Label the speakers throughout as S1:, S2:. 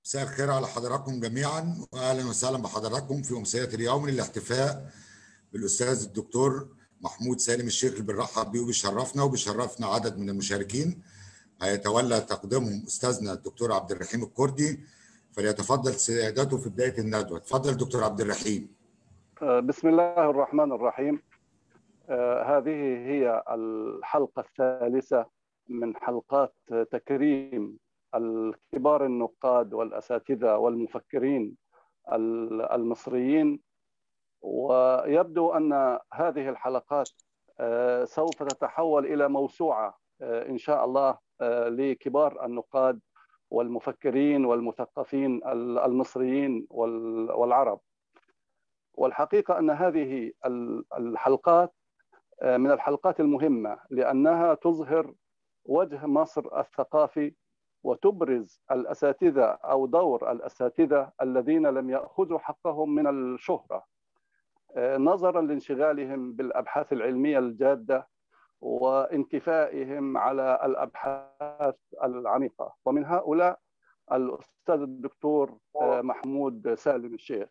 S1: مساء الخير على حضراتكم جميعا واهلا وسهلا بحضراتكم في امسيه اليوم للاحتفاء بالاستاذ الدكتور محمود سالم الشيخ اللي بنرحب بيه وبيشرفنا وبيشرفنا عدد من المشاركين هيتولى تقديمهم استاذنا الدكتور عبد الرحيم الكردي فليتفضل سيادته في بدايه الندوه اتفضل دكتور عبد الرحيم
S2: بسم الله الرحمن الرحيم هذه هي الحلقه الثالثه من حلقات تكريم الكبار النقاد والاساتذه والمفكرين المصريين ويبدو ان هذه الحلقات سوف تتحول الى موسوعه ان شاء الله لكبار النقاد والمفكرين والمثقفين المصريين والعرب والحقيقه ان هذه الحلقات من الحلقات المهمه لانها تظهر وجه مصر الثقافي وتبرز الاساتذه او دور الاساتذه الذين لم ياخذوا حقهم من الشهره نظرا لانشغالهم بالابحاث العلميه الجاده وانكفائهم على الابحاث العميقه ومن هؤلاء الاستاذ الدكتور محمود سالم الشيخ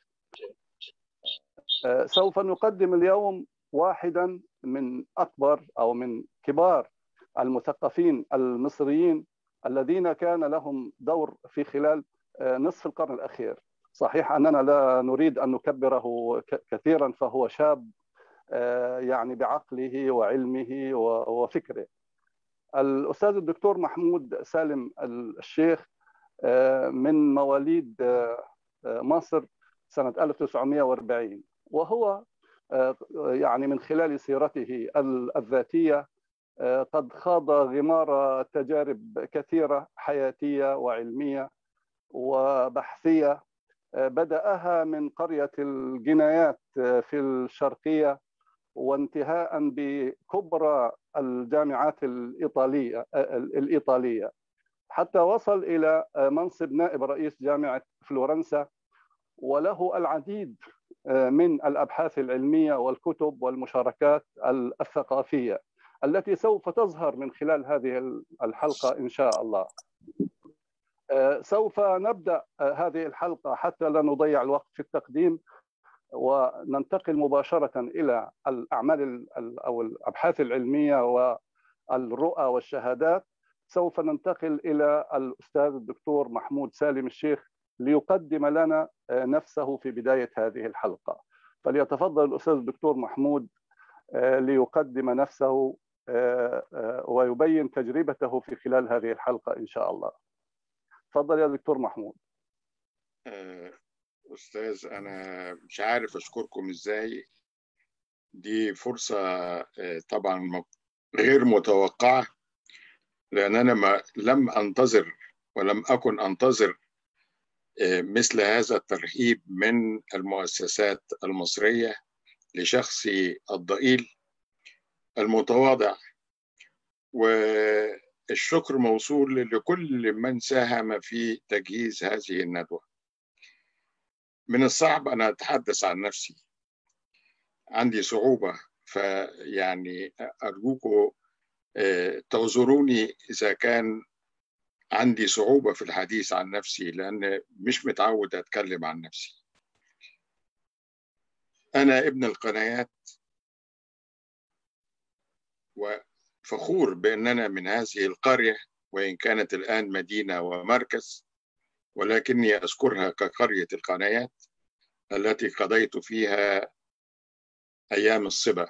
S2: سوف نقدم اليوم واحدا من اكبر او من كبار المثقفين المصريين الذين كان لهم دور في خلال نصف القرن الاخير صحيح اننا لا نريد ان نكبره كثيرا فهو شاب يعني بعقله وعلمه وفكره الاستاذ الدكتور محمود سالم الشيخ من مواليد مصر سنه 1940 وهو يعني من خلال سيرته الذاتيه قد خاض غمار تجارب كثيره حياتيه وعلميه وبحثيه بداها من قريه الجنايات في الشرقيه وانتهاء بكبرى الجامعات الايطاليه الايطاليه حتى وصل الى منصب نائب رئيس جامعه فلورنسا وله العديد من الابحاث العلميه والكتب والمشاركات الثقافيه التي سوف تظهر من خلال هذه الحلقه ان شاء الله. سوف نبدا هذه الحلقه حتى لا نضيع الوقت في التقديم وننتقل مباشره الى الاعمال او الابحاث العلميه والرؤى والشهادات سوف ننتقل الى الاستاذ الدكتور محمود سالم الشيخ ليقدم لنا نفسه في بدايه هذه الحلقه فليتفضل الاستاذ الدكتور محمود ليقدم نفسه ويبين تجربته في خلال هذه الحلقه ان شاء الله تفضل يا دكتور محمود
S3: استاذ انا مش عارف اشكركم ازاي دي فرصه طبعا غير متوقعه لان انا ما لم انتظر ولم اكن انتظر مثل هذا الترحيب من المؤسسات المصريه لشخصي الضئيل المتواضع والشكر موصول لكل من ساهم في تجهيز هذه الندوه من الصعب ان اتحدث عن نفسي عندي صعوبه فيعني ارجوكم تعذروني اذا كان عندي صعوبه في الحديث عن نفسي لان مش متعود اتكلم عن نفسي انا ابن القنايات وفخور باننا من هذه القريه وان كانت الان مدينه ومركز ولكني اذكرها كقريه القنايات التي قضيت فيها ايام الصبا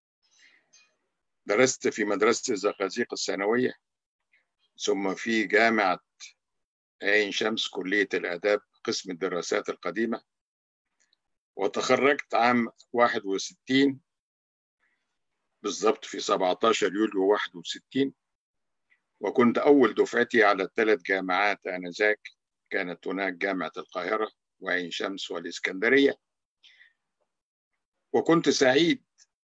S3: درست في مدرسه الزقازيق الثانويه ثم في جامعه عين شمس كليه الاداب قسم الدراسات القديمه وتخرجت عام 61 بالضبط في 17 يوليو 61 وكنت أول دفعتي على الثلاث جامعات آنذاك كانت هناك جامعة القاهرة وعين شمس والإسكندرية وكنت سعيد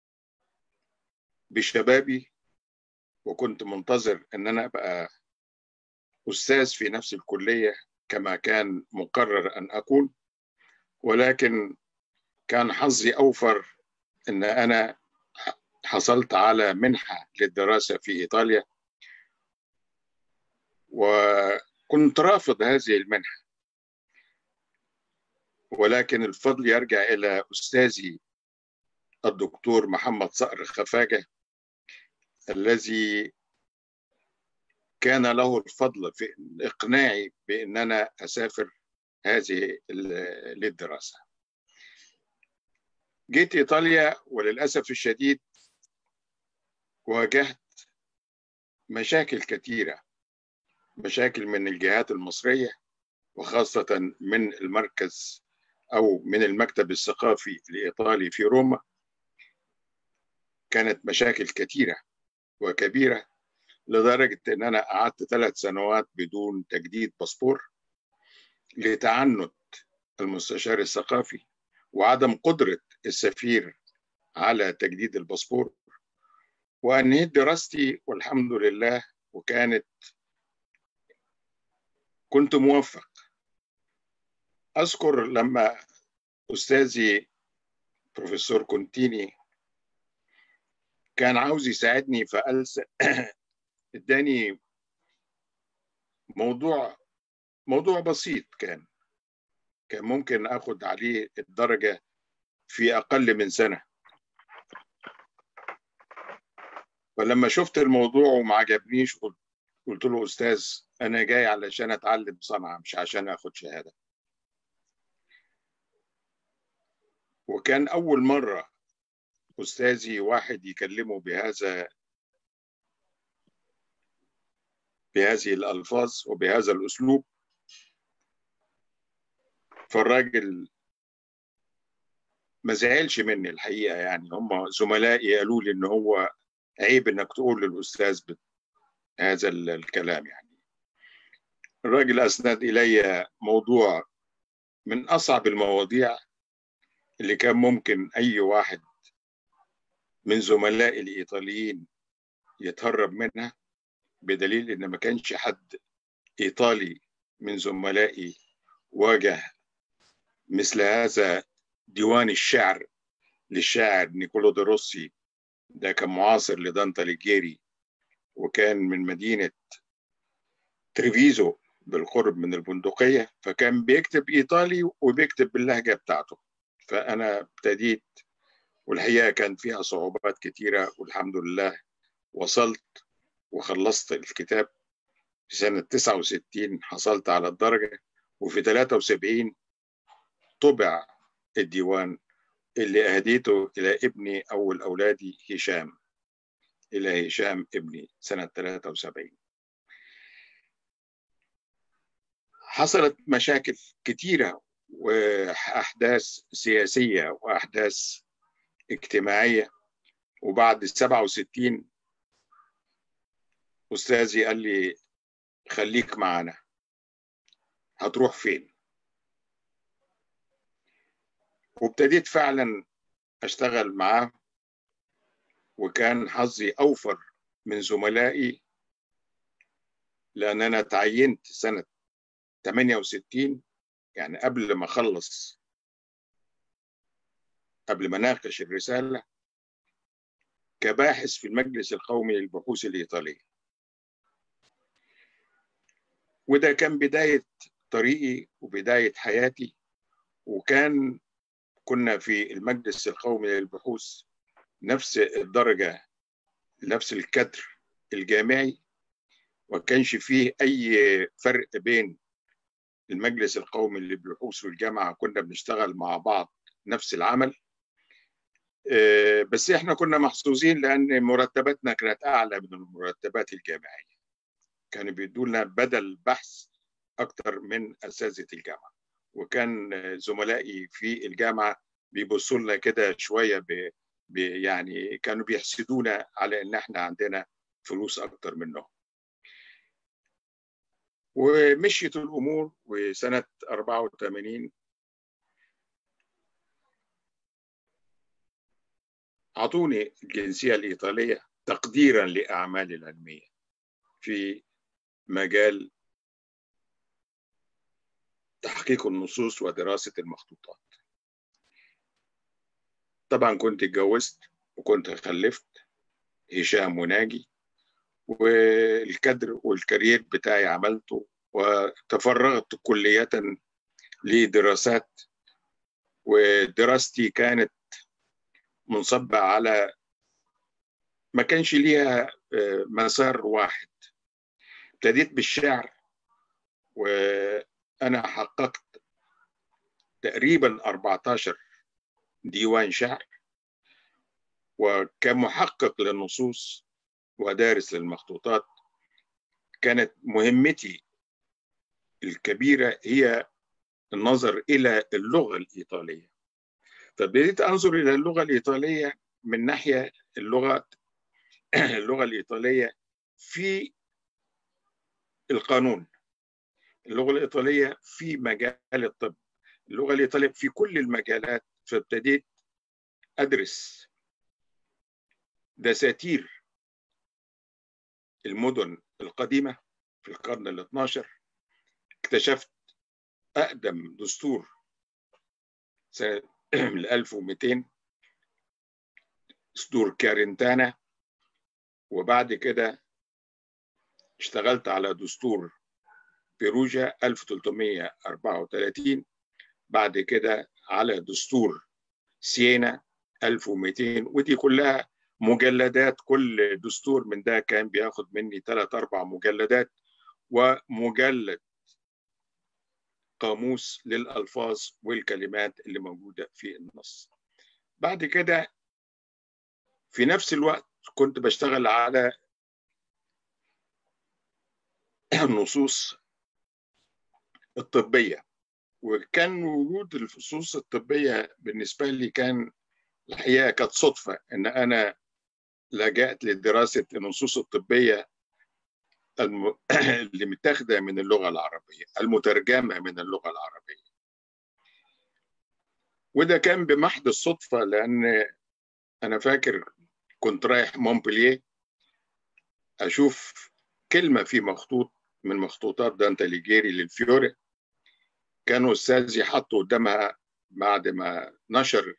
S3: بشبابي وكنت منتظر أن أنا أبقى أستاذ في نفس الكلية كما كان مقرر أن أكون ولكن كان حظي أوفر أن أنا حصلت على منحة للدراسة في إيطاليا وكنت رافض هذه المنحة ولكن الفضل يرجع إلى أستاذي الدكتور محمد صقر خفاجة الذي كان له الفضل في إقناعي بأن أنا أسافر هذه للدراسة جيت إيطاليا وللأسف الشديد واجهت مشاكل كثيرة مشاكل من الجهات المصرية وخاصة من المركز أو من المكتب الثقافي الإيطالي في روما كانت مشاكل كثيرة وكبيرة لدرجة أن أنا قعدت ثلاث سنوات بدون تجديد باسبور لتعنت المستشار الثقافي وعدم قدرة السفير على تجديد الباسبور وأنهيت دراستي والحمد لله وكانت كنت موفق أذكر لما أستاذي بروفيسور كونتيني كان عاوز يساعدني فقال اداني موضوع موضوع بسيط كان كان ممكن اخد عليه الدرجة في اقل من سنة فلما شفت الموضوع وما عجبنيش قلت له استاذ انا جاي علشان اتعلم صنعة مش عشان اخد شهادة وكان اول مرة استاذي واحد يكلمه بهذا بهذه الالفاظ وبهذا الاسلوب فالراجل ما زعلش مني الحقيقه يعني هم زملائي قالوا لي ان هو عيب انك تقول للاستاذ هذا الكلام يعني الراجل اسند الي موضوع من اصعب المواضيع اللي كان ممكن اي واحد من زملائي الايطاليين يتهرب منها بدليل ان ما كانش حد ايطالي من زملائي واجه مثل هذا ديوان الشعر للشاعر نيكولو دي روسي ده كان معاصر لدانتا ليجيري وكان من مدينة تريفيزو بالقرب من البندقية فكان بيكتب إيطالي وبيكتب باللهجة بتاعته فأنا ابتديت والحقيقة كان فيها صعوبات كتيرة والحمد لله وصلت وخلصت الكتاب في سنة 69 حصلت على الدرجة وفي 73 طبع الديوان اللي أهديته إلى ابني أول أولادي هشام إلى هشام ابني سنة 73 حصلت مشاكل كتيرة وأحداث سياسية وأحداث اجتماعية وبعد 67 أستاذي قال لي خليك معانا هتروح فين وابتديت فعلا أشتغل معاه وكان حظي أوفر من زملائي لأن أنا تعينت سنة 68 يعني قبل ما أخلص قبل ما ناقش الرسالة كباحث في المجلس القومي للبحوث الإيطالية وده كان بداية طريقي وبداية حياتي وكان كنا في المجلس القومي للبحوث نفس الدرجة نفس الكدر الجامعي ما كانش فيه أي فرق بين المجلس القومي للبحوث والجامعة كنا بنشتغل مع بعض نفس العمل بس احنا كنا محظوظين لأن مرتباتنا كانت أعلى من المرتبات الجامعية كانوا بيدوا لنا بدل بحث أكتر من أساتذة الجامعة وكان زملائي في الجامعة بيبصوا لنا كده شوية ب... ب... يعني كانوا بيحسدونا على إن إحنا عندنا فلوس أكتر منهم ومشيت الأمور وسنة 84 أعطوني الجنسية الإيطالية تقديرا لأعمالي العلمية في مجال تحقيق النصوص ودراسة المخطوطات طبعا كنت اتجوزت وكنت خلفت هشام وناجي والكدر والكارير بتاعي عملته وتفرغت كلية لدراسات ودراستي كانت منصبة على ما كانش ليها مسار واحد ابتديت بالشعر وأنا حققت تقريبا 14 ديوان شعر وكمحقق للنصوص ودارس للمخطوطات كانت مهمتي الكبيرة هي النظر إلى اللغة الإيطالية فبديت أنظر إلى اللغة الإيطالية من ناحية اللغة اللغة الإيطالية في القانون اللغة الإيطالية في مجال الطب اللغة الإيطالية في كل المجالات فابتديت أدرس دساتير المدن القديمة في القرن ال 12 اكتشفت أقدم دستور سنة 1200 دستور كارنتانا وبعد كده اشتغلت على دستور بيروجا 1334 بعد كده على دستور سينا 1200 ودي كلها مجلدات كل دستور من ده كان بياخد مني ثلاث اربع مجلدات ومجلد قاموس للالفاظ والكلمات اللي موجوده في النص بعد كده في نفس الوقت كنت بشتغل على النصوص الطبيه وكان وجود النصوص الطبيه بالنسبه لي كان الحقيقه كانت صدفه ان انا لجأت لدراسه النصوص الطبيه الم... اللي متاخده من اللغه العربيه المترجمه من اللغه العربيه وده كان بمحض الصدفه لان انا فاكر كنت رايح مونبلييه اشوف كلمه في مخطوط من مخطوطات دانتا ليجيري للفيوري كانوا استاذي حطوا قدامها بعد ما نشر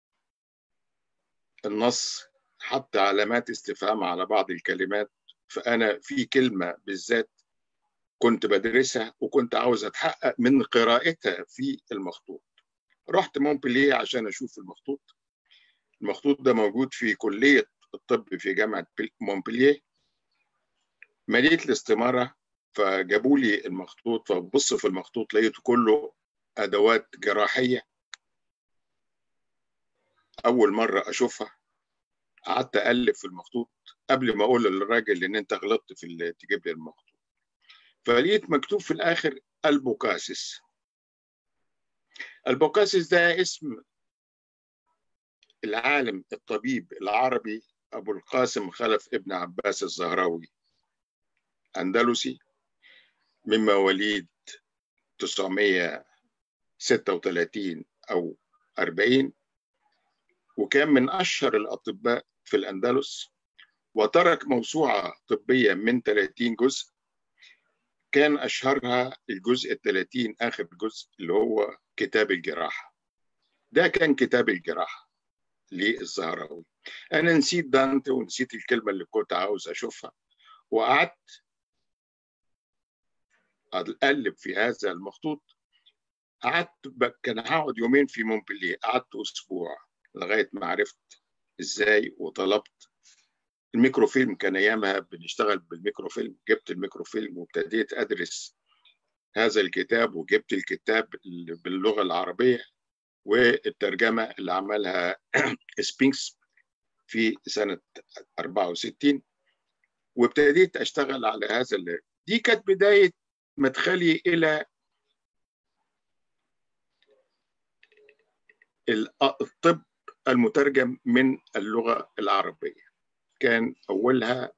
S3: النص حط علامات استفهام على بعض الكلمات فأنا في كلمة بالذات كنت بدرسها وكنت عاوز أتحقق من قراءتها في المخطوط رحت مونبلييه عشان أشوف المخطوط المخطوط ده موجود في كلية الطب في جامعة مونبلييه مليت الاستمارة فجابوا لي المخطوط فبص في المخطوط لقيته كله أدوات جراحية أول مرة أشوفها قعدت أقلب في المخطوط قبل ما أقول للراجل إن أنت غلطت في اللي تجيب لي المخطوط فلقيت مكتوب في الآخر البوكاسس البوكاسس ده اسم العالم الطبيب العربي أبو القاسم خلف ابن عباس الزهراوي أندلسي من مواليد 936 أو 40 وكان من أشهر الأطباء في الأندلس وترك موسوعة طبية من 30 جزء كان أشهرها الجزء الثلاثين آخر جزء اللي هو كتاب الجراحة ده كان كتاب الجراحة للزهراوي أنا نسيت دانتي ونسيت الكلمة اللي كنت عاوز أشوفها وقعدت أقلب في هذا المخطوط قعدت كان هقعد يومين في مونبليه قعدت أسبوع لغاية ما عرفت إزاي وطلبت الميكروفيلم كان أيامها بنشتغل بالميكروفيلم جبت الميكروفيلم وابتديت أدرس هذا الكتاب وجبت الكتاب باللغة العربية والترجمة اللي عملها سبينكس في سنة 64 وابتديت أشتغل على هذا اللي. دي كانت بداية مدخلي إلى الطب المترجم من اللغة العربية كان أولها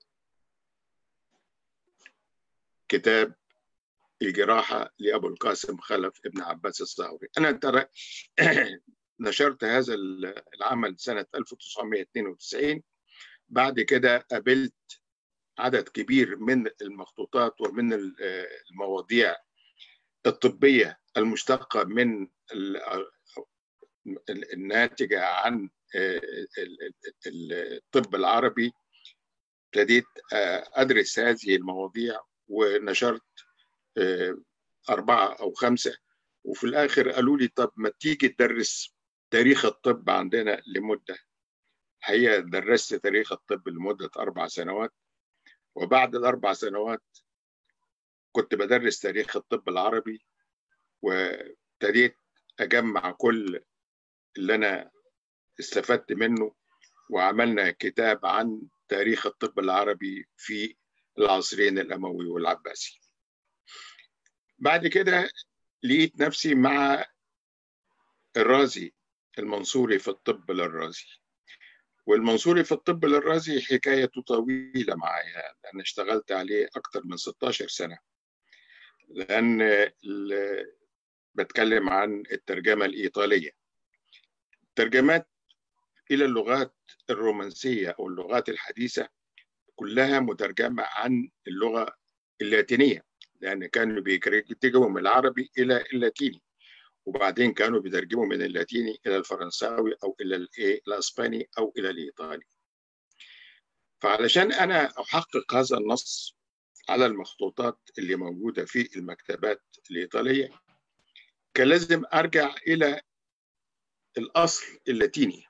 S3: كتاب الجراحة لأبو القاسم خلف ابن عباس الزهري أنا ترى نشرت هذا العمل سنة 1992 بعد كده قابلت عدد كبير من المخطوطات ومن المواضيع الطبية المشتقة من الناتجة عن الطب العربي ابتديت أدرس هذه المواضيع ونشرت أربعة أو خمسة وفي الآخر قالوا لي طب ما تيجي تدرس تاريخ الطب عندنا لمدة هي درست تاريخ الطب لمدة أربع سنوات وبعد الأربع سنوات كنت بدرس تاريخ الطب العربي وابتديت أجمع كل اللي أنا استفدت منه وعملنا كتاب عن تاريخ الطب العربي في العصرين الأموي والعباسي بعد كده لقيت نفسي مع الرازي المنصوري في الطب للرازي والمنصوري في الطب للرازي حكايته طويلة معايا لأن اشتغلت عليه أكثر من 16 سنة لأن بتكلم عن الترجمة الإيطالية الترجمات إلى اللغات الرومانسية أو اللغات الحديثة كلها مترجمة عن اللغة اللاتينية لأن كانوا بيترجموا من العربي إلى اللاتيني وبعدين كانوا بيترجموا من اللاتيني إلى الفرنساوي أو إلى الأسباني أو إلى الإيطالي فعلشان أنا أحقق هذا النص على المخطوطات اللي موجودة في المكتبات الإيطالية كان لازم أرجع إلى الأصل اللاتيني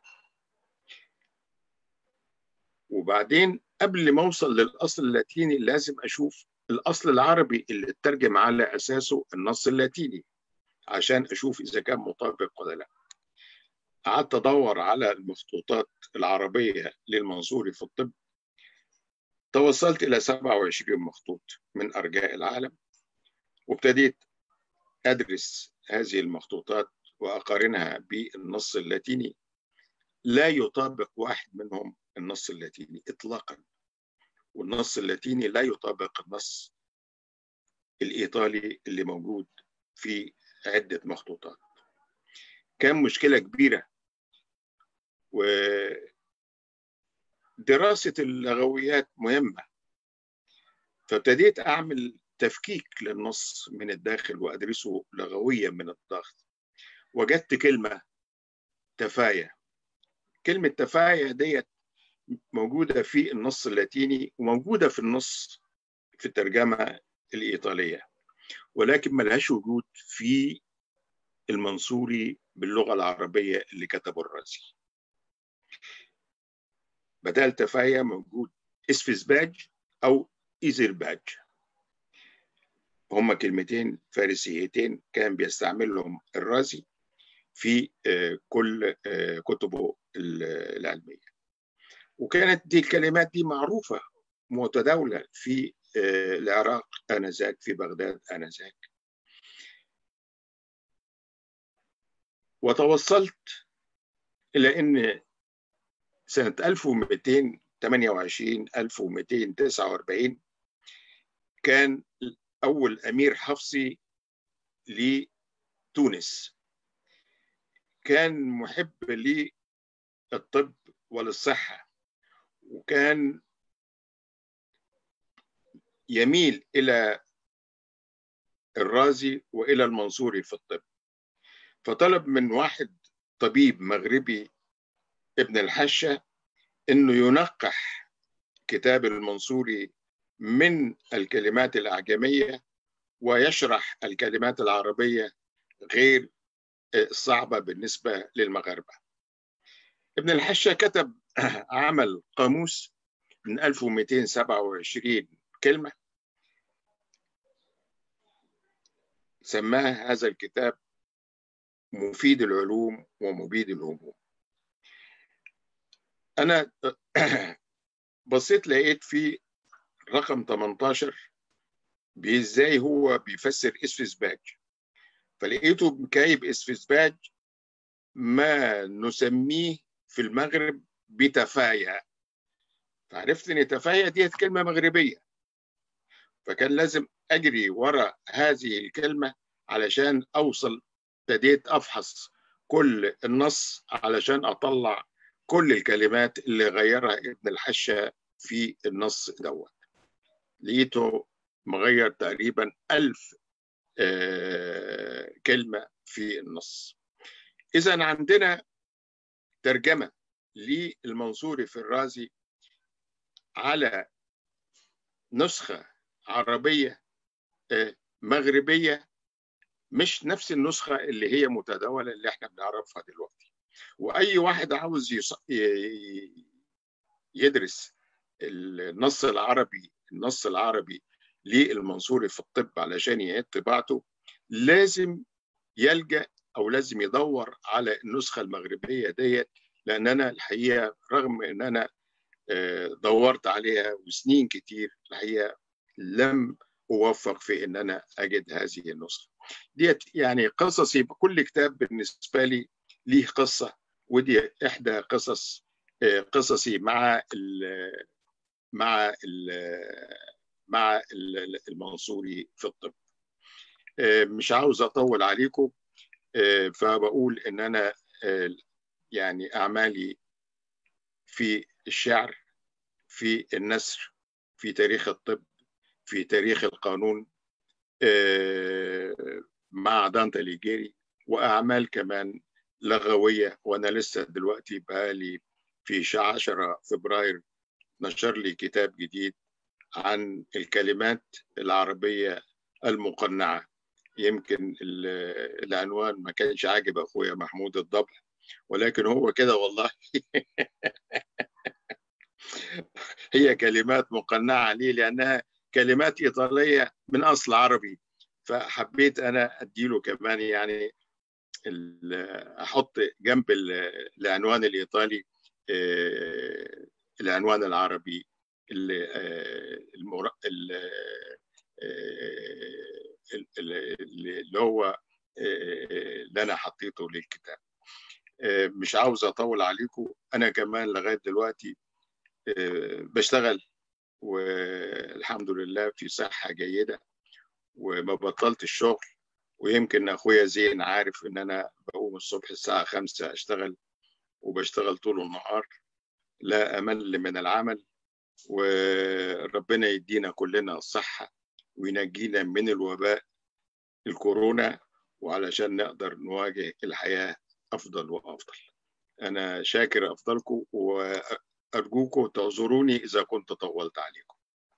S3: وبعدين قبل ما أوصل للأصل اللاتيني لازم أشوف الأصل العربي اللي اترجم على أساسه النص اللاتيني عشان أشوف إذا كان مطابق ولا لا قعدت أدور على المخطوطات العربية للمنصوري في الطب توصلت إلى 27 مخطوط من أرجاء العالم وابتديت أدرس هذه المخطوطات وأقارنها بالنص اللاتيني لا يطابق واحد منهم النص اللاتيني إطلاقا والنص اللاتيني لا يطابق النص الإيطالي اللي موجود في عدة مخطوطات كان مشكلة كبيرة ودراسة اللغويات مهمة فابتديت أعمل تفكيك للنص من الداخل وأدرسه لغويا من الضغط وجدت كلمة تفاية كلمة تفاية ديت موجودة في النص اللاتيني وموجودة في النص في الترجمة الإيطالية ولكن ملهاش وجود في المنصوري باللغة العربية اللي كتبه الرازي بدل تفاية موجود اسفزباج أو إيزرباج هما كلمتين فارسيتين كان بيستعملهم الرازي في كل كتبه العلمية وكانت دي الكلمات دي معروفة متداولة في العراق آنذاك في بغداد آنذاك وتوصلت إلى أن سنة 1228 1249 كان أول أمير حفصي لتونس كان محب للطب وللصحة وكان يميل إلى الرازي وإلى المنصوري في الطب فطلب من واحد طبيب مغربي ابن الحشة أنه ينقح كتاب المنصوري من الكلمات الأعجمية ويشرح الكلمات العربية غير صعبة بالنسبة للمغاربة ابن الحشة كتب عمل قاموس من 1227 كلمة سماه هذا الكتاب مفيد العلوم ومبيد الهموم أنا بصيت لقيت في رقم 18 ازاي هو بيفسر اسفزباج فلقيته كايب اسفزباج ما نسميه في المغرب بتفايا فعرفت ان تفايا ديت كلمه مغربيه فكان لازم اجري ورا هذه الكلمه علشان اوصل ابتديت افحص كل النص علشان اطلع كل الكلمات اللي غيرها ابن الحشة في النص دوت لقيته مغير تقريبا ألف آه كلمة في النص إذا عندنا ترجمة للمنصوري في الرازي على نسخة عربية آه مغربية مش نفس النسخة اللي هي متداولة اللي احنا بنعرفها دلوقتي واي واحد عاوز يص... يدرس النص العربي النص العربي للمنصوري في الطب علشان يعيد طباعته لازم يلجا او لازم يدور على النسخه المغربيه ديت لان انا الحقيقه رغم ان انا دورت عليها وسنين كتير الحقيقه لم اوفق في ان انا اجد هذه النسخه ديت يعني قصصي كل كتاب بالنسبه لي ليه قصه ودي احدى قصص قصصي مع ال مع ال مع المنصوري في الطب مش عاوز اطول عليكم فبقول ان انا يعني اعمالي في الشعر في النثر في تاريخ الطب في تاريخ القانون مع دانتا ليجيري واعمال كمان لغويه وانا لسه دلوقتي بقالي في 10 فبراير نشر لي كتاب جديد عن الكلمات العربيه المقنعه يمكن العنوان ما كانش عاجب اخويا محمود الضبع ولكن هو كده والله هي كلمات مقنعه ليه لانها كلمات ايطاليه من اصل عربي فحبيت انا اديله كمان يعني احط جنب العنوان الايطالي العنوان العربي اللي هو اللي انا حطيته للكتاب مش عاوز اطول عليكم انا كمان لغايه دلوقتي بشتغل والحمد لله في صحه جيده وما بطلت الشغل ويمكن اخويا زين عارف ان انا بقوم الصبح الساعه خمسة اشتغل وبشتغل طول النهار لا امل من العمل وربنا يدينا كلنا الصحه وينجينا من الوباء الكورونا وعلشان نقدر نواجه الحياه افضل وافضل انا شاكر افضلكم وارجوكم تعذروني اذا كنت طولت عليكم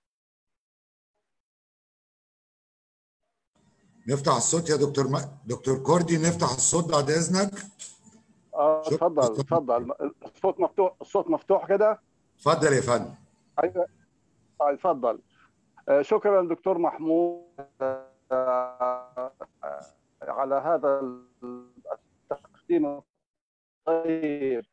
S1: نفتح الصوت يا دكتور م... دكتور كوردي نفتح الصوت بعد اذنك
S2: اه اتفضل اتفضل الصوت مفتوح الصوت مفتوح كده
S1: اتفضل يا فندم
S2: ايوه اتفضل شكرا دكتور محمود على هذا التقديم الطيب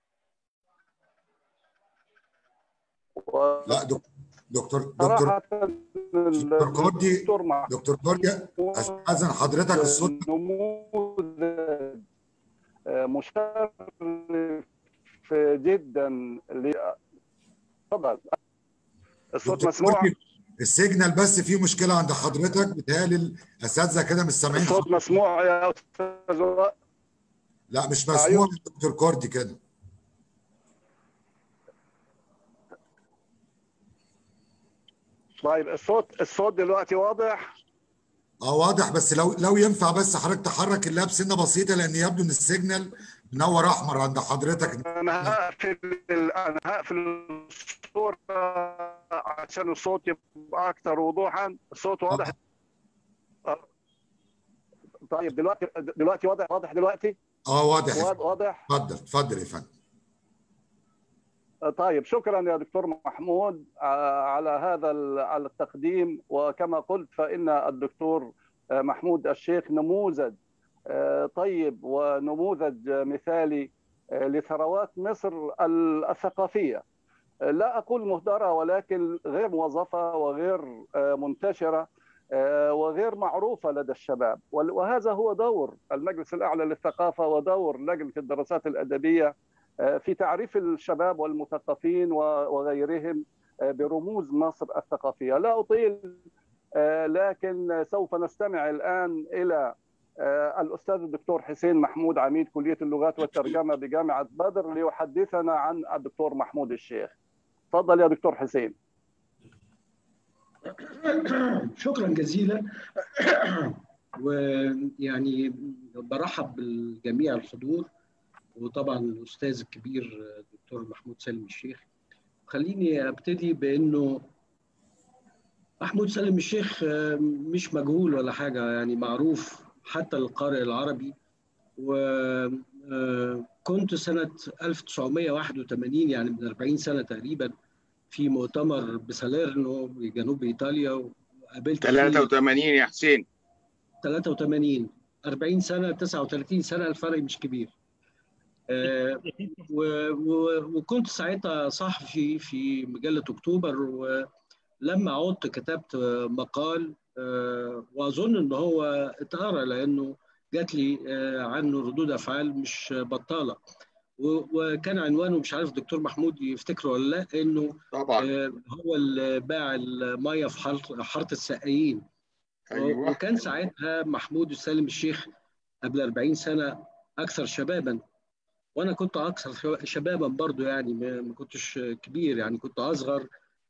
S1: لا دكتور دكتور دكتور دكتور كوردي دكتور كوردي استاذن حضرتك الصوت
S2: نموذج مشرف جدا تفضل الصوت مسموع
S1: السيجنال بس فيه مشكله عند حضرتك بتهيألي الاساتذه كده مش سامعين
S2: الصوت مسموع يا استاذ
S1: لا مش مسموع أيوه. دكتور كوردي كده
S2: طيب الصوت الصوت دلوقتي واضح
S1: اه واضح بس لو لو ينفع بس حضرتك تحرك اللاب سنه بسيطه لان يبدو ان السيجنال منور احمر عند حضرتك
S2: انا هقفل انا هقفل الصوره عشان الصوت يبقى اكثر وضوحا الصوت واضح آه. طيب دلوقتي دلوقتي واضح واضح دلوقتي
S1: اه واضح
S2: واضح
S1: اتفضل اتفضل يا فندم
S2: طيب شكرا يا دكتور محمود على هذا التقديم وكما قلت فإن الدكتور محمود الشيخ نموذج طيب ونموذج مثالي لثروات مصر الثقافية لا أقول مهدرة ولكن غير موظفة وغير منتشرة وغير معروفة لدى الشباب وهذا هو دور المجلس الأعلى للثقافة ودور لجنة الدراسات الأدبية في تعريف الشباب والمثقفين وغيرهم برموز مصر الثقافيه لا اطيل لكن سوف نستمع الان الى الاستاذ الدكتور حسين محمود عميد كليه اللغات والترجمه بجامعه بدر ليحدثنا عن الدكتور محمود الشيخ تفضل يا دكتور حسين
S4: شكرا جزيلا ويعني برحب بالجميع الحضور وطبعا الاستاذ الكبير الدكتور محمود سالم الشيخ خليني ابتدي بانه محمود سالم الشيخ مش مجهول ولا حاجه يعني معروف حتى للقارئ العربي و كنت سنة 1981 يعني من 40 سنة تقريبا في مؤتمر بساليرنو بجنوب إيطاليا وقابلت
S3: 83 يا حسين
S4: 83 40 سنة 39 سنة الفرق مش كبير آه و و وكنت ساعتها صحفي في مجلة أكتوبر ولما عدت كتبت مقال آه وأظن إن هو اتقرا لأنه جات لي عنه ردود افعال مش بطاله وكان عنوانه مش عارف دكتور محمود يفتكره ولا لا انه
S3: طبعا
S4: هو اللي باع الميه في حاره السقايين
S3: أيوة.
S4: وكان ساعتها محمود وسالم الشيخ قبل 40 سنه اكثر شبابا وانا كنت اكثر شبابا برضو يعني ما كنتش كبير يعني كنت اصغر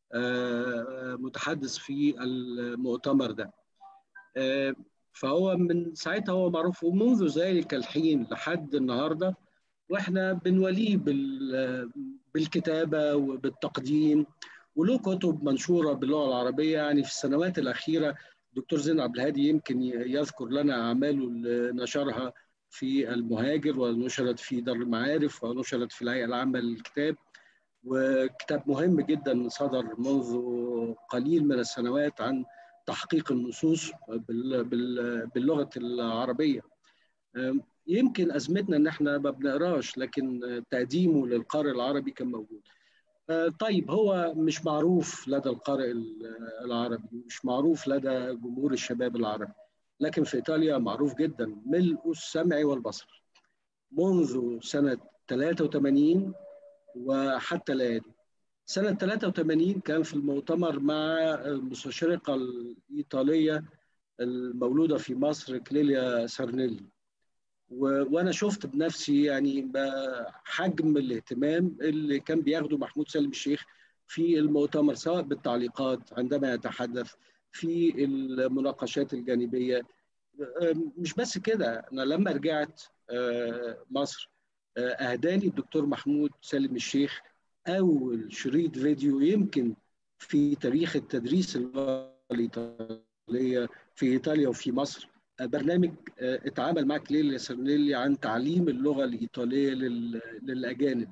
S4: متحدث في المؤتمر ده فهو من ساعتها هو معروف ومنذ ذلك الحين لحد النهارده واحنا بنوليه بالكتابه وبالتقديم وله كتب منشوره باللغه العربيه يعني في السنوات الاخيره الدكتور زين عبد الهادي يمكن يذكر لنا اعماله اللي نشرها في المهاجر ونشرت في دار المعارف ونشرت في الهيئه العامه للكتاب وكتاب مهم جدا صدر منذ قليل من السنوات عن تحقيق النصوص باللغه العربيه يمكن ازمتنا ان احنا ما بنقراش لكن تقديمه للقارئ العربي كان موجود طيب هو مش معروف لدى القارئ العربي مش معروف لدى جمهور الشباب العربي لكن في ايطاليا معروف جدا ملء السمع والبصر منذ سنه 83 وحتى الان سنة 83 كان في المؤتمر مع المستشرقة الإيطالية المولودة في مصر كليليا سارنيلي وأنا شفت بنفسي يعني حجم الاهتمام اللي كان بياخده محمود سالم الشيخ في المؤتمر سواء بالتعليقات عندما يتحدث في المناقشات الجانبية مش بس كده أنا لما رجعت مصر أهداني الدكتور محمود سالم الشيخ أول شريط فيديو يمكن في تاريخ التدريس اللغة الإيطالية في إيطاليا وفي مصر برنامج اتعامل مع كليليا سرنيلي عن تعليم اللغة الإيطالية للأجانب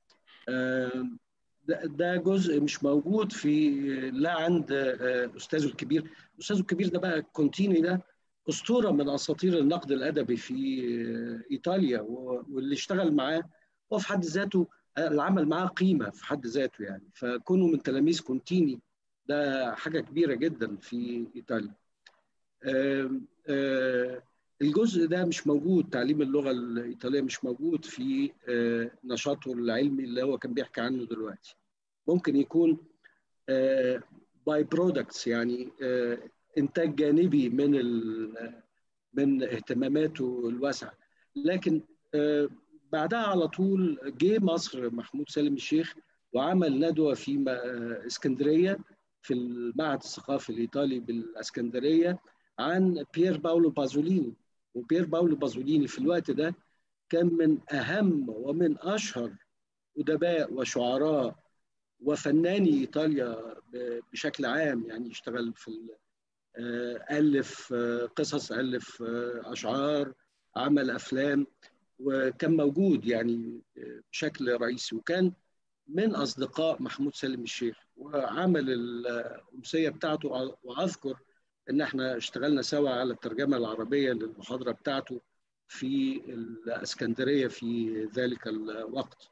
S4: ده جزء مش موجود في لا عند أستاذه الكبير أستاذه الكبير ده بقى كونتيني ده أسطورة من أساطير النقد الأدبي في إيطاليا واللي اشتغل معاه هو في حد ذاته العمل معاه قيمه في حد ذاته يعني فكونه من تلاميذ كونتيني ده حاجه كبيره جدا في ايطاليا. آآ آآ الجزء ده مش موجود تعليم اللغه الايطاليه مش موجود في نشاطه العلمي اللي هو كان بيحكي عنه دلوقتي. ممكن يكون باي برودكتس يعني انتاج جانبي من من اهتماماته الواسعه لكن بعدها على طول جه مصر محمود سالم الشيخ وعمل ندوه في اسكندريه في المعهد الثقافي الايطالي بالاسكندريه عن بيير باولو بازوليني وبيير باولو بازوليني في الوقت ده كان من اهم ومن اشهر ادباء وشعراء وفناني ايطاليا بشكل عام يعني اشتغل في الف قصص الف اشعار عمل افلام وكان موجود يعني بشكل رئيسي وكان من اصدقاء محمود سالم الشيخ وعمل الامسيه بتاعته واذكر ان احنا اشتغلنا سوا على الترجمه العربيه للمحاضره بتاعته في الاسكندريه في ذلك الوقت.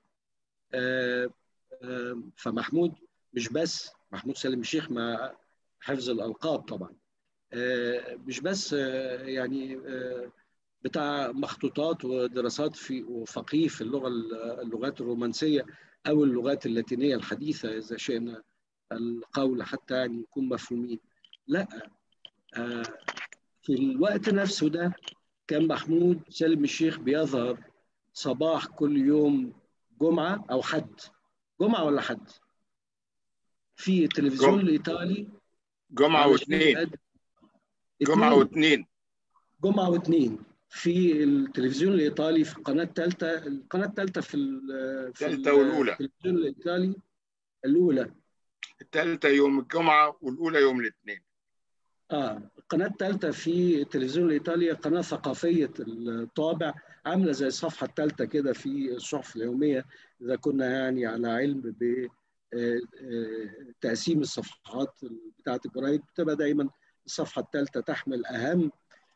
S4: فمحمود مش بس محمود سالم الشيخ مع حفظ الالقاب طبعا مش بس يعني بتاع مخطوطات ودراسات في وفقيه في اللغه اللغات الرومانسيه او اللغات اللاتينيه الحديثه اذا شئنا القول حتى يعني نكون مفهومين لا في الوقت نفسه ده كان محمود سالم الشيخ بيظهر صباح كل يوم جمعه او حد جمعه ولا حد في التلفزيون الايطالي
S3: جمعه واثنين جمعه واثنين
S4: جمعه واثنين في التلفزيون الايطالي في القناه الثالثه القناه الثالثه في
S3: الثالثه والاولى
S4: التلفزيون الايطالي الاولى
S3: الثالثه يوم الجمعه والاولى يوم الاثنين
S4: اه القناه الثالثه في التلفزيون الايطالي قناه ثقافيه الطابع عامله زي الصفحه الثالثه كده في الصحف اليوميه اذا كنا يعني على علم ب تقسيم الصفحات بتاعه الجرايد بتبقى دايما الصفحه الثالثه تحمل اهم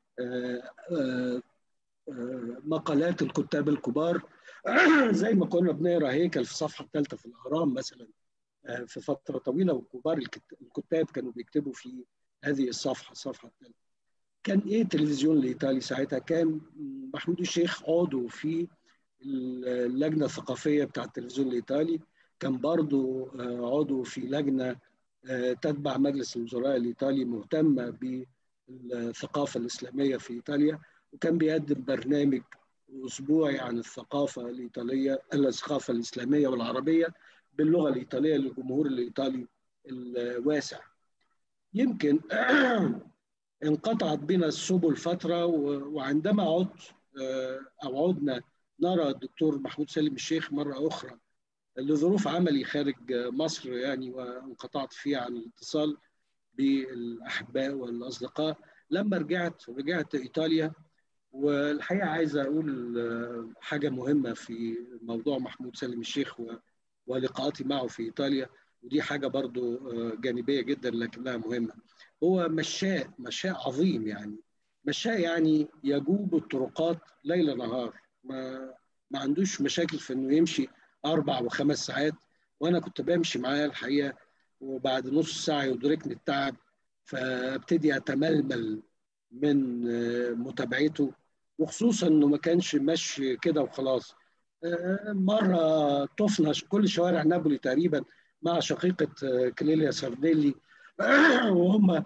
S4: مقالات الكتاب الكبار زي ما كنا بنقرا هيكل في الصفحه الثالثه في الاهرام مثلا في فتره طويله وكبار الكتاب كانوا بيكتبوا في هذه الصفحه الصفحه الثالثه كان ايه التلفزيون الايطالي ساعتها كان محمود الشيخ عضو في اللجنه الثقافيه بتاع التلفزيون الايطالي كان برضو عضو في لجنه تتبع مجلس الوزراء الايطالي مهتمه بالثقافه الاسلاميه في ايطاليا وكان بيقدم برنامج اسبوعي عن الثقافه الايطاليه الثقافه الاسلاميه والعربيه باللغه الايطاليه للجمهور الايطالي الواسع. يمكن انقطعت بنا السبل فتره وعندما عدت او عدنا نرى الدكتور محمود سالم الشيخ مره اخرى لظروف عملي خارج مصر يعني وانقطعت فيها عن الاتصال بالاحباء والاصدقاء لما رجعت رجعت ايطاليا والحقيقه عايز اقول حاجه مهمه في موضوع محمود سالم الشيخ ولقاءاتي معه في ايطاليا ودي حاجه برضو جانبيه جدا لكنها مهمه هو مشاء مشاء عظيم يعني مشاء يعني يجوب الطرقات ليل نهار ما ما عندوش مشاكل في انه يمشي اربع وخمس ساعات وانا كنت بمشي معاه الحقيقه وبعد نص ساعه يدركني التعب فابتدي اتململ من متابعته وخصوصا انه ما كانش مشي كده وخلاص مره طفنا كل شوارع نابولي تقريبا مع شقيقه كليليا سارديلي وهم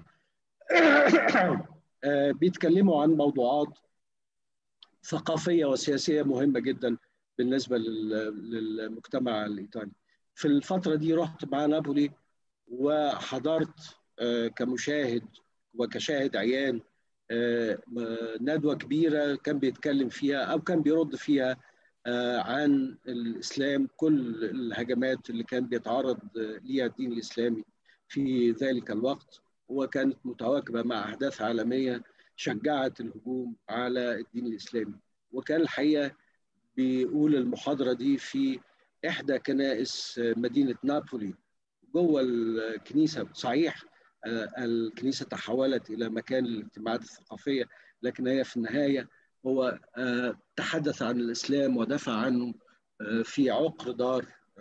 S4: بيتكلموا عن موضوعات ثقافيه وسياسيه مهمه جدا بالنسبه للمجتمع الايطالي. في الفتره دي رحت مع نابولي وحضرت كمشاهد وكشاهد عيان ندوه كبيره كان بيتكلم فيها او كان بيرد فيها عن الاسلام كل الهجمات اللي كان بيتعرض ليها الدين الاسلامي في ذلك الوقت وكانت متواكبه مع احداث عالميه شجعت الهجوم على الدين الاسلامي وكان الحقيقه بيقول المحاضره دي في احدى كنائس مدينه نابولي جوه الكنيسه صحيح الكنيسه تحولت الى مكان للاجتماعات الثقافيه لكن هي في النهايه هو تحدث عن الاسلام ودافع عنه في عقر دار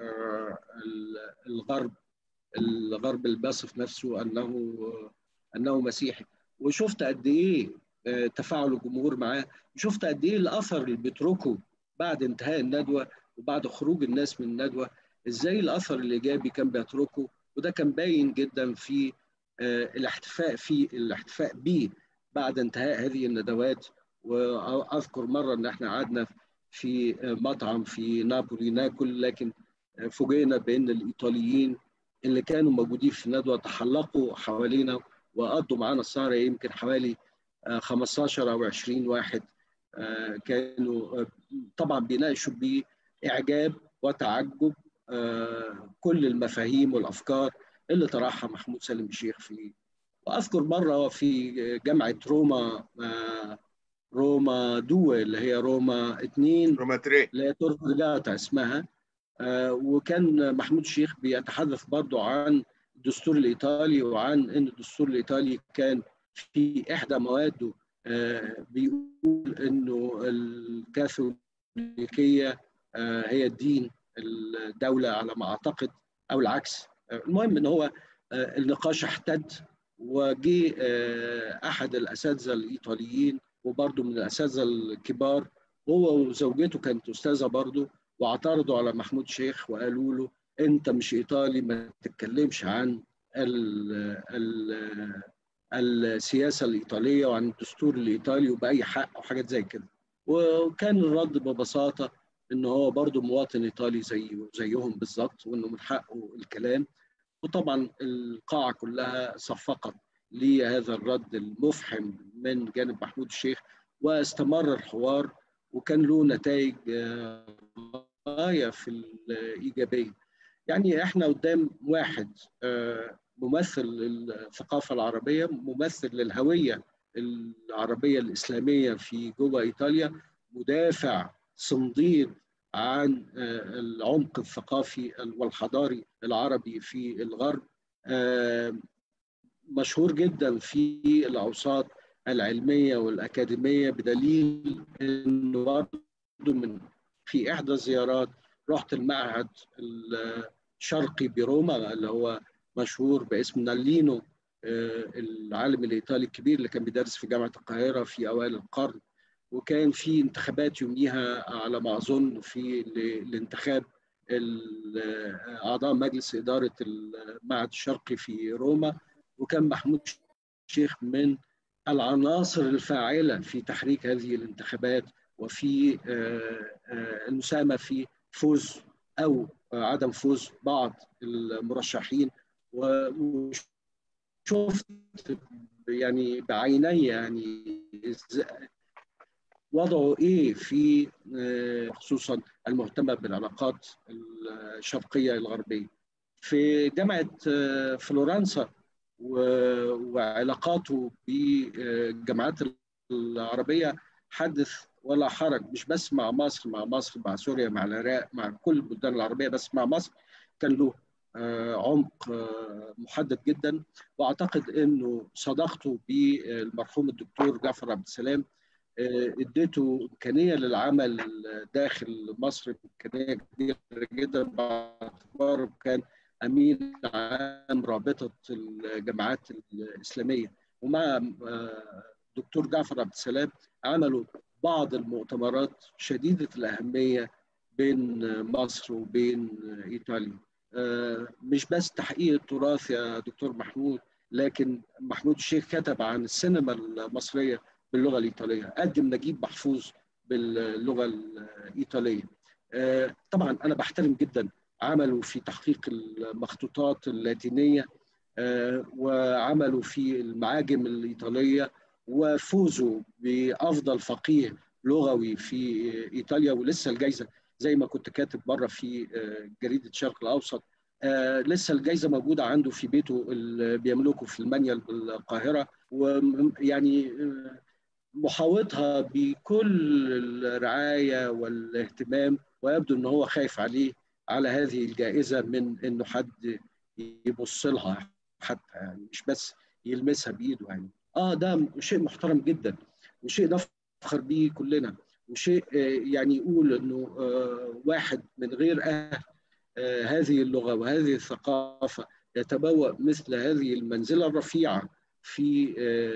S4: الغرب الغرب الباصف نفسه انه انه مسيحي وشفت قد ايه تفاعل الجمهور معاه وشفت قد ايه الاثر اللي بيتركه بعد انتهاء الندوه وبعد خروج الناس من الندوه ازاي الاثر الايجابي كان بيتركه وده كان باين جدا في الاحتفاء في الاحتفاء به بعد انتهاء هذه الندوات واذكر مره ان احنا قعدنا في مطعم في نابولي ناكل لكن فوجئنا بان الايطاليين اللي كانوا موجودين في الندوه تحلقوا حوالينا وقضوا معانا السهره يمكن حوالي 15 او 20 واحد كانوا طبعا بيناقشوا باعجاب وتعجب كل المفاهيم والافكار اللي طرحها محمود سالم الشيخ في واذكر مره في جامعه روما روما دو اللي هي روما اثنين
S3: روما تري
S4: اللي هي تورجاتا اسمها وكان محمود الشيخ بيتحدث برضو عن الدستور الايطالي وعن ان الدستور الايطالي كان في احدى مواده بيقول انه الكاثوليكيه هي الدين الدوله على ما اعتقد او العكس المهم ان هو النقاش احتد وجي احد الاساتذه الايطاليين وبرضه من الاساتذه الكبار هو وزوجته كانت استاذه برضه واعترضوا على محمود شيخ وقالوا له انت مش ايطالي ما تتكلمش عن ال ال السياسه الايطاليه وعن الدستور الايطالي وباي حق وحاجات زي كده وكان الرد ببساطه ان هو برضه مواطن ايطالي زي زيهم بالظبط وانه من حقه الكلام وطبعا القاعه كلها صفقت لهذا الرد المفحم من جانب محمود الشيخ واستمر الحوار وكان له نتائج غايه في الايجابيه يعني احنا قدام واحد ممثل للثقافة العربية ممثل للهوية العربية الإسلامية في جوه إيطاليا مدافع صنديد عن العمق الثقافي والحضاري العربي في الغرب مشهور جدا في الأوساط العلمية والأكاديمية بدليل أنه برضه من في إحدى الزيارات رحت المعهد الشرقي بروما اللي هو مشهور باسم نالينو العالم الإيطالي الكبير اللي كان بيدرس في جامعة القاهرة في أوائل القرن وكان في انتخابات يوميها على ما أظن في الانتخاب أعضاء مجلس إدارة المعهد الشرقي في روما وكان محمود شيخ من العناصر الفاعلة في تحريك هذه الانتخابات وفي المساهمة في فوز أو عدم فوز بعض المرشحين وشفت يعني بعيني يعني وضعه ايه في خصوصا المهتمه بالعلاقات الشرقيه الغربيه في جامعه فلورنسا وعلاقاته بالجامعات العربيه حدث ولا حرج مش بس مع مصر مع مصر مع سوريا مع العراق مع كل البلدان العربيه بس مع مصر كان له عمق محدد جدا واعتقد انه صداقته بالمرحوم الدكتور جعفر عبد السلام اديته امكانيه للعمل داخل مصر امكانيه كبيره جدا باعتباره كان امين عام رابطه الجامعات الاسلاميه ومع دكتور جعفر عبد السلام عملوا بعض المؤتمرات شديده الاهميه بين مصر وبين ايطاليا مش بس تحقيق التراث يا دكتور محمود لكن محمود الشيخ كتب عن السينما المصريه باللغه الايطاليه قدم نجيب محفوظ باللغه الايطاليه طبعا انا بحترم جدا عمله في تحقيق المخطوطات اللاتينيه وعمله في المعاجم الايطاليه وفوزه بافضل فقيه لغوي في ايطاليا ولسه الجائزه زي ما كنت كاتب مره في جريده الشرق الاوسط لسه الجائزه موجوده عنده في بيته اللي بيملكه في المانيال بالقاهره ويعني محاوطها بكل الرعايه والاهتمام ويبدو ان هو خايف عليه على هذه الجائزه من انه حد يبص لها حتى يعني مش بس يلمسها بايده يعني اه ده شيء محترم جدا وشيء نفخر به كلنا وشيء يعني يقول انه واحد من غير اهل هذه اللغه وهذه الثقافه يتبوأ مثل هذه المنزله الرفيعه في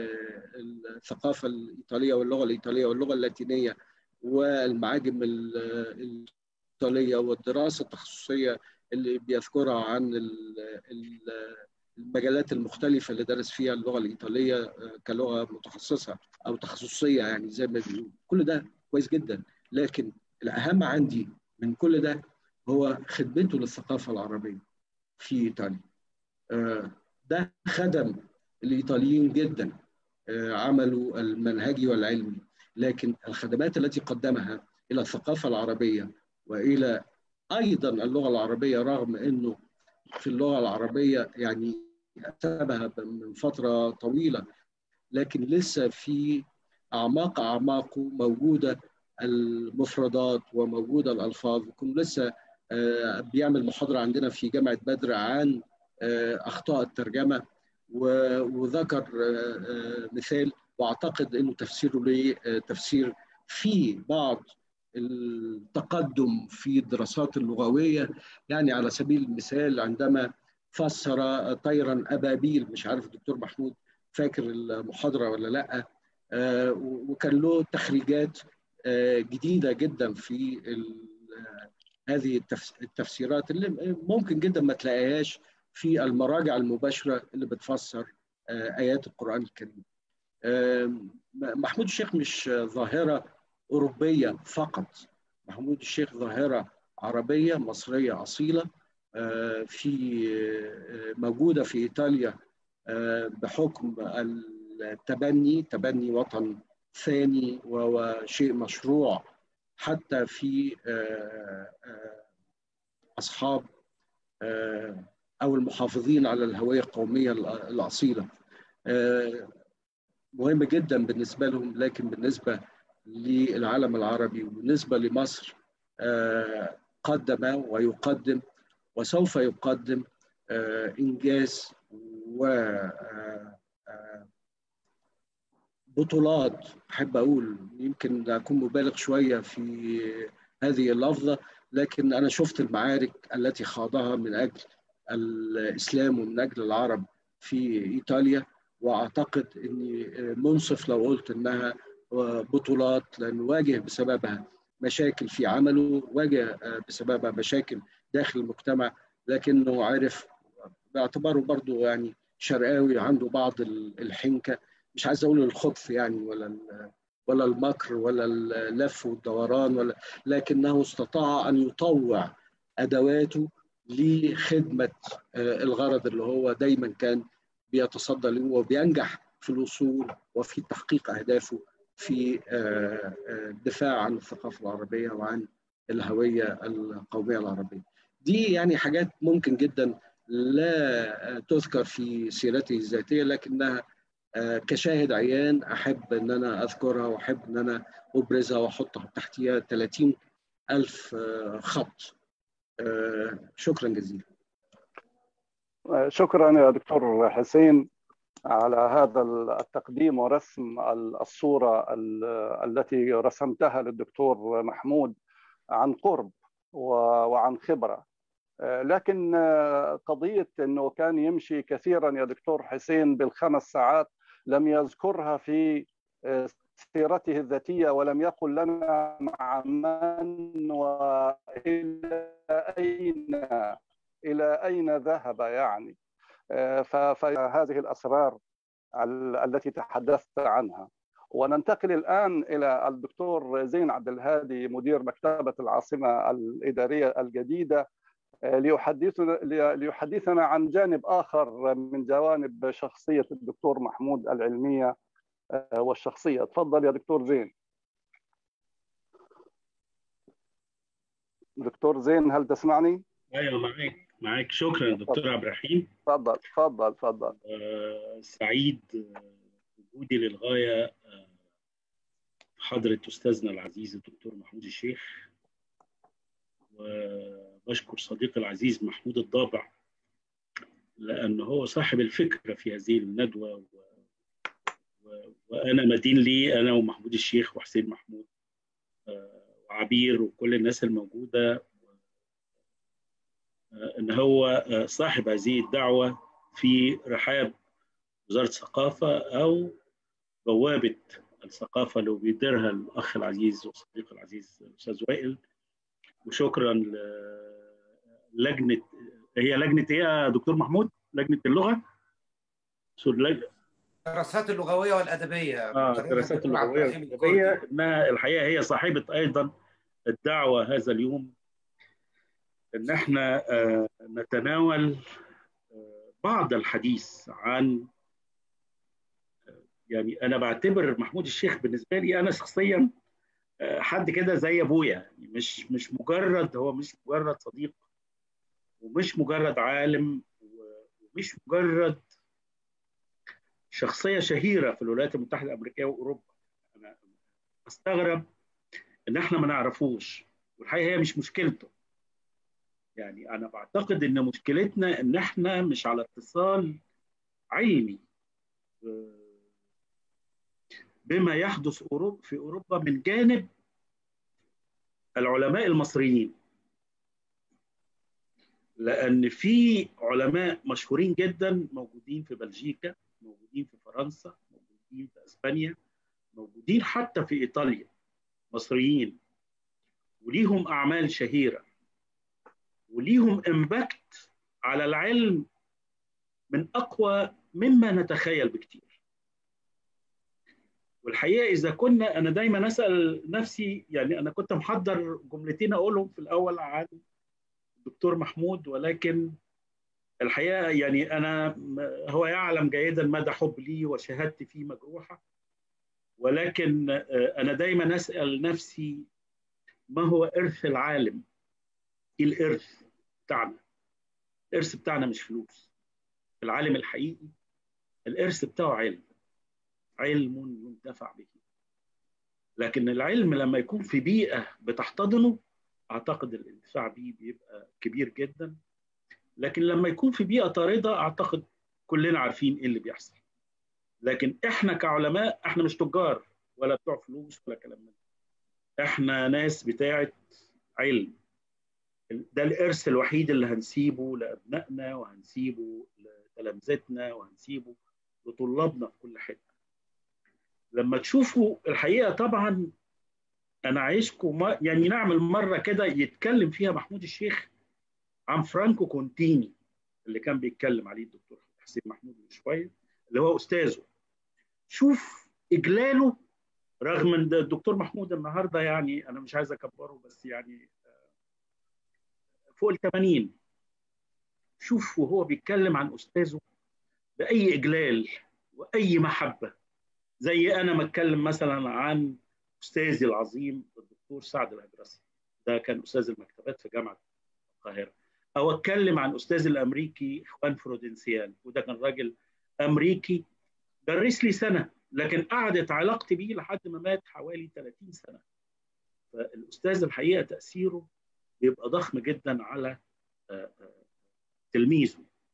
S4: الثقافه الايطاليه واللغه الايطاليه واللغه اللاتينيه والمعاجم الايطاليه والدراسه التخصصيه اللي بيذكرها عن المجالات المختلفه اللي درس فيها اللغه الايطاليه كلغه متخصصه او تخصصيه يعني زي ما بيقولوا كل ده كويس جدا لكن الاهم عندي من كل ده هو خدمته للثقافه العربيه في ايطاليا ده خدم الايطاليين جدا عمله المنهجي والعلمي لكن الخدمات التي قدمها الى الثقافه العربيه والى ايضا اللغه العربيه رغم انه في اللغه العربيه يعني كتبها من فتره طويله لكن لسه في اعماق اعماقه موجوده المفردات وموجوده الالفاظ وكنا لسه بيعمل محاضره عندنا في جامعه بدر عن اخطاء الترجمه وذكر مثال واعتقد انه تفسيره ليه تفسير في بعض التقدم في الدراسات اللغويه يعني على سبيل المثال عندما فسر طيرا ابابيل مش عارف الدكتور محمود فاكر المحاضره ولا لا وكان له تخريجات جديده جدا في هذه التفسيرات اللي ممكن جدا ما تلاقيهاش في المراجع المباشره اللي بتفسر ايات القران الكريم. محمود الشيخ مش ظاهره اوروبيه فقط محمود الشيخ ظاهره عربيه مصريه اصيله في موجوده في ايطاليا بحكم التبني تبني وطن ثاني وهو شيء مشروع حتى في اصحاب او المحافظين على الهويه القوميه الاصيله مهم جدا بالنسبه لهم لكن بالنسبه للعالم العربي وبالنسبه لمصر قدم ويقدم وسوف يقدم انجاز و بطولات احب اقول يمكن اكون مبالغ شويه في هذه اللفظه لكن انا شفت المعارك التي خاضها من اجل الاسلام ومن اجل العرب في ايطاليا واعتقد اني منصف لو قلت انها بطولات لانه واجه بسببها مشاكل في عمله واجه بسببها مشاكل داخل المجتمع لكنه عرف باعتباره برضه يعني شرقاوي عنده بعض الحنكه مش عايز اقول الخبث يعني ولا ولا المكر ولا اللف والدوران ولا لكنه استطاع ان يطوع ادواته لخدمه الغرض اللي هو دايما كان بيتصدى له وبينجح في الوصول وفي تحقيق اهدافه في الدفاع عن الثقافه العربيه وعن الهويه القوميه العربيه. دي يعني حاجات ممكن جدا لا تذكر في سيرته الذاتيه لكنها كشاهد عيان احب ان انا اذكرها واحب ان انا ابرزها واحط تحتيها 30 الف خط شكرا جزيلا
S2: شكرا يا دكتور حسين على هذا التقديم ورسم الصوره التي رسمتها للدكتور محمود عن قرب وعن خبره لكن قضيه انه كان يمشي كثيرا يا دكتور حسين بالخمس ساعات لم يذكرها في سيرته الذاتيه ولم يقل لنا مع من والى اين الى اين ذهب يعني فهذه الاسرار التي تحدثت عنها وننتقل الان الى الدكتور زين عبد الهادي مدير مكتبه العاصمه الاداريه الجديده ليحدثنا ليحدثنا عن جانب اخر من جوانب شخصيه الدكتور محمود العلميه والشخصيه تفضل يا دكتور زين دكتور زين هل تسمعني
S5: ايوه معاك معاك شكرا دكتور عبد الرحيم
S2: تفضل تفضل تفضل
S5: آه سعيد وجودي للغايه حضره استاذنا العزيز الدكتور محمود الشيخ وبشكر صديقي العزيز محمود الضابع لأنه هو صاحب الفكرة في هذه الندوة و... و... وأنا مدين لي أنا ومحمود الشيخ وحسين محمود وعبير وكل الناس الموجودة أن هو صاحب هذه الدعوة في رحاب وزارة الثقافة أو بوابة الثقافة اللي بيديرها الأخ العزيز والصديق العزيز الأستاذ وائل وشكرا لجنه هي لجنه ايه يا دكتور محمود؟ لجنه اللغه؟
S6: الدراسات اللغويه والادبيه
S5: اه الدراسات اللغويه والادبيه انها الحقيقه هي صاحبه ايضا الدعوه هذا اليوم ان احنا آه نتناول آه بعض الحديث عن يعني انا بعتبر محمود الشيخ بالنسبه لي انا شخصيا حد كده زي ابويا يعني مش مش مجرد هو مش مجرد صديق ومش مجرد عالم ومش مجرد شخصيه شهيره في الولايات المتحده الامريكيه واوروبا انا استغرب ان احنا ما نعرفوش والحقيقه هي مش مشكلته يعني انا بعتقد ان مشكلتنا ان احنا مش على اتصال علمي بما يحدث أوروبا في أوروبا من جانب العلماء المصريين لأن في علماء مشهورين جدا موجودين في بلجيكا موجودين في فرنسا موجودين في أسبانيا موجودين حتى في إيطاليا مصريين وليهم أعمال شهيرة وليهم امباكت على العلم من أقوى مما نتخيل بكتير والحقيقه اذا كنا انا دايما اسال نفسي يعني انا كنت محضر جملتين اقولهم في الاول عن الدكتور محمود ولكن الحقيقه يعني انا هو يعلم جيدا مدى حب لي وشهادتي فيه مجروحه ولكن انا دايما اسال نفسي ما هو ارث العالم؟ ايه الارث بتاعنا؟ الارث بتاعنا مش فلوس العالم الحقيقي الارث بتاعه علم علم ينتفع به لكن العلم لما يكون في بيئه بتحتضنه اعتقد الانتفاع به بيبقى كبير جدا لكن لما يكون في بيئه طارده اعتقد كلنا عارفين ايه اللي بيحصل لكن احنا كعلماء احنا مش تجار ولا بتوع فلوس ولا كلام من ده احنا ناس بتاعه علم ده الارث الوحيد اللي هنسيبه لابنائنا وهنسيبه لتلامذتنا وهنسيبه لطلابنا في كل حته لما تشوفوا الحقيقه طبعا انا عايزكم يعني نعمل مره كده يتكلم فيها محمود الشيخ عن فرانكو كونتيني اللي كان بيتكلم عليه الدكتور حسين محمود من شويه اللي هو استاذه شوف اجلاله رغم ان الدكتور محمود النهارده يعني انا مش عايز اكبره بس يعني فوق ال 80 شوف وهو بيتكلم عن استاذه باي اجلال واي محبه زي انا ما اتكلم مثلا عن استاذي العظيم الدكتور سعد الهجرسي ده كان استاذ المكتبات في جامعه القاهره او اتكلم عن استاذي الامريكي خوان فرودنسيان وده كان راجل امريكي درس لي سنه لكن قعدت علاقتي بيه لحد ما مات حوالي 30 سنه فالاستاذ الحقيقه تاثيره بيبقى ضخم جدا على تلميذه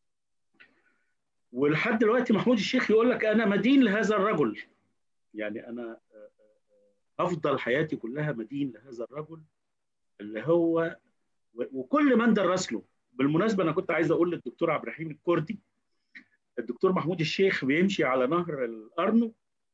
S5: ولحد دلوقتي محمود الشيخ يقول لك انا مدين لهذا الرجل يعني انا افضل حياتي كلها مدين لهذا الرجل اللي هو وكل من درس له بالمناسبه انا كنت عايز اقول للدكتور عبد الرحيم الكردي الدكتور محمود الشيخ بيمشي على نهر الارنو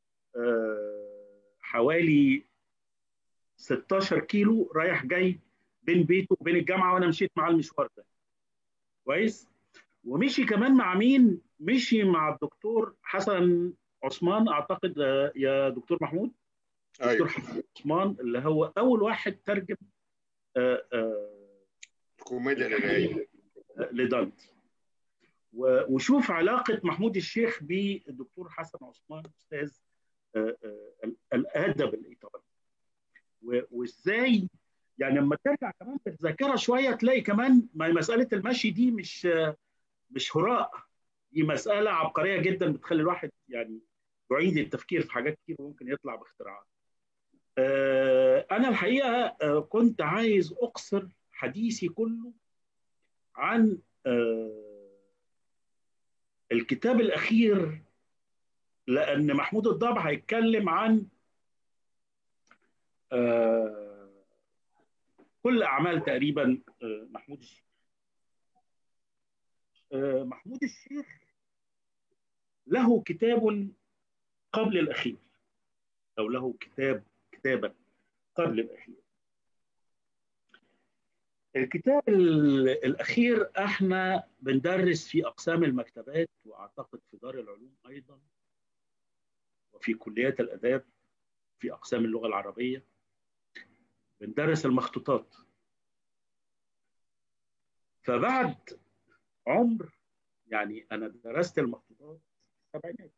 S5: حوالي 16 كيلو رايح جاي بين بيته وبين الجامعه وانا مشيت معاه المشوار ده كويس ومشي كمان مع مين مشي مع الدكتور حسن عثمان اعتقد يا دكتور محمود
S3: أيوة.
S5: دكتور حسن عثمان اللي هو اول واحد ترجم
S3: الكوميديا الالهيه
S5: لدانتي وشوف علاقه محمود الشيخ بالدكتور حسن عثمان استاذ الادب الايطالي وازاي يعني لما ترجع كمان في الذاكره شويه تلاقي كمان ما مساله المشي دي مش مش هراء دي مساله عبقريه جدا بتخلي الواحد يعني يعيد التفكير في حاجات كتير وممكن يطلع باختراعات. انا الحقيقه كنت عايز اقصر حديثي كله عن الكتاب الاخير لان محمود الضبع هيتكلم عن كل اعمال تقريبا محمود الشيخ محمود الشيخ له كتاب قبل الاخير او له كتاب كتابا قبل الاخير الكتاب الاخير احنا بندرس في اقسام المكتبات واعتقد في دار العلوم ايضا وفي كليات الاداب في اقسام اللغه العربيه بندرس المخطوطات فبعد عمر يعني انا درست المخطوطات في السبعينات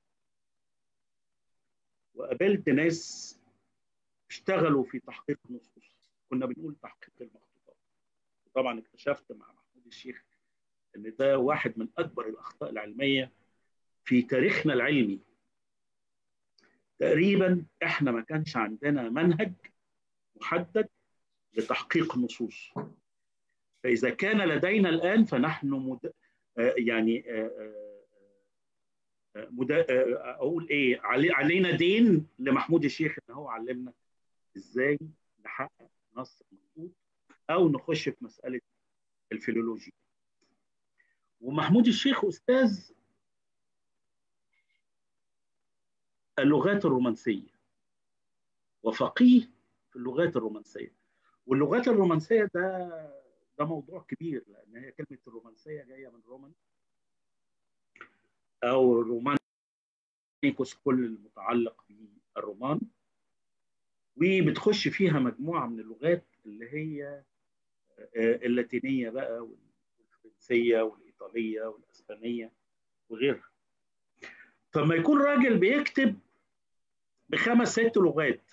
S5: وقابلت ناس اشتغلوا في تحقيق النصوص كنا بنقول تحقيق المخطوطات طبعا اكتشفت مع محمود الشيخ ان ده واحد من اكبر الاخطاء العلميه في تاريخنا العلمي تقريبا احنا ما كانش عندنا منهج محدد لتحقيق النصوص فاذا كان لدينا الان فنحن مد... يعني مد... اقول ايه علينا دين لمحمود الشيخ ان هو علمنا ازاي نحقق نص مظبوط او نخش في مساله الفيلولوجيا ومحمود الشيخ استاذ اللغات الرومانسيه وفقيه في اللغات الرومانسيه واللغات الرومانسيه ده ده موضوع كبير لان هي كلمه الرومانسيه جايه من رومان او رومانيكوس كل المتعلق بالرومان وبتخش فيها مجموعه من اللغات اللي هي اللاتينيه بقى والفرنسيه والايطاليه والاسبانيه وغيرها فما يكون راجل بيكتب بخمس ست لغات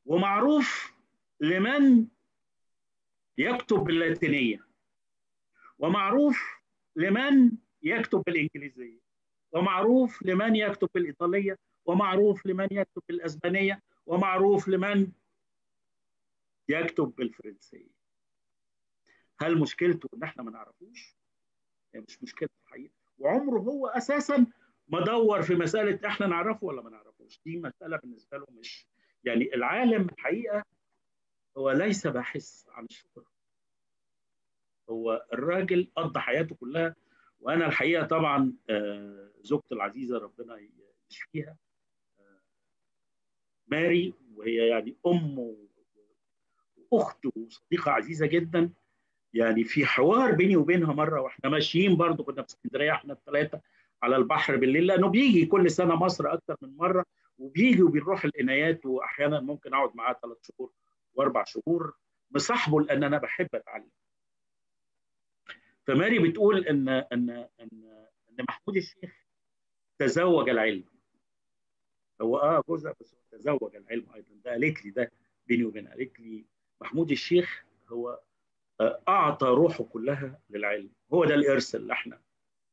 S5: ومعروف لمن يكتب باللاتينيه ومعروف لمن يكتب بالانجليزيه ومعروف لمن يكتب بالايطاليه ومعروف لمن يكتب بالاسبانيه ومعروف لمن يكتب بالفرنسيه هل مشكلته ان احنا ما نعرفوش؟ هي مش مشكلته الحقيقه وعمره هو اساسا ما دور في مساله احنا نعرفه ولا ما نعرفوش دي مساله بالنسبه له مش يعني العالم الحقيقه هو ليس باحث عن الشهره هو الراجل قضى حياته كلها وانا الحقيقه طبعا زوجتي العزيزه ربنا يشفيها ماري وهي يعني ام واخت وصديقه عزيزه جدا يعني في حوار بيني وبينها مره واحنا ماشيين برضو كنا في اسكندريه احنا الثلاثه على البحر بالليل لانه بيجي كل سنه مصر اكثر من مره وبيجي وبنروح القنايات واحيانا ممكن اقعد معاه ثلاث شهور واربع شهور مصاحبه لان انا بحب اتعلم. فماري بتقول ان ان ان ان محمود الشيخ تزوج العلم. هو اه جزء بس هو تزوج العلم ايضا ده قالت لي ده بيني وبينها قالت لي محمود الشيخ هو اعطى روحه كلها للعلم هو ده الارث اللي احنا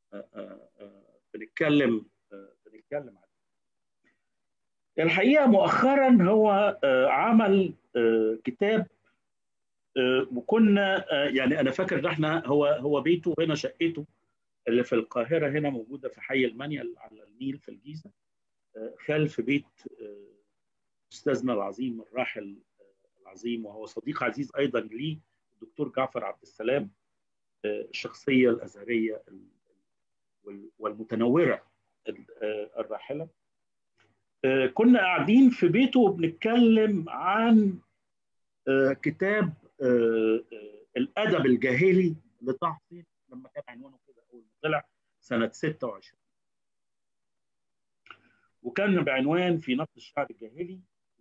S5: بنتكلم بنتكلم عنه الحقيقه مؤخرا هو عمل كتاب وكنا يعني انا فاكر ان احنا هو هو بيته هنا شقته اللي في القاهره هنا موجوده في حي المنيل على النيل في الجيزه خلف بيت استاذنا العظيم الراحل العظيم وهو صديق عزيز ايضا لي الدكتور جعفر عبد السلام الشخصيه الازهريه والمتنوره الراحله كنا قاعدين في بيته وبنتكلم عن كتاب الادب الجاهلي لطه حسين لما كان عنوانه كده اول ما طلع سنه 26 وكان بعنوان في نقد الشعر الجاهلي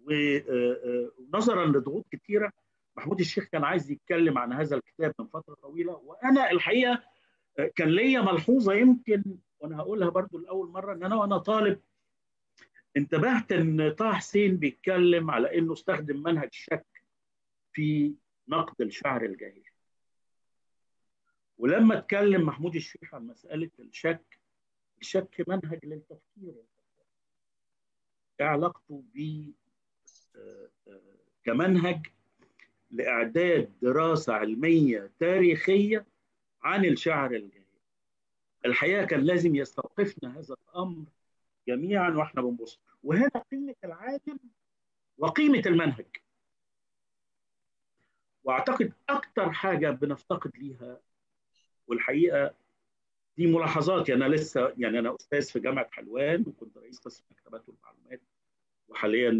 S5: ونظرا لضغوط كثيره محمود الشيخ كان عايز يتكلم عن هذا الكتاب من فتره طويله وانا الحقيقه كان ليا ملحوظه يمكن وانا هقولها برضو لاول مره ان انا وانا طالب انتبهت ان طه حسين بيتكلم على انه استخدم منهج الشك في نقد الشعر الجاهلي ولما اتكلم محمود الشيخ عن مساله الشك الشك منهج للتفكير ايه علاقته ب كمنهج لاعداد دراسه علميه تاريخيه عن الشعر الجاهلي الحقيقه كان لازم يستوقفنا هذا الامر جميعا واحنا بنبص وهنا قيمه العالم وقيمه المنهج واعتقد اكتر حاجه بنفتقد ليها والحقيقه دي ملاحظاتي انا لسه يعني انا استاذ في جامعه حلوان وكنت رئيس قسم مكتبات والمعلومات وحاليا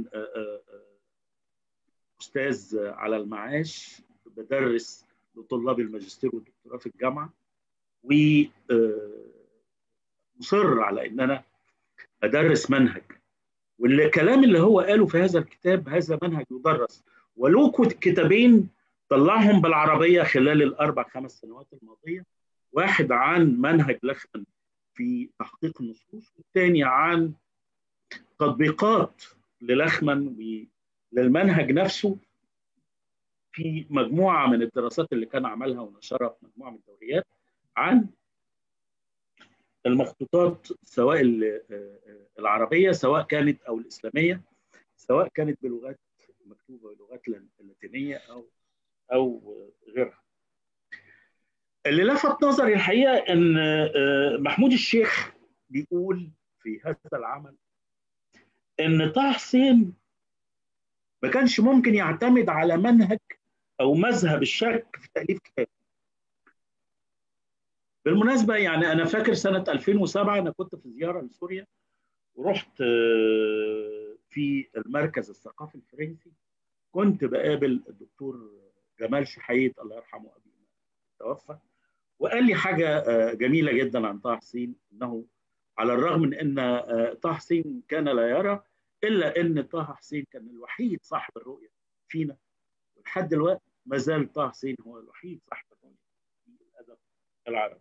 S5: استاذ على المعاش بدرس لطلاب الماجستير والدكتوراه في الجامعه ومصر على ان انا ادرس منهج والكلام اللي هو قاله في هذا الكتاب هذا منهج يدرس ولو كتابين طلعهم بالعربيه خلال الاربع خمس سنوات الماضيه واحد عن منهج لخن في تحقيق النصوص والثاني عن تطبيقات للخمن وللمنهج نفسه في مجموعه من الدراسات اللي كان عملها ونشرها في مجموعه من الدوريات عن المخطوطات سواء العربيه سواء كانت او الاسلاميه سواء كانت بلغات مكتوبه بلغات اللاتينيه او او غيرها. اللي لفت نظري الحقيقه ان محمود الشيخ بيقول في هذا العمل ان طه حسين ما كانش ممكن يعتمد على منهج او مذهب الشك في تاليف كتاب. بالمناسبه يعني انا فاكر سنه 2007 انا كنت في زياره لسوريا ورحت في المركز الثقافي الفرنسي كنت بقابل الدكتور جمال شحيت الله يرحمه ابي توفى وقال لي حاجه جميله جدا عن طه حسين انه على الرغم من ان طه حسين كان لا يرى الا ان طه حسين كان الوحيد صاحب الرؤيه فينا ولحد دلوقتي ما زال طه حسين هو الوحيد صاحب الرؤيه في الادب العربي.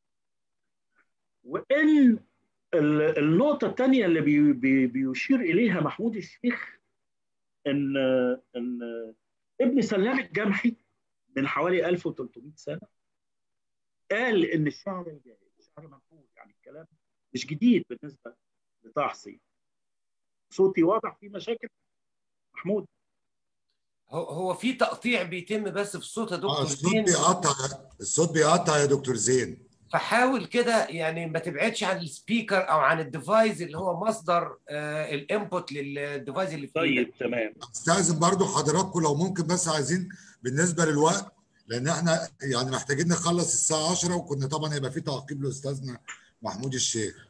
S5: وان النقطة الثانية اللي بي بي بيشير إليها محمود الشيخ إن إن ابن سلام الجمحي من حوالي 1300 سنة قال ان الشعر الجاهلي الشعر منحول يعني الكلام مش جديد بالنسبه لطه حسين صوتي واضح في مشاكل محمود
S6: هو هو في تقطيع بيتم بس في الصوت يا
S1: اه
S6: دكتور
S1: الصوت
S6: زين
S1: بيقطع الصوت بيقطع يا دكتور زين
S6: فحاول كده يعني ما تبعدش عن السبيكر او عن الديفايس اللي هو مصدر آه الانبوت للديفايس اللي في ايدك
S5: طيب تمام
S1: استاذن برضو حضراتكم لو ممكن بس عايزين بالنسبه للوقت لان احنا يعني محتاجين نخلص الساعه 10 وكنا طبعا هيبقى في تعقيب لاستاذنا محمود الشيخ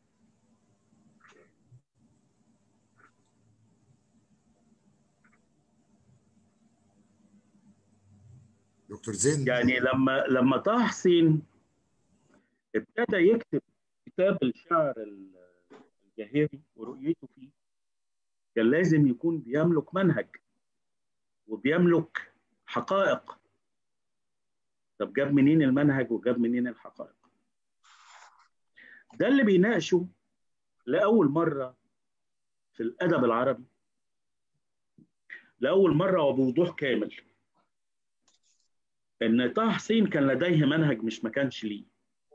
S1: دكتور زين
S5: يعني لما لما طه حسين ابتدى يكتب كتاب الشعر الجاهلي ورؤيته فيه كان لازم يكون بيملك منهج وبيملك حقائق طب جاب منين المنهج وجاب منين الحقائق ده اللي بيناقشه لأول مرة في الأدب العربي لأول مرة وبوضوح كامل إن طه حسين كان لديه منهج مش ما كانش ليه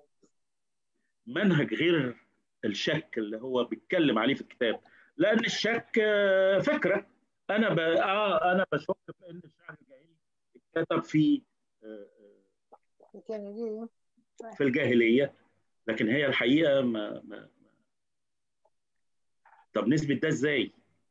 S5: منهج غير الشك اللي هو بيتكلم عليه في الكتاب لأن الشك آه، فكرة أنا ب... آه أنا بشك في إن الشعر الجاهلي اتكتب في آه،
S7: الجاهلية
S5: في الجاهليه لكن هي الحقيقه ما, ما ما- طب نثبت ده ازاي؟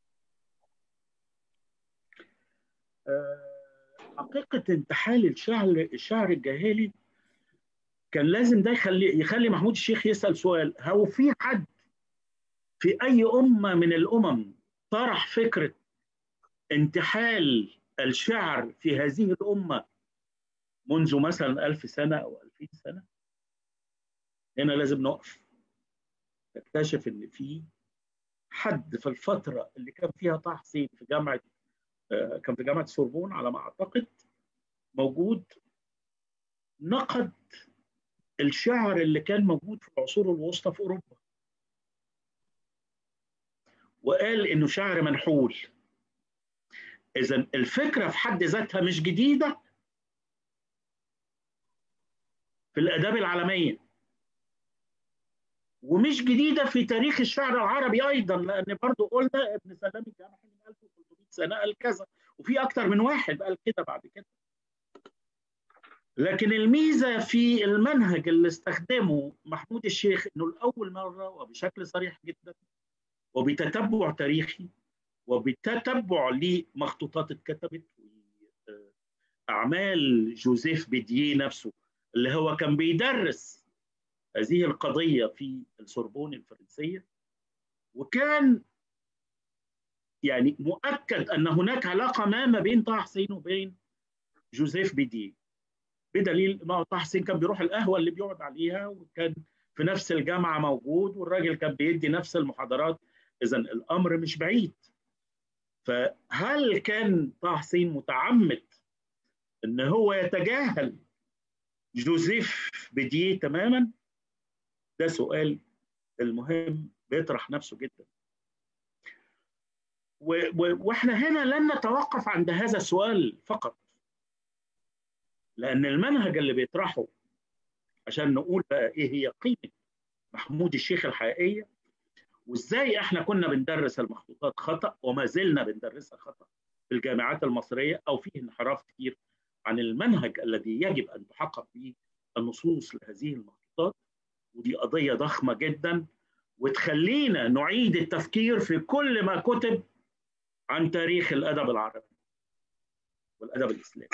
S5: آه، حقيقه انتحال الشعر الشعر الجاهلي كان لازم ده يخلي يخلي محمود الشيخ يسال سؤال هو في حد في اي امه من الامم طرح فكره انتحال الشعر في هذه الامه منذ مثلا ألف سنة أو ألفين سنة هنا لازم نقف نكتشف إن في حد في الفترة اللي كان فيها طه حسين في جامعة آه، كان في جامعة سوربون على ما أعتقد موجود نقد الشعر اللي كان موجود في العصور الوسطى في أوروبا وقال إنه شعر منحول إذا الفكرة في حد ذاتها مش جديدة في الآداب العالمية ومش جديدة في تاريخ الشعر العربي أيضا لأن برضو قلنا ابن سلام الجامحي من 1300 سنة قال كذا وفي أكتر من واحد قال كده بعد كده لكن الميزة في المنهج اللي استخدمه محمود الشيخ إنه لأول مرة وبشكل صريح جدا وبتتبع تاريخي وبتتبع لمخطوطات اتكتبت أعمال جوزيف بيديه نفسه اللي هو كان بيدرس هذه القضية في السوربون الفرنسية وكان يعني مؤكد أن هناك علاقة ما ما بين طه حسين وبين جوزيف بيديه بدليل ما هو طه حسين كان بيروح القهوة اللي بيقعد عليها وكان في نفس الجامعة موجود والراجل كان بيدي نفس المحاضرات إذا الأمر مش بعيد فهل كان طه حسين متعمد ان هو يتجاهل جوزيف بديه تماما ده سؤال المهم بيطرح نفسه جدا و- و- واحنا هنا لن نتوقف عند هذا السؤال فقط لان المنهج اللي بيطرحه عشان نقول بقى ايه هي قيمه محمود الشيخ الحقيقيه وازاي احنا كنا بندرس المخطوطات خطا وما زلنا بندرسها خطا في الجامعات المصريه او فيه انحراف كتير عن المنهج الذي يجب ان تحقق به النصوص لهذه المخطوطات ودي قضيه ضخمه جدا وتخلينا نعيد التفكير في كل ما كتب عن تاريخ الادب العربي والادب الاسلامي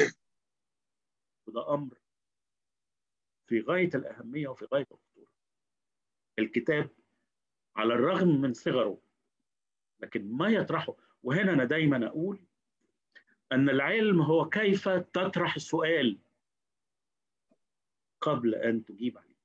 S5: وده امر في غايه الاهميه وفي غايه الخطوره الكتاب على الرغم من صغره لكن ما يطرحه وهنا انا دايما اقول ان العلم هو كيف تطرح السؤال قبل ان تجيب عليه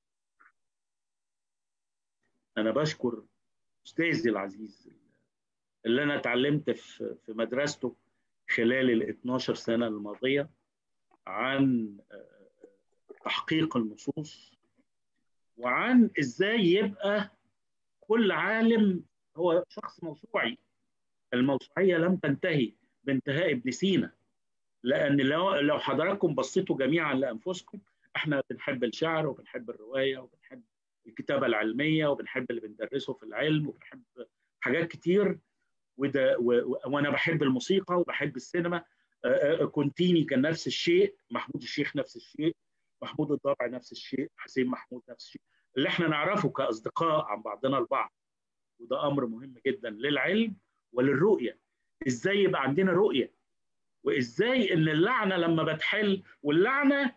S5: انا بشكر استاذي العزيز اللي انا اتعلمت في في مدرسته خلال ال 12 سنه الماضيه عن تحقيق النصوص وعن ازاي يبقى كل عالم هو شخص موسوعي الموسوعيه لم تنتهي بانتهاء ابن سينا لان لو لو حضراتكم بصيتوا جميعا لانفسكم احنا بنحب الشعر وبنحب الروايه وبنحب الكتابه العلميه وبنحب اللي بندرسه في العلم وبنحب حاجات كتير وده و... وانا بحب الموسيقى وبحب السينما كونتيني كان نفس الشيء محمود الشيخ نفس الشيء محمود الضبع نفس الشيء حسين محمود نفس الشيء اللي احنا نعرفه كاصدقاء عن بعضنا البعض وده امر مهم جدا للعلم وللرؤيه ازاي يبقى عندنا رؤيه وازاي ان اللعنه لما بتحل واللعنه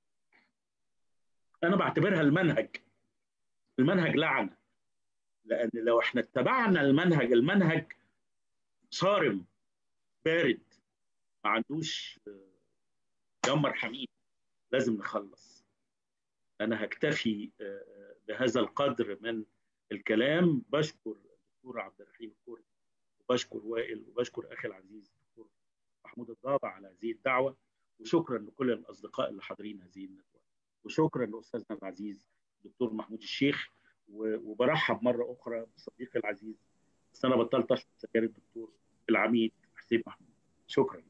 S5: انا بعتبرها المنهج المنهج لعنه لان لو احنا اتبعنا المنهج المنهج صارم بارد ما عندوش جمر حميد لازم نخلص انا هكتفي بهذا القدر من الكلام بشكر الدكتور عبد الرحيم الكوري وبشكر وائل وبشكر اخي العزيز الدكتور محمود الضابع على هذه الدعوه وشكرا لكل الاصدقاء اللي حاضرين هذه الندوه وشكرا لاستاذنا العزيز الدكتور محمود الشيخ وبرحب مره اخرى بصديقي العزيز بس انا بطلت اشرب سجاير الدكتور العميد حسين محمود شكرا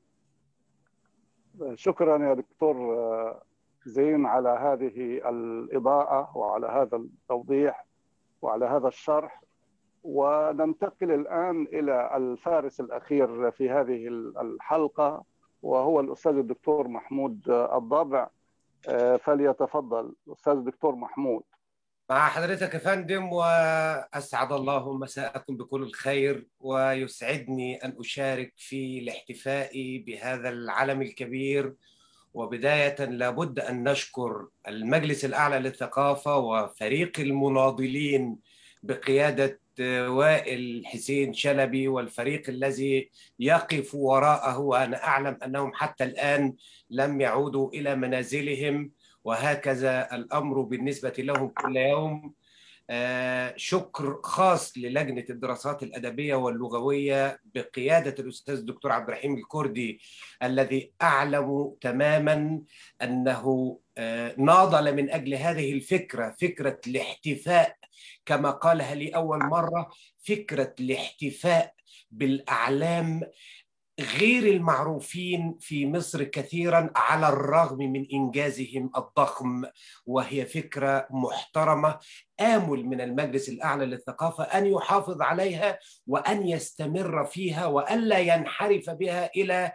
S2: شكرا يا دكتور زين على هذه الإضاءة وعلى هذا التوضيح وعلى هذا الشرح وننتقل الآن إلى الفارس الأخير في هذه الحلقة وهو الأستاذ الدكتور محمود الضابع فليتفضل أستاذ الدكتور محمود
S6: مع حضرتك يا فندم وأسعد الله مساءكم بكل الخير ويسعدني أن أشارك في الاحتفاء بهذا العلم الكبير وبداية لابد أن نشكر المجلس الأعلى للثقافة وفريق المناضلين بقيادة وائل حسين شلبي والفريق الذي يقف وراءه وأنا أعلم أنهم حتى الآن لم يعودوا إلى منازلهم وهكذا الأمر بالنسبة لهم كل يوم شكر خاص للجنة الدراسات الأدبية واللغوية بقيادة الأستاذ الدكتور عبد الرحيم الكردي الذي أعلم تماما أنه ناضل من أجل هذه الفكرة فكرة الاحتفاء كما قالها لي أول مرة فكرة الاحتفاء بالأعلام غير المعروفين في مصر كثيرا على الرغم من انجازهم الضخم وهي فكره محترمه امل من المجلس الاعلى للثقافه ان يحافظ عليها وان يستمر فيها والا ينحرف بها الى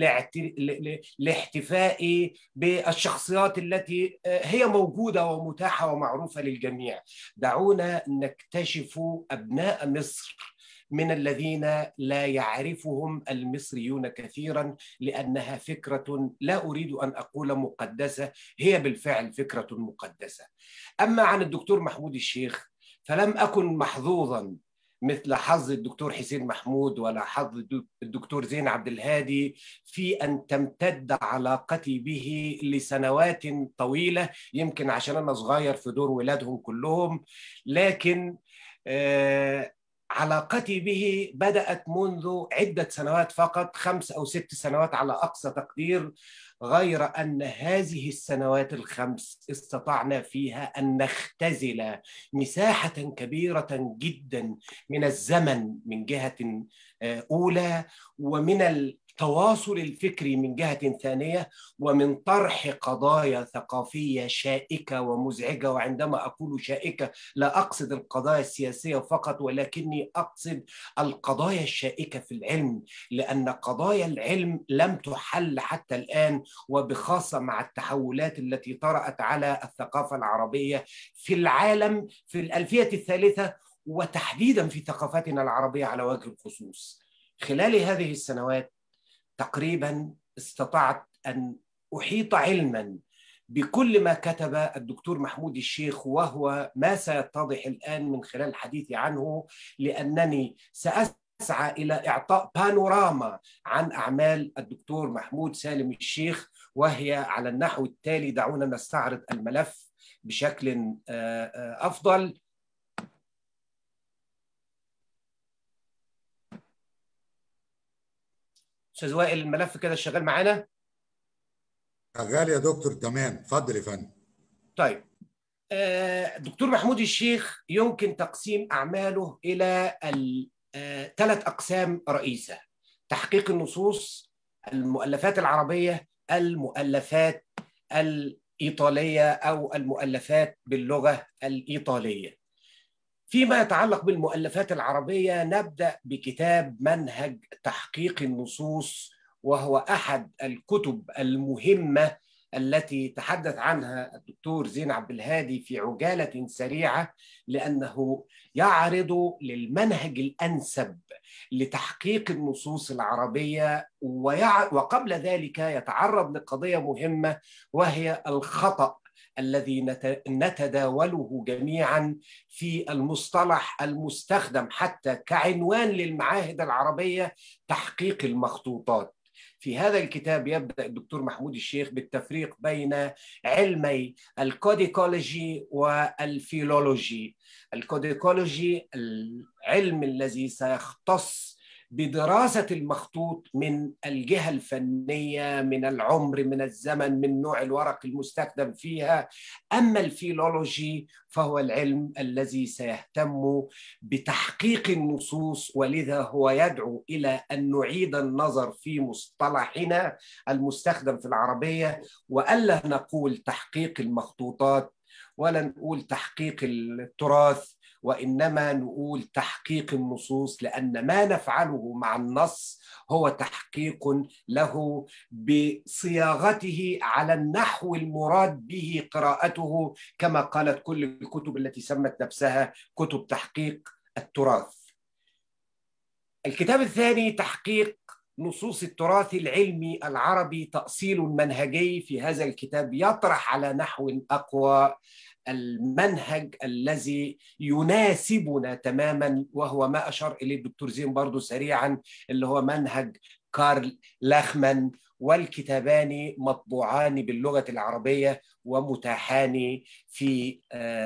S6: الاحتفاء بالشخصيات التي هي موجوده ومتاحه ومعروفه للجميع دعونا نكتشف ابناء مصر من الذين لا يعرفهم المصريون كثيرا لانها فكره لا اريد ان اقول مقدسه هي بالفعل فكره مقدسه. اما عن الدكتور محمود الشيخ فلم اكن محظوظا مثل حظ الدكتور حسين محمود ولا حظ الدكتور زين عبد الهادي في ان تمتد علاقتي به لسنوات طويله يمكن عشان انا صغير في دور ولادهم كلهم لكن آه علاقتي به بدأت منذ عدة سنوات فقط خمس أو ست سنوات على أقصى تقدير غير أن هذه السنوات الخمس استطعنا فيها أن نختزل مساحة كبيرة جدا من الزمن من جهة أولى ومن التواصل الفكري من جهة ثانية ومن طرح قضايا ثقافية شائكة ومزعجة وعندما أقول شائكة لا أقصد القضايا السياسية فقط ولكني أقصد القضايا الشائكة في العلم لأن قضايا العلم لم تحل حتى الآن وبخاصة مع التحولات التي طرأت على الثقافة العربية في العالم في الألفية الثالثة وتحديدا في ثقافتنا العربية على وجه الخصوص خلال هذه السنوات تقريبا استطعت ان احيط علما بكل ما كتب الدكتور محمود الشيخ وهو ما سيتضح الان من خلال حديثي عنه لانني ساسعى الى اعطاء بانوراما عن اعمال الدكتور محمود سالم الشيخ وهي على النحو التالي دعونا نستعرض الملف بشكل افضل استاذ وائل الملف كده شغال معانا
S1: شغال يا دكتور تمام اتفضل يا فندم
S6: طيب الدكتور محمود الشيخ يمكن تقسيم اعماله الى ثلاث اقسام رئيسه تحقيق النصوص المؤلفات العربيه المؤلفات الإيطالية أو المؤلفات باللغة الإيطالية فيما يتعلق بالمؤلفات العربية نبدأ بكتاب منهج تحقيق النصوص وهو أحد الكتب المهمة التي تحدث عنها الدكتور زين عبد الهادي في عجالة سريعة لأنه يعرض للمنهج الأنسب لتحقيق النصوص العربية ويع... وقبل ذلك يتعرض لقضية مهمة وهي الخطأ الذي نت... نتداوله جميعا في المصطلح المستخدم حتى كعنوان للمعاهد العربية تحقيق المخطوطات في هذا الكتاب يبدا الدكتور محمود الشيخ بالتفريق بين علمي الكوديكولوجي والفيلولوجي الكوديكولوجي العلم الذي سيختص بدراسة المخطوط من الجهة الفنية من العمر من الزمن من نوع الورق المستخدم فيها أما الفيلولوجي فهو العلم الذي سيهتم بتحقيق النصوص ولذا هو يدعو إلى أن نعيد النظر في مصطلحنا المستخدم في العربية وألا نقول تحقيق المخطوطات ولا نقول تحقيق التراث وانما نقول تحقيق النصوص لان ما نفعله مع النص هو تحقيق له بصياغته على النحو المراد به قراءته كما قالت كل الكتب التي سمت نفسها كتب تحقيق التراث. الكتاب الثاني تحقيق نصوص التراث العلمي العربي تأصيل منهجي في هذا الكتاب يطرح على نحو أقوى المنهج الذي يناسبنا تماما وهو ما أشار إليه الدكتور زين برضو سريعا اللي هو منهج كارل لاخمان والكتابان مطبوعان باللغة العربية ومتاحان في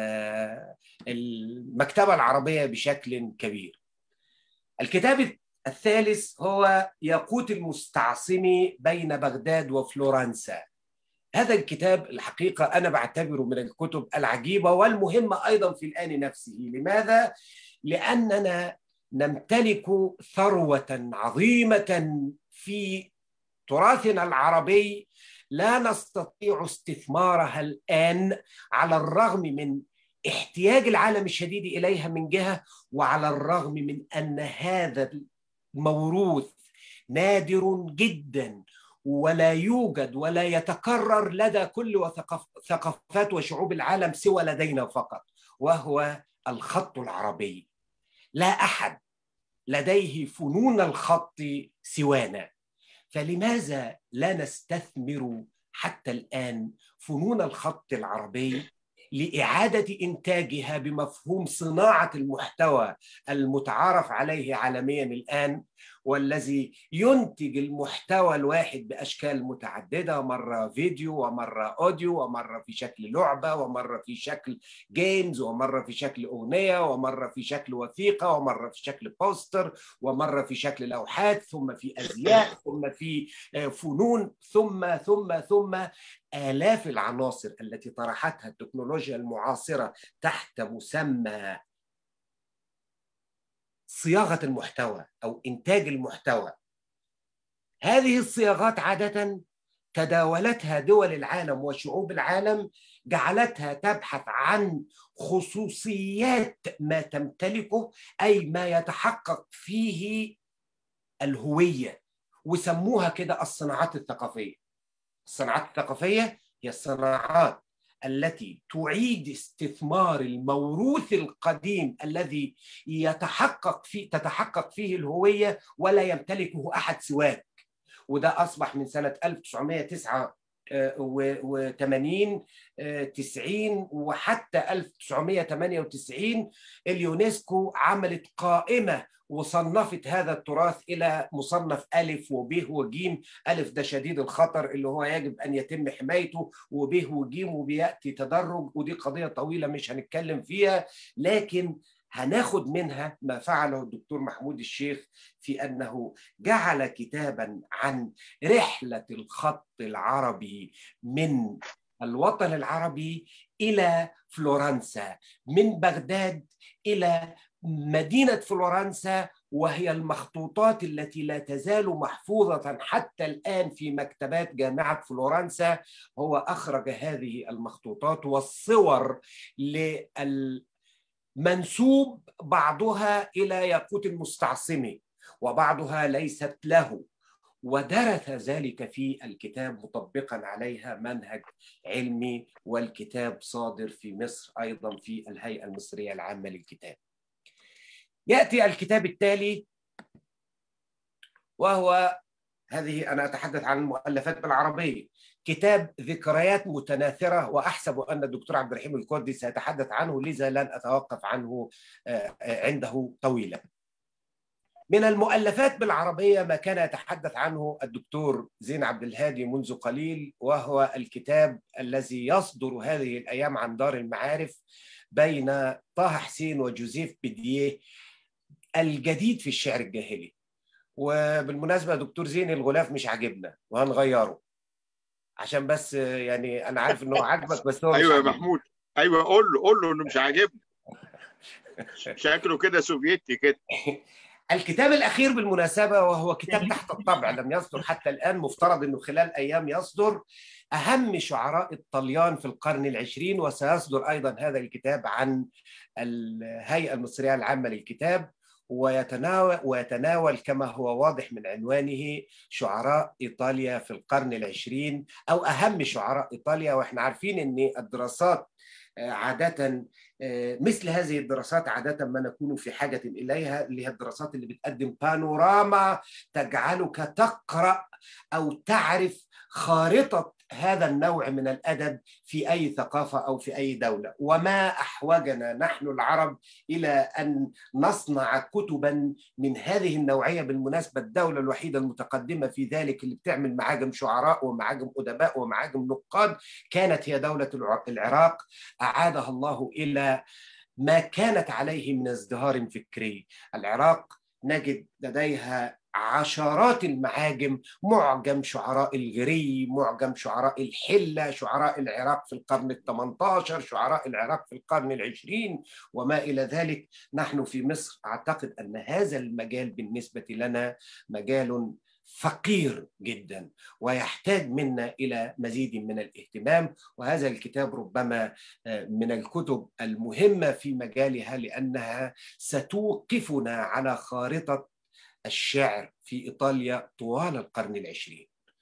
S6: المكتبة العربية بشكل كبير الكتاب الثالث هو ياقوت المستعصم بين بغداد وفلورنسا هذا الكتاب الحقيقة أنا بعتبره من الكتب العجيبة والمهمة أيضا في الآن نفسه لماذا؟ لأننا نمتلك ثروة عظيمة في تراثنا العربي لا نستطيع استثمارها الآن على الرغم من احتياج العالم الشديد إليها من جهة وعلى الرغم من أن هذا الموروث نادر جدا ولا يوجد ولا يتكرر لدى كل ثقافات وشعوب العالم سوى لدينا فقط وهو الخط العربي لا احد لديه فنون الخط سوانا فلماذا لا نستثمر حتى الان فنون الخط العربي لاعاده انتاجها بمفهوم صناعه المحتوى المتعارف عليه عالميا الان والذي ينتج المحتوى الواحد باشكال متعدده مره فيديو ومره اوديو ومره في شكل لعبه ومره في شكل جيمز ومره في شكل اغنيه ومره في شكل وثيقه ومره في شكل بوستر ومره في شكل لوحات ثم في ازياء ثم في فنون ثم ثم ثم آلاف العناصر التي طرحتها التكنولوجيا المعاصرة تحت مسمى صياغة المحتوى أو إنتاج المحتوى هذه الصياغات عادة تداولتها دول العالم وشعوب العالم جعلتها تبحث عن خصوصيات ما تمتلكه أي ما يتحقق فيه الهوية وسموها كده الصناعات الثقافية الصناعات الثقافية هي الصناعات التي تعيد استثمار الموروث القديم الذي يتحقق فيه تتحقق فيه الهوية ولا يمتلكه أحد سواك وده أصبح من سنة 1989 90 وحتى 1998 اليونسكو عملت قائمة وصنفت هذا التراث إلى مصنف ألف وب وجيم ألف ده شديد الخطر اللي هو يجب أن يتم حمايته وب وجيم وبيأتي تدرج ودي قضية طويلة مش هنتكلم فيها لكن هناخد منها ما فعله الدكتور محمود الشيخ في انه جعل كتابا عن رحله الخط العربي من الوطن العربي الى فلورنسا من بغداد الى مدينة فلورنسا وهي المخطوطات التي لا تزال محفوظة حتى الآن في مكتبات جامعة فلورنسا هو أخرج هذه المخطوطات والصور للمنسوب بعضها إلى ياقوت المستعصمي وبعضها ليست له ودرس ذلك في الكتاب مطبقا عليها منهج علمي والكتاب صادر في مصر ايضا في الهيئه المصريه العامه للكتاب. ياتي الكتاب التالي وهو هذه انا اتحدث عن المؤلفات بالعربيه كتاب ذكريات متناثره واحسب ان الدكتور عبد الرحيم الكردي سيتحدث عنه لذا لن اتوقف عنه عنده طويلا. من المؤلفات بالعربية ما كان يتحدث عنه الدكتور زين عبد الهادي منذ قليل وهو الكتاب الذي يصدر هذه الأيام عن دار المعارف بين طه حسين وجوزيف بديه الجديد في الشعر الجاهلي وبالمناسبة دكتور زين الغلاف مش عاجبنا وهنغيره عشان بس يعني أنا عارف إنه عاجبك بس هو
S3: أيوة يا محمود أيوة قول له قول له إنه مش عاجبني شكله كده سوفيتي كده
S6: الكتاب الأخير بالمناسبة وهو كتاب تحت الطبع لم يصدر حتى الآن مفترض أنه خلال أيام يصدر أهم شعراء الطليان في القرن العشرين وسيصدر أيضا هذا الكتاب عن الهيئة المصرية العامة للكتاب ويتناول, ويتناول كما هو واضح من عنوانه شعراء إيطاليا في القرن العشرين أو أهم شعراء إيطاليا وإحنا عارفين أن الدراسات عادة مثل هذه الدراسات عادة ما نكون في حاجة إليها اللي هي الدراسات اللي بتقدم بانوراما تجعلك تقرأ أو تعرف خارطة هذا النوع من الأدب في أي ثقافة أو في أي دولة وما أحوجنا نحن العرب إلى أن نصنع كتبا من هذه النوعية بالمناسبة الدولة الوحيدة المتقدمة في ذلك اللي بتعمل معاجم شعراء ومعاجم أدباء ومعاجم نقاد كانت هي دولة العراق أعادها الله إلى ما كانت عليه من ازدهار فكري العراق نجد لديها عشرات المعاجم معجم شعراء الغري معجم شعراء الحلة شعراء العراق في القرن الثمنتاشر شعراء العراق في القرن العشرين وما إلى ذلك نحن في مصر أعتقد أن هذا المجال بالنسبة لنا مجال فقير جدا ويحتاج منا الى مزيد من الاهتمام وهذا الكتاب ربما من الكتب المهمه في مجالها لانها ستوقفنا على خارطه الشعر في ايطاليا طوال القرن العشرين.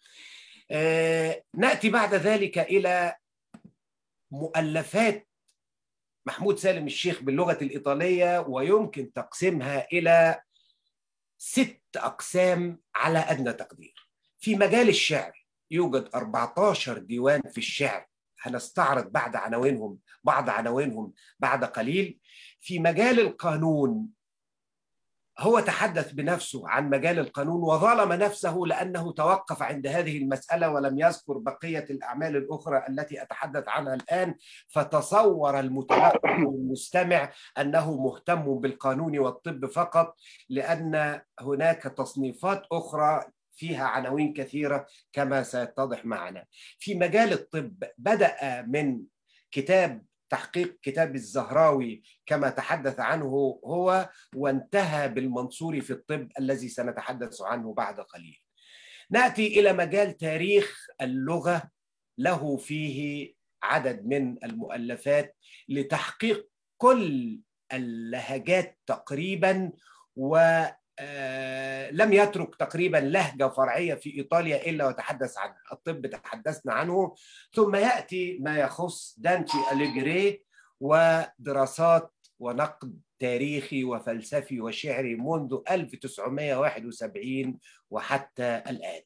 S6: ناتي بعد ذلك الى مؤلفات محمود سالم الشيخ باللغه الايطاليه ويمكن تقسيمها الى ست أقسام على أدنى تقدير في مجال الشعر يوجد 14 ديوان في الشعر هنستعرض بعد عناوينهم بعض عناوينهم بعد قليل في مجال القانون هو تحدث بنفسه عن مجال القانون وظلم نفسه لأنه توقف عند هذه المسألة ولم يذكر بقية الأعمال الأخرى التي أتحدث عنها الآن فتصور المتلقي والمستمع أنه مهتم بالقانون والطب فقط لأن هناك تصنيفات أخرى فيها عناوين كثيرة كما سيتضح معنا في مجال الطب بدأ من كتاب تحقيق كتاب الزهراوي كما تحدث عنه هو وانتهى بالمنصور في الطب الذي سنتحدث عنه بعد قليل. ناتي الى مجال تاريخ اللغه له فيه عدد من المؤلفات لتحقيق كل اللهجات تقريبا و لم يترك تقريبا لهجة فرعية في إيطاليا إلا وتحدث عنها الطب تحدثنا عنه ثم يأتي ما يخص دانتي أليجري ودراسات ونقد تاريخي وفلسفي وشعري منذ 1971 وحتى الآن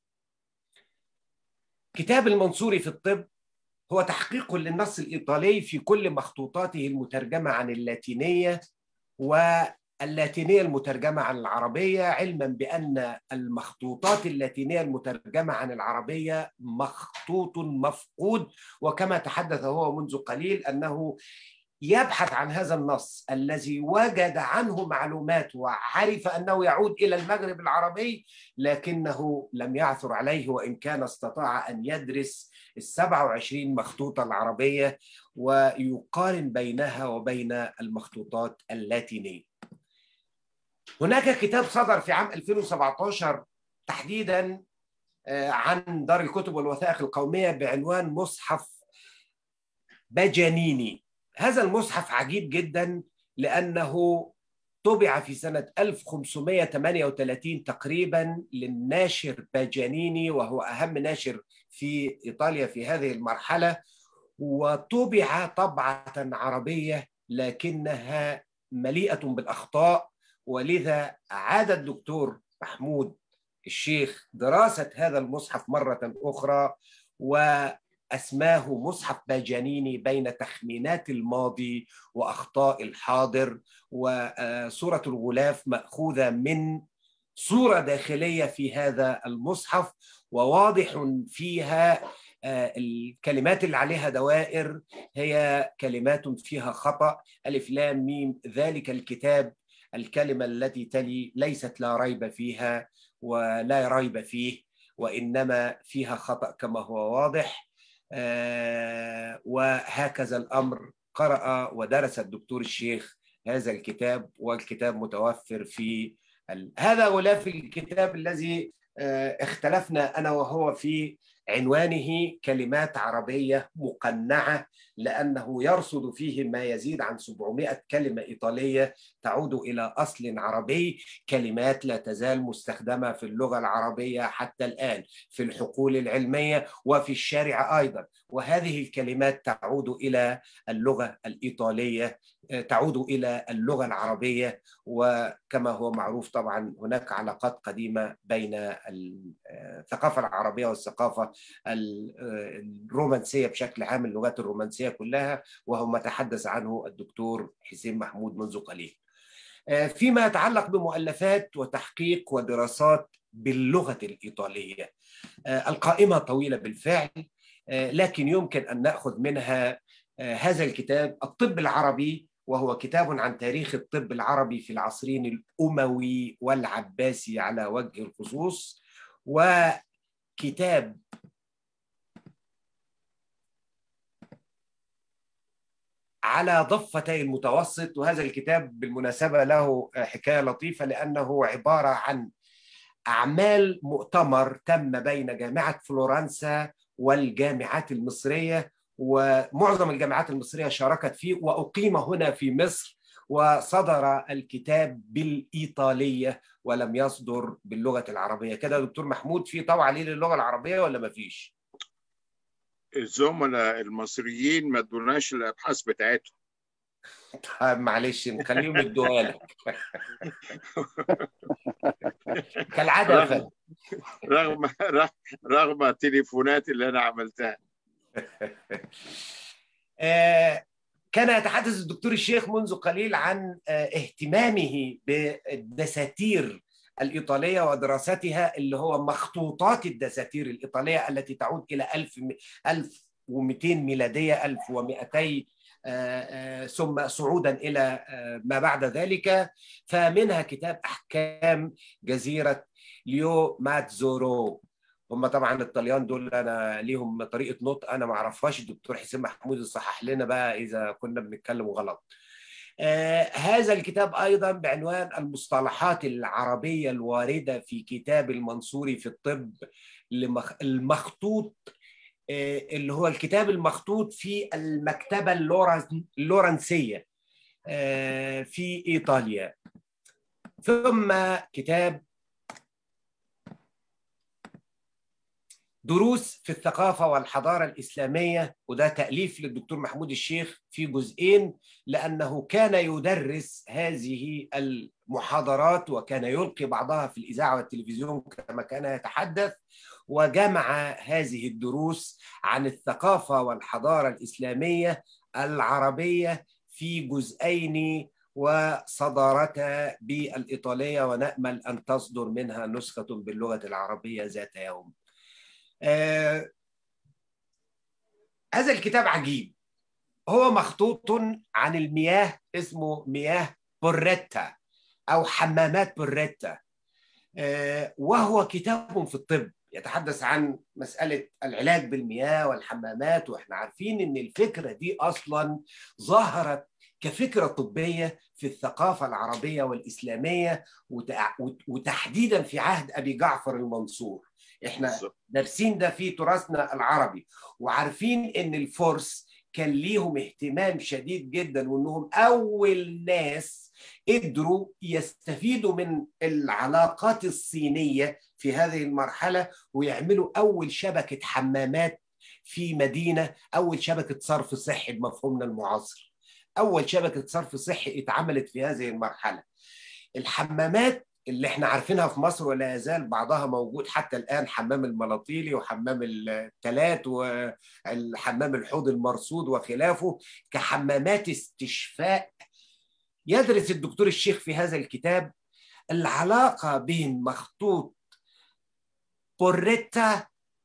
S6: كتاب المنصوري في الطب هو تحقيق للنص الإيطالي في كل مخطوطاته المترجمة عن اللاتينية و اللاتينية المترجمة عن العربية علما بأن المخطوطات اللاتينية المترجمة عن العربية مخطوط مفقود وكما تحدث هو منذ قليل أنه يبحث عن هذا النص الذي وجد عنه معلومات وعرف أنه يعود إلى المغرب العربي لكنه لم يعثر عليه وإن كان استطاع أن يدرس السبع وعشرين مخطوطة العربية ويقارن بينها وبين المخطوطات اللاتينية هناك كتاب صدر في عام 2017 تحديدا عن دار الكتب والوثائق القومية بعنوان مصحف بجانيني هذا المصحف عجيب جدا لأنه طبع في سنة 1538 تقريبا للناشر باجانيني وهو أهم ناشر في إيطاليا في هذه المرحلة وطبع طبعة عربية لكنها مليئة بالأخطاء ولذا عاد الدكتور محمود الشيخ دراسة هذا المصحف مرة أخرى وأسماه مصحف باجانيني بين تخمينات الماضي وأخطاء الحاضر وصورة الغلاف مأخوذة من صورة داخلية في هذا المصحف وواضح فيها الكلمات اللي عليها دوائر هي كلمات فيها خطأ ألف لام ميم ذلك الكتاب الكلمة التي تلي ليست لا ريب فيها ولا ريب فيه وإنما فيها خطأ كما هو واضح وهكذا الأمر قرأ ودرس الدكتور الشيخ هذا الكتاب والكتاب متوفر في ال... هذا غلاف الكتاب الذي اختلفنا أنا وهو في عنوانه كلمات عربية مقنعة لأنه يرصد فيه ما يزيد عن 700 كلمة إيطالية تعود إلى أصل عربي كلمات لا تزال مستخدمة في اللغة العربية حتى الآن في الحقول العلمية وفي الشارع أيضا وهذه الكلمات تعود إلى اللغة الإيطالية تعود إلى اللغة العربية وكما هو معروف طبعا هناك علاقات قديمة بين الثقافة العربية والثقافة الرومانسية بشكل عام اللغات الرومانسية كلها وهو ما تحدث عنه الدكتور حسين محمود منذ قليل فيما يتعلق بمؤلفات وتحقيق ودراسات باللغة الإيطالية القائمة طويلة بالفعل لكن يمكن أن نأخذ منها هذا الكتاب الطب العربي وهو كتاب عن تاريخ الطب العربي في العصرين الأموي والعباسي على وجه الخصوص وكتاب على ضفتي المتوسط وهذا الكتاب بالمناسبة له حكاية لطيفة لأنه عبارة عن أعمال مؤتمر تم بين جامعة فلورنسا والجامعات المصرية ومعظم الجامعات المصرية شاركت فيه وأقيم هنا في مصر وصدر الكتاب بالإيطالية ولم يصدر باللغة العربية كده دكتور محمود في طبعا ليه للغة العربية ولا ما فيش؟
S3: الزملاء المصريين ما ادوناش الابحاث بتاعتهم
S6: طيب معلش نخليهم يدوها لك كالعاده يا فندم
S3: رغم رغم التليفونات اللي انا عملتها
S6: كان يتحدث الدكتور الشيخ منذ قليل عن اهتمامه بالدساتير الإيطالية ودراستها اللي هو مخطوطات الدساتير الإيطالية التي تعود إلى 1000 1200 ميلادية 1200 ثم صعودا إلى ما بعد ذلك فمنها كتاب أحكام جزيرة ليو ماتزورو هم طبعا الطليان دول انا ليهم طريقه نطق انا ما اعرفهاش الدكتور حسين محمود يصحح لنا بقى اذا كنا بنتكلم غلط آه هذا الكتاب ايضا بعنوان المصطلحات العربيه الوارده في كتاب المنصوري في الطب المخطوط آه اللي هو الكتاب المخطوط في المكتبه اللورنسيه آه في ايطاليا ثم كتاب دروس في الثقافة والحضارة الإسلامية وده تأليف للدكتور محمود الشيخ في جزئين لأنه كان يدرس هذه المحاضرات وكان يلقي بعضها في الإذاعة والتلفزيون كما كان يتحدث وجمع هذه الدروس عن الثقافة والحضارة الإسلامية العربية في جزئين وصدرتا بالإيطالية ونأمل أن تصدر منها نسخة باللغة العربية ذات يوم آه هذا الكتاب عجيب هو مخطوط عن المياه اسمه مياه بوريتا أو حمامات بوريتا آه وهو كتاب في الطب يتحدث عن مسألة العلاج بالمياه والحمامات وإحنا عارفين إن الفكرة دي أصلا ظهرت كفكره طبيه في الثقافه العربيه والاسلاميه وتحديدا في عهد ابي جعفر المنصور احنا دارسين ده في تراثنا العربي وعارفين ان الفرس كان ليهم اهتمام شديد جدا وانهم اول ناس قدروا يستفيدوا من العلاقات الصينيه في هذه المرحله ويعملوا اول شبكه حمامات في مدينه اول شبكه صرف صحي بمفهومنا المعاصر اول شبكه صرف صحي اتعملت في هذه المرحله الحمامات اللي احنا عارفينها في مصر ولا يزال بعضها موجود حتى الان حمام الملاطيلي وحمام التلات والحمام الحوض المرصود وخلافه كحمامات استشفاء يدرس الدكتور الشيخ في هذا الكتاب العلاقه بين مخطوط بوريتا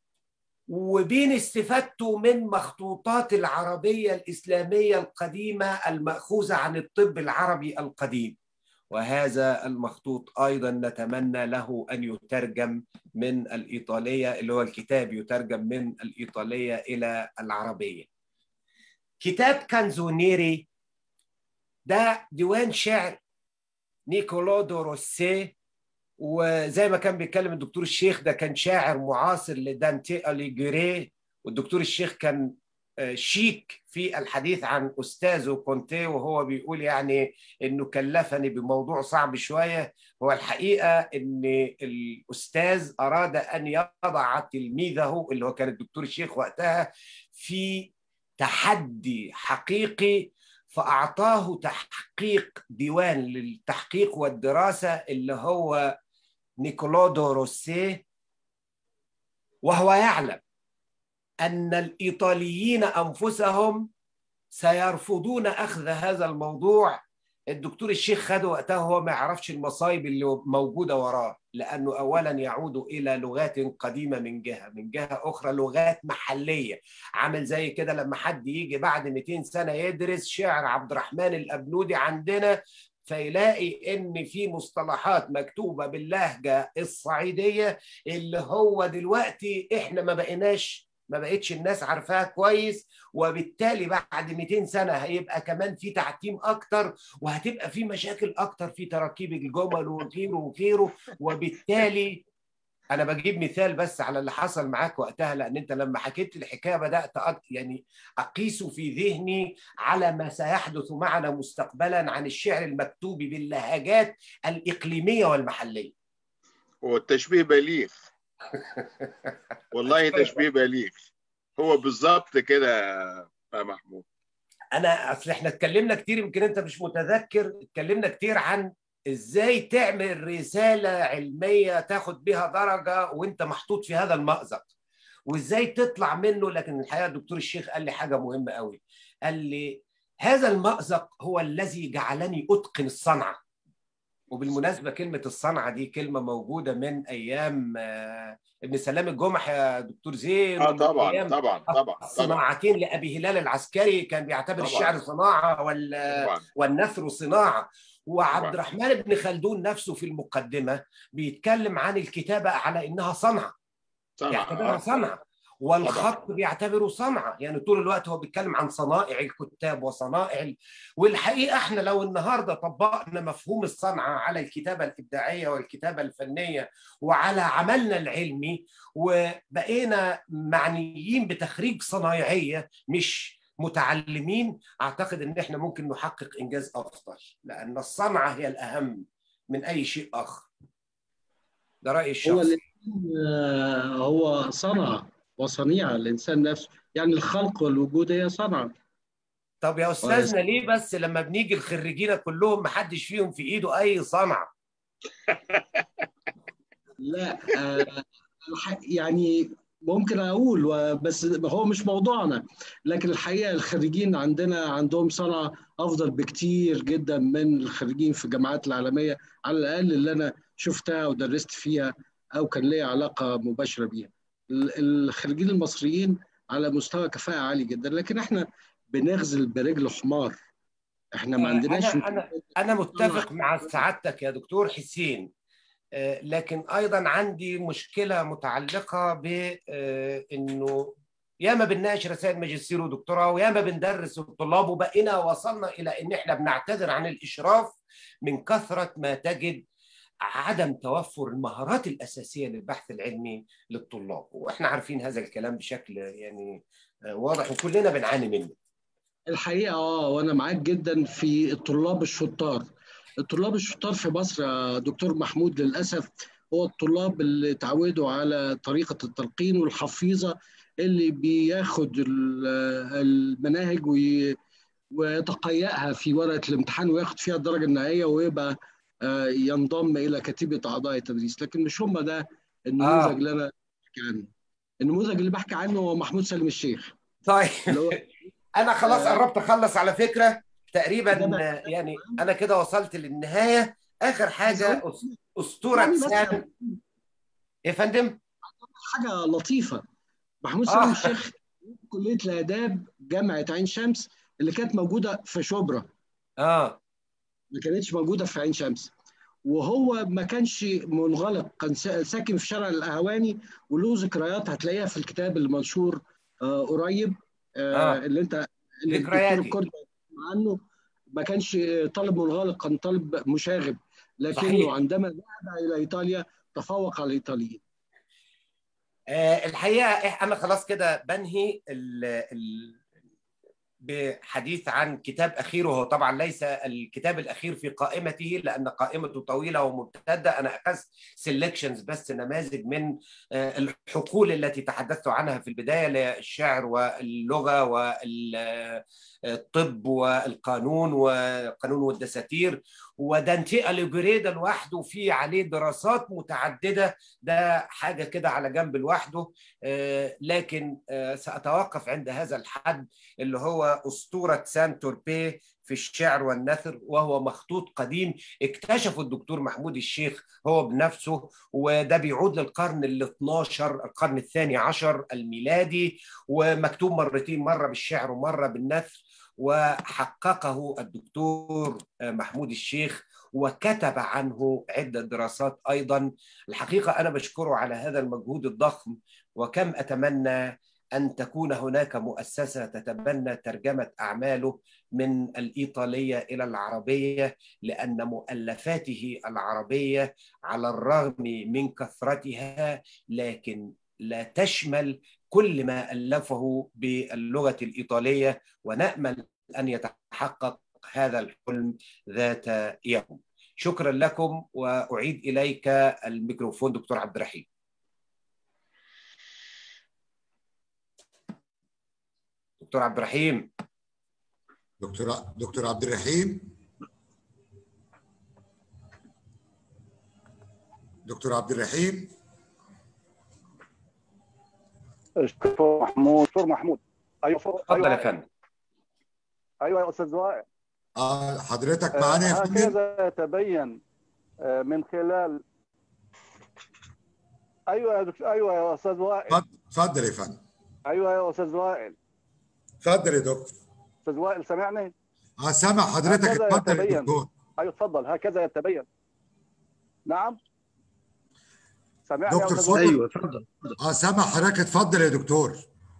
S6: وبين استفادته من مخطوطات العربيه الاسلاميه القديمه الماخوذه عن الطب العربي القديم وهذا المخطوط ايضا نتمنى له ان يترجم من الايطاليه اللي هو الكتاب يترجم من الايطاليه الى العربيه. كتاب كانزونيري ده ديوان شعر نيكولو دوروسي وزي ما كان بيتكلم الدكتور الشيخ ده كان شاعر معاصر لدانتي أليجوري والدكتور الشيخ كان شيك في الحديث عن استاذه كونتي وهو بيقول يعني انه كلفني بموضوع صعب شويه هو الحقيقه ان الاستاذ اراد ان يضع تلميذه اللي هو كان الدكتور الشيخ وقتها في تحدي حقيقي فاعطاه تحقيق ديوان للتحقيق والدراسه اللي هو نيكولو دوروسي وهو يعلم ان الايطاليين انفسهم سيرفضون اخذ هذا الموضوع الدكتور الشيخ خده وقتها هو ما يعرفش المصايب اللي موجوده وراه لانه اولا يعود الى لغات قديمه من جهه من جهه اخرى لغات محليه عامل زي كده لما حد يجي بعد 200 سنه يدرس شعر عبد الرحمن الابنودي عندنا فيلاقي ان في مصطلحات مكتوبه باللهجه الصعيديه اللي هو دلوقتي احنا ما بقيناش ما بقتش الناس عارفاها كويس وبالتالي بعد 200 سنه هيبقى كمان في تعتيم اكتر وهتبقى في مشاكل اكتر في تراكيب الجمل وغيره وغيره وبالتالي انا بجيب مثال بس على اللي حصل معاك وقتها لان انت لما حكيت الحكايه بدات يعني اقيس في ذهني على ما سيحدث معنا مستقبلا عن الشعر المكتوب باللهجات الاقليميه والمحليه
S3: والتشبيه بليغ والله تشبيه بليغ هو بالظبط كده يا محمود
S6: انا اصل احنا اتكلمنا كتير يمكن انت مش متذكر اتكلمنا كتير عن ازاي تعمل رساله علميه تاخد بها درجه وانت محطوط في هذا المأزق وازاي تطلع منه لكن الحقيقه الدكتور الشيخ قال لي حاجه مهمه قوي قال لي هذا المأزق هو الذي جعلني اتقن الصنعه وبالمناسبه كلمه الصنعه دي كلمه موجوده من ايام ابن سلام الجمح يا دكتور زين
S3: اه طبعا طبعا طبعا
S6: الصناعتين لابي هلال العسكري كان بيعتبر طبعا. الشعر صناعه وال... طبعا. والنثر صناعه وعبد الرحمن بن خلدون نفسه في المقدمه بيتكلم عن الكتابه على انها صنعه يعتبرها صنعه والخط بيعتبره صنعه يعني طول الوقت هو بيتكلم عن صنائع الكتاب وصنائع ال... والحقيقه احنا لو النهارده طبقنا مفهوم الصنعه على الكتابه الابداعيه والكتابه الفنيه وعلى عملنا العلمي وبقينا معنيين بتخريج صنايعيه مش متعلمين اعتقد ان احنا ممكن نحقق انجاز افضل لان الصنعه هي الاهم من اي شيء اخر ده رايي الشخصي
S4: هو هو صنعه وصنيعه الانسان نفسه يعني الخلق والوجود هي صنعه
S6: طب يا استاذنا ليه بس لما بنيجي الخريجين كلهم محدش فيهم في ايده اي صنعه
S4: لا آه يعني ممكن اقول بس هو مش موضوعنا لكن الحقيقه الخريجين عندنا عندهم صنعه افضل بكتير جدا من الخريجين في الجامعات العالميه على الاقل اللي انا شفتها ودرست فيها او كان لي علاقه مباشره بيها الخريجين المصريين على مستوى كفاءه عالي جدا لكن احنا بنغزل برجل حمار احنا ما عندناش
S6: انا انا, أنا متفق مع سعادتك يا دكتور حسين لكن ايضا عندي مشكله متعلقه بانه ياما بنناقش رسائل ماجستير ودكتوراه وياما بندرس الطلاب وبقينا وصلنا الى ان احنا بنعتذر عن الاشراف من كثره ما تجد عدم توفر المهارات الاساسيه للبحث العلمي للطلاب واحنا عارفين هذا الكلام بشكل يعني واضح وكلنا بنعاني منه
S4: الحقيقه اه وانا معاك جدا في الطلاب الشطار الطلاب الشطار في مصر يا دكتور محمود للاسف هو الطلاب اللي اتعودوا على طريقه التلقين والحفيظه اللي بياخد المناهج ويتقيأها في ورقه الامتحان وياخد فيها الدرجه النهائيه ويبقى ينضم الى كتيبه اعضاء التدريس لكن مش هم ده النموذج آه. اللي انا بحكي عنه النموذج اللي بحكي عنه هو محمود سالم الشيخ
S6: طيب هو... انا خلاص قربت اخلص على فكره تقريبا يعني انا كده وصلت للنهايه اخر حاجه اسطوره سام يا فندم
S4: حاجه لطيفه محمود سالم آه. الشيخ كليه الاداب جامعه عين شمس اللي كانت موجوده في شبرا
S6: اه
S4: ما كانتش موجوده في عين شمس وهو ما كانش منغلق كان ساكن في شارع الاهواني وله ذكريات هتلاقيها في الكتاب اللي منشور آه قريب آه آه. اللي انت اللي
S6: ذكرياتي
S4: عنه ما كانش طالب منغلق كان طالب مشاغب لكنه صحيح. عندما ذهب الى ايطاليا تفوق على الايطاليين
S6: آه الحقيقه انا خلاص كده بنهي ال ال بحديث عن كتاب اخير وهو طبعا ليس الكتاب الاخير في قائمته لان قائمته طويله وممتده انا اخذت سيلكشنز بس نماذج من الحقول التي تحدثت عنها في البدايه للشعر واللغه والطب والقانون والقانون والدساتير ودانتي اليجوريدا لوحده في عليه دراسات متعدده ده حاجه كده على جنب لوحده لكن ساتوقف عند هذا الحد اللي هو اسطوره سان توربي في الشعر والنثر وهو مخطوط قديم اكتشفه الدكتور محمود الشيخ هو بنفسه وده بيعود للقرن ال 12 القرن الثاني عشر الميلادي ومكتوب مرتين مره بالشعر ومره بالنثر وحققه الدكتور محمود الشيخ وكتب عنه عدة دراسات أيضا الحقيقة أنا بشكره على هذا المجهود الضخم وكم أتمنى أن تكون هناك مؤسسة تتبنى ترجمة أعماله من الإيطالية إلى العربية لأن مؤلفاته العربية على الرغم من كثرتها لكن لا تشمل كل ما ألفه باللغة الإيطالية ونأمل أن يتحقق هذا الحلم ذات يوم شكرا لكم وأعيد إليك الميكروفون دكتور عبد الرحيم دكتور عبد الرحيم
S1: دكتور دكتور عبد الرحيم دكتور عبد الرحيم
S2: دكتور محمود دكتور محمود ايوه
S6: تفضل يا فندم
S2: ايوه يا استاذ وائل
S1: اه حضرتك معانا يا فندم
S2: هكذا يتبين من خلال ايوه يا دكتور ايوه يا استاذ وائل
S1: اتفضل يا فندم
S2: ايوه يا استاذ وائل
S1: اتفضل يا دكتور
S2: استاذ وائل سامعني؟
S1: اه سامع حضرتك اتفضل يا دكتور
S2: ايوه اتفضل هكذا يتبين نعم سامعني
S1: دكتور صوت
S5: ايوه اتفضل
S1: اه سامع حضرتك اتفضل يا دكتور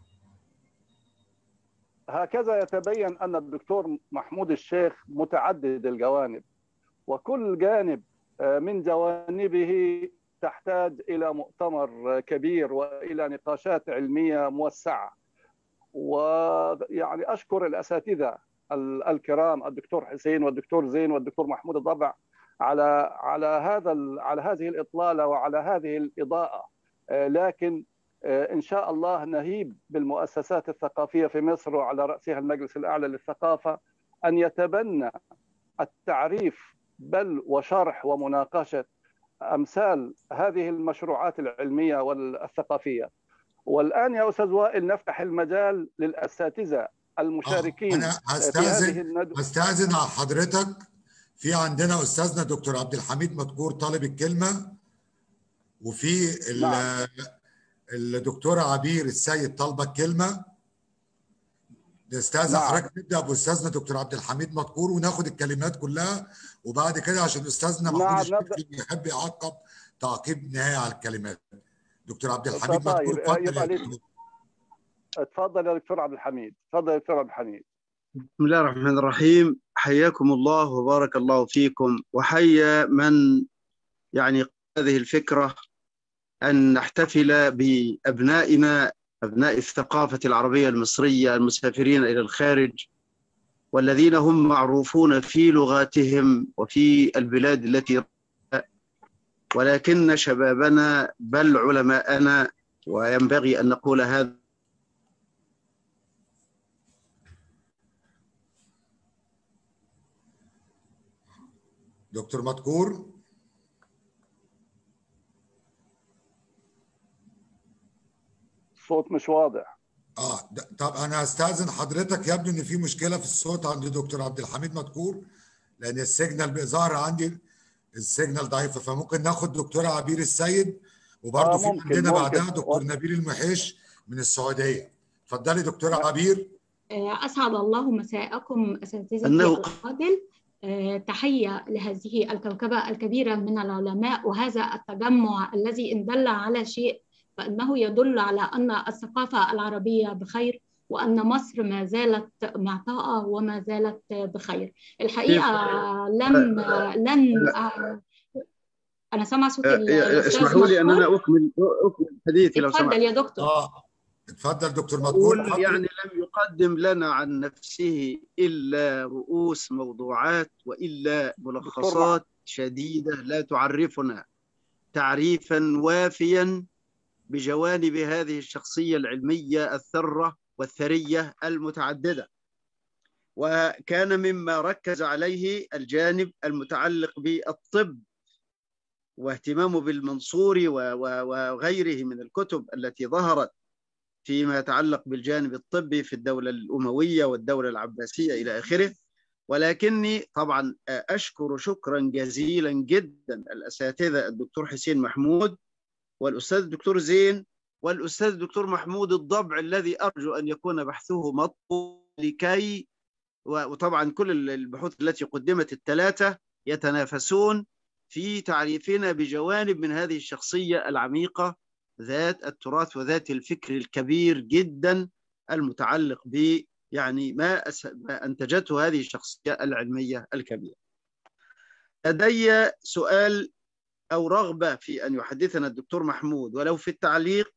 S2: هكذا يتبين ان الدكتور محمود الشيخ متعدد الجوانب وكل جانب من جوانبه تحتاج الى مؤتمر كبير والى نقاشات علميه موسعه ويعني اشكر الاساتذه الكرام الدكتور حسين والدكتور زين والدكتور محمود الضبع على على هذا على هذه الاطلاله وعلى هذه الاضاءه لكن ان شاء الله نهيب بالمؤسسات الثقافيه في مصر وعلى راسها المجلس الاعلى للثقافه ان يتبنى التعريف بل وشرح ومناقشه امثال هذه المشروعات العلميه والثقافيه والان يا استاذ وائل نفتح المجال للاساتذه المشاركين
S1: آه. انا هستاذن هستاذن على حضرتك في عندنا استاذنا دكتور عبد الحميد مذكور طالب الكلمه وفي نعم. الدكتوره عبير السيد طالبه الكلمه نستاذن نعم. حضرتك نبدا باستاذنا دكتور عبد الحميد مذكور وناخد الكلمات كلها وبعد كده عشان استاذنا محمود
S2: نعم.
S1: يحب يعقب تعقيب نهائي على الكلمات دكتور عبد الحميد مذكور اتفضل
S2: تفضل يا دكتور عبد الحميد تفضل يا دكتور عبد الحميد
S8: بسم الله الرحمن الرحيم حياكم الله وبارك الله فيكم وحيا من يعني هذه الفكرة أن نحتفل بأبنائنا أبناء الثقافة العربية المصرية المسافرين إلى الخارج والذين هم معروفون في لغاتهم وفي البلاد التي ولكن شبابنا بل علماءنا وينبغي أن نقول هذا
S1: دكتور مذكور
S2: الصوت مش واضح
S1: اه ده- طب انا هستاذن حضرتك يبدو ان في مشكله في الصوت عند دكتور عبد الحميد مذكور لان السيجنال بظهر عندي السيجنال ضعيفه فممكن ناخد دكتوره عبير السيد وبرضه
S2: آه،
S1: في
S2: ممكن-
S1: عندنا
S2: ممكن.
S1: بعدها دكتور نبيل المحيش من السعوديه اتفضلي دكتوره عبير
S9: أسعد الله مساءكم أساتذتي
S8: أنه-
S9: الأفاضل آه، تحية لهذه الكوكبة الكبيرة من العلماء وهذا التجمع الذي إن دل على شيء فإنه يدل على أن الثقافة العربية بخير وأن مصر ما زالت معطاءة وما زالت بخير الحقيقة لم لن آه، أنا سامعة صوت الأستاذ
S8: اسمحوا لي أن
S9: مذكور.
S8: أنا أكمل أكمل حديثي لو
S9: اتفضل
S8: سمحت
S9: يا دكتور
S1: اه اتفضل دكتور مذكور
S8: يقول يعني لم يقدم لنا عن نفسه إلا رؤوس موضوعات وإلا ملخصات شديدة لا تعرفنا تعريفا وافيا بجوانب هذه الشخصية العلمية الثرة والثرية المتعددة وكان مما ركز عليه الجانب المتعلق بالطب واهتمامه بالمنصوري و- و- وغيره من الكتب التي ظهرت فيما يتعلق بالجانب الطبي في الدولة الأموية والدولة العباسية إلى آخره ولكني طبعا أشكر شكرا جزيلا جدا الأساتذة الدكتور حسين محمود والأستاذ الدكتور زين والأستاذ الدكتور محمود الضبع الذي أرجو أن يكون بحثه مطبوع لكي وطبعا كل البحوث التي قدمت الثلاثة يتنافسون في تعريفنا بجوانب من هذه الشخصية العميقة ذات التراث وذات الفكر الكبير جدا المتعلق ب يعني ما, أس... ما أنتجته هذه الشخصية العلمية الكبيرة لدي سؤال أو رغبة في أن يحدثنا الدكتور محمود ولو في التعليق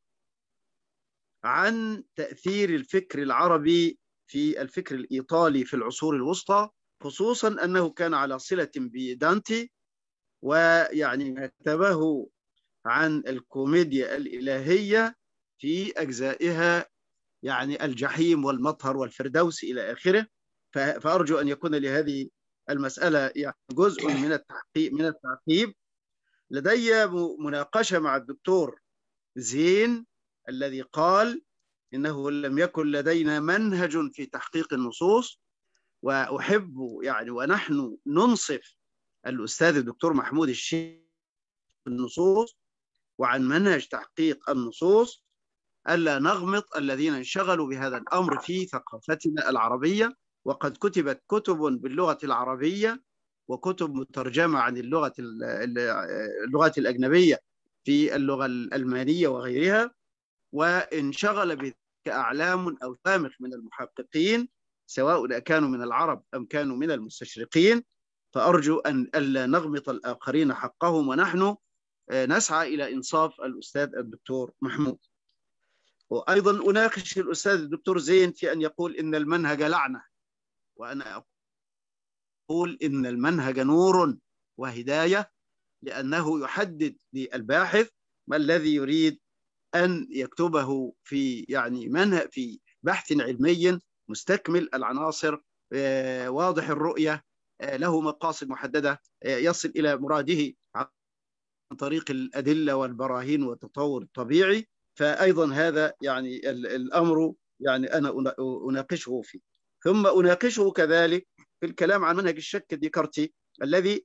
S8: عن تأثير الفكر العربي في الفكر الإيطالي في العصور الوسطى خصوصا أنه كان على صلة بدانتي ويعني ما كتبه عن الكوميديا الإلهية في أجزائها يعني الجحيم والمطهر والفردوس إلى آخره فأرجو أن يكون لهذه المسألة يعني جزء من التحقيق من التعقيب لدي مناقشة مع الدكتور زين الذي قال إنه لم يكن لدينا منهج في تحقيق النصوص وأحب يعني ونحن ننصف الأستاذ الدكتور محمود الشيخ النصوص وعن منهج تحقيق النصوص ألا نغمط الذين انشغلوا بهذا الأمر في ثقافتنا العربية وقد كتبت كتب باللغة العربية وكتب مترجمة عن اللغة اللغات الأجنبية في اللغة الألمانية وغيرها وانشغل بذلك أعلام أو ثامخ من المحققين سواء كانوا من العرب أم كانوا من المستشرقين فأرجو أن ألا نغمط الآخرين حقهم ونحن نسعى إلى إنصاف الأستاذ الدكتور محمود وأيضا أناقش الأستاذ الدكتور زين في أن يقول إن المنهج لعنة وأنا أقول إن المنهج نور وهداية لأنه يحدد للباحث ما الذي يريد أن يكتبه في يعني منهج في بحث علمي مستكمل العناصر واضح الرؤية له مقاصد محددة يصل إلى مراده عن طريق الأدلة والبراهين والتطور الطبيعي فأيضا هذا يعني الأمر يعني أنا أناقشه فيه ثم أناقشه كذلك في الكلام عن منهج الشك الديكارتي الذي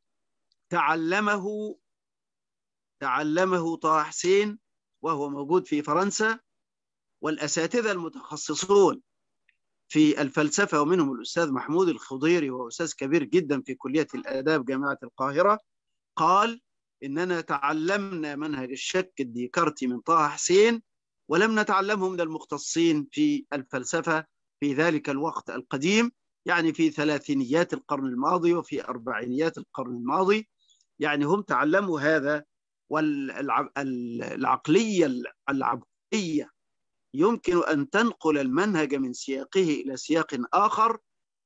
S8: تعلمه تعلمه طه حسين وهو موجود في فرنسا والأساتذة المتخصصون في الفلسفة ومنهم الأستاذ محمود الخضيري وهو أستاذ كبير جدا في كلية الآداب جامعة القاهرة قال إننا تعلمنا منهج الشك الديكارتي من طه حسين ولم نتعلمه من المختصين في الفلسفة في ذلك الوقت القديم يعني في ثلاثينيات القرن الماضي وفي أربعينيات القرن الماضي يعني هم تعلموا هذا والعقلية العبقرية يمكن أن تنقل المنهج من سياقه إلى سياق آخر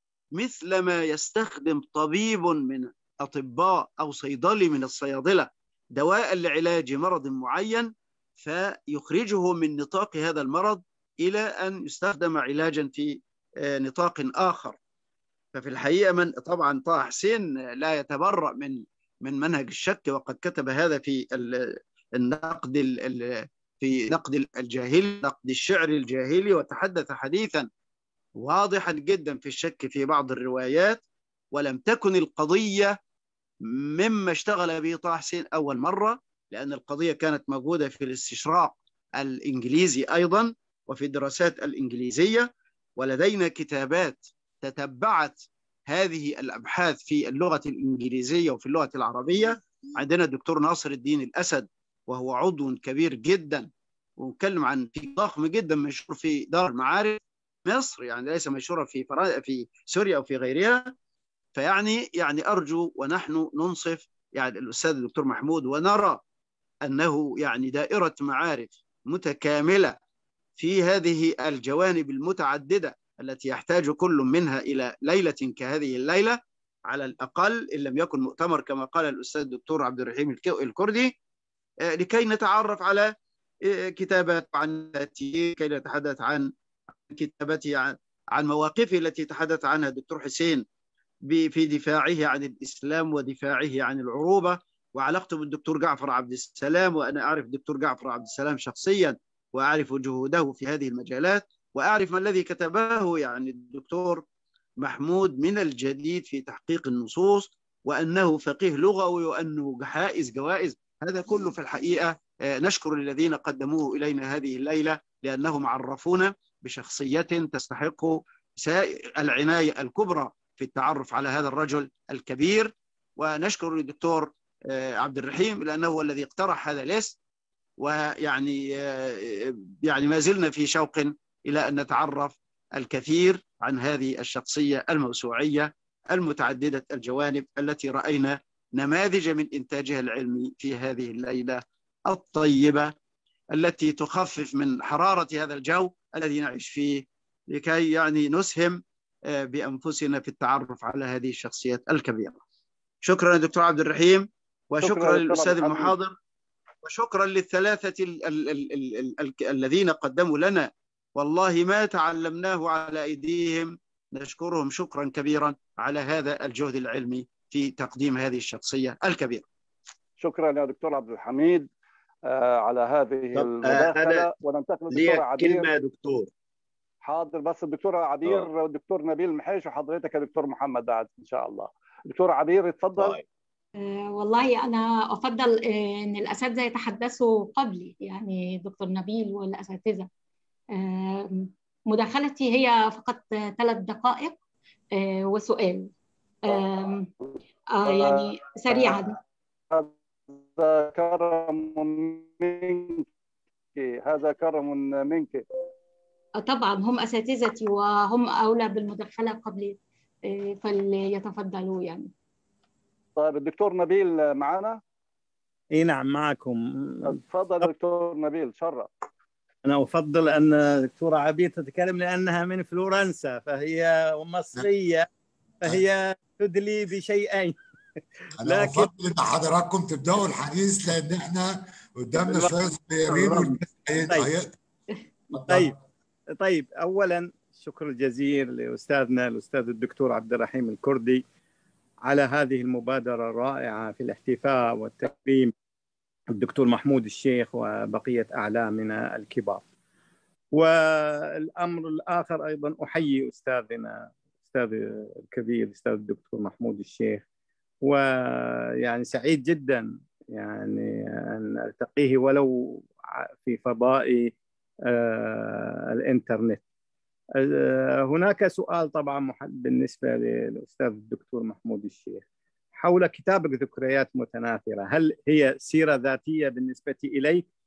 S8: مثلما يستخدم طبيب من أطباء أو صيدلي من الصيادلة دواء لعلاج مرض معين فيخرجه من نطاق هذا المرض إلى أن يستخدم علاجا في نطاق آخر ففي الحقيقة من طبعا طه حسين لا يتبرأ من من منهج الشك وقد كتب هذا في النقد في نقد الجاهلي نقد الشعر الجاهلي وتحدث حديثا واضحا جدا في الشك في بعض الروايات ولم تكن القضية مما اشتغل به طه حسين أول مرة لأن القضية كانت موجودة في الاستشراق الإنجليزي أيضا وفي الدراسات الإنجليزية ولدينا كتابات تتبعت هذه الأبحاث في اللغة الإنجليزية وفي اللغة العربية عندنا الدكتور ناصر الدين الأسد وهو عضو كبير جدا ونتكلم عن في ضخم جدا مشهور في دار المعارف مصر يعني ليس مشهورا في فرا... في سوريا او في غيرها فيعني يعني ارجو ونحن ننصف يعني الاستاذ الدكتور محمود ونرى انه يعني دائره معارف متكامله في هذه الجوانب المتعدده التي يحتاج كل منها الى ليله كهذه الليله على الاقل ان لم يكن مؤتمر كما قال الاستاذ الدكتور عبد الرحيم الكردي لكي نتعرف على كتابات عن كي نتحدث عن كتابته عن عن مواقفه التي تحدث عنها الدكتور حسين في دفاعه عن الاسلام ودفاعه عن العروبه وعلاقته بالدكتور جعفر عبد السلام وانا اعرف الدكتور جعفر عبد السلام شخصيا واعرف جهوده في هذه المجالات واعرف ما الذي كتبه يعني الدكتور محمود من الجديد في تحقيق النصوص وانه فقيه لغوي وانه حائز جوائز هذا كله في الحقيقه نشكر الذين قدموه الينا هذه الليله لانهم عرفونا بشخصيه تستحق العنايه الكبرى في التعرف على هذا الرجل الكبير ونشكر الدكتور عبد الرحيم لانه هو الذي اقترح هذا الاسم ويعني يعني ما زلنا في شوق الى ان نتعرف الكثير عن هذه الشخصيه الموسوعيه المتعدده الجوانب التي راينا نماذج من انتاجها العلمي في هذه الليله الطيبه التي تخفف من حراره هذا الجو الذي نعيش فيه لكي يعني نسهم بانفسنا في التعرف على هذه الشخصيات الكبيره. شكرا دكتور عبد الرحيم وشكرا للاستاذ المحاضر وشكرا للثلاثه ال ال ال ال ال الذين قدموا لنا والله ما تعلمناه على ايديهم نشكرهم شكرا كبيرا على هذا الجهد العلمي في تقديم هذه الشخصيه الكبيره.
S2: شكرا يا دكتور عبد الحميد على هذه المداخله وننتقل للدكتور
S8: عبير كلمه يا دكتور
S2: حاضر بس الدكتور عبير والدكتور نبيل محيش وحضرتك يا دكتور محمد بعد ان شاء الله دكتور عبير اتفضل طيب.
S9: أه والله انا افضل ان الاساتذه يتحدثوا قبلي يعني دكتور نبيل والاساتذه أه مداخلتي هي فقط ثلاث دقائق أه وسؤال يعني سريعا
S2: هذا كرم منك هذا كرم منك
S9: طبعا هم اساتذتي وهم اولى بالمداخله قبلي فليتفضلوا يعني
S2: طيب الدكتور نبيل معنا
S10: اي نعم معكم
S2: تفضل دكتور نبيل شرف
S10: انا افضل ان دكتوره عبير تتكلم لانها من فلورنسا فهي مصريه فهي تدلي بشيئين
S1: انا لكن... افضل ان حضراتكم تبداوا الحديث لان احنا قدامنا شويه صغيرين والناس
S10: طيب. طيب طيب اولا الشكر الجزيل لاستاذنا الاستاذ الدكتور عبد الرحيم الكردي على هذه المبادره الرائعه في الاحتفاء والتكريم الدكتور محمود الشيخ وبقيه اعلامنا الكبار. والامر الاخر ايضا احيي استاذنا استاذ الكبير الاستاذ الدكتور محمود الشيخ ويعني سعيد جدا يعني ان التقيه ولو في فضاء الانترنت هناك سؤال طبعا بالنسبه للاستاذ الدكتور محمود الشيخ حول كتابك ذكريات متناثره هل هي سيره ذاتيه بالنسبه اليك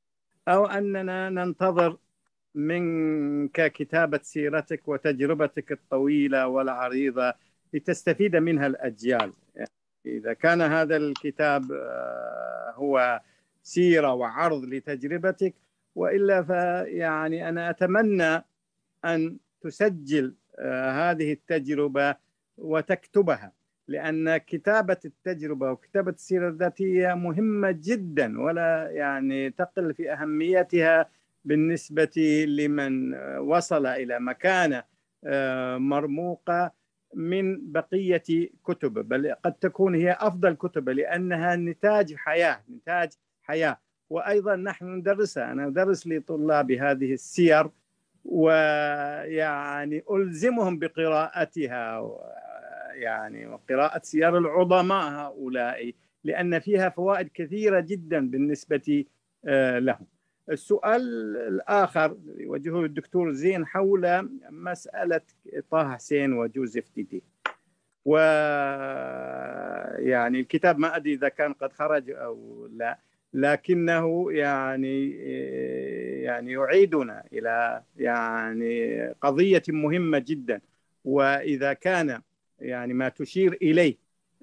S10: أو أننا ننتظر منك كتابة سيرتك وتجربتك الطويلة والعريضة لتستفيد منها الأجيال يعني إذا كان هذا الكتاب هو سيرة وعرض لتجربتك وإلا فيعني أنا أتمنى أن تسجل هذه التجربة وتكتبها لأن كتابة التجربة وكتابة السيرة الذاتية مهمة جدا ولا يعني تقل في أهميتها بالنسبة لمن وصل إلى مكانة مرموقة من بقية كتب بل قد تكون هي أفضل كتب لأنها نتاج حياة نتاج حياة وأيضا نحن ندرسها أنا أدرس لطلاب هذه السير ويعني ألزمهم بقراءتها يعني وقراءة سير العظماء هؤلاء لأن فيها فوائد كثيرة جدا بالنسبة لهم السؤال الآخر يوجهه الدكتور زين حول مسألة طه حسين وجوزيف ديدي و يعني الكتاب ما أدري إذا كان قد خرج أو لا لكنه يعني يعني يعيدنا إلى يعني قضية مهمة جدا وإذا كان يعني ما تشير إليه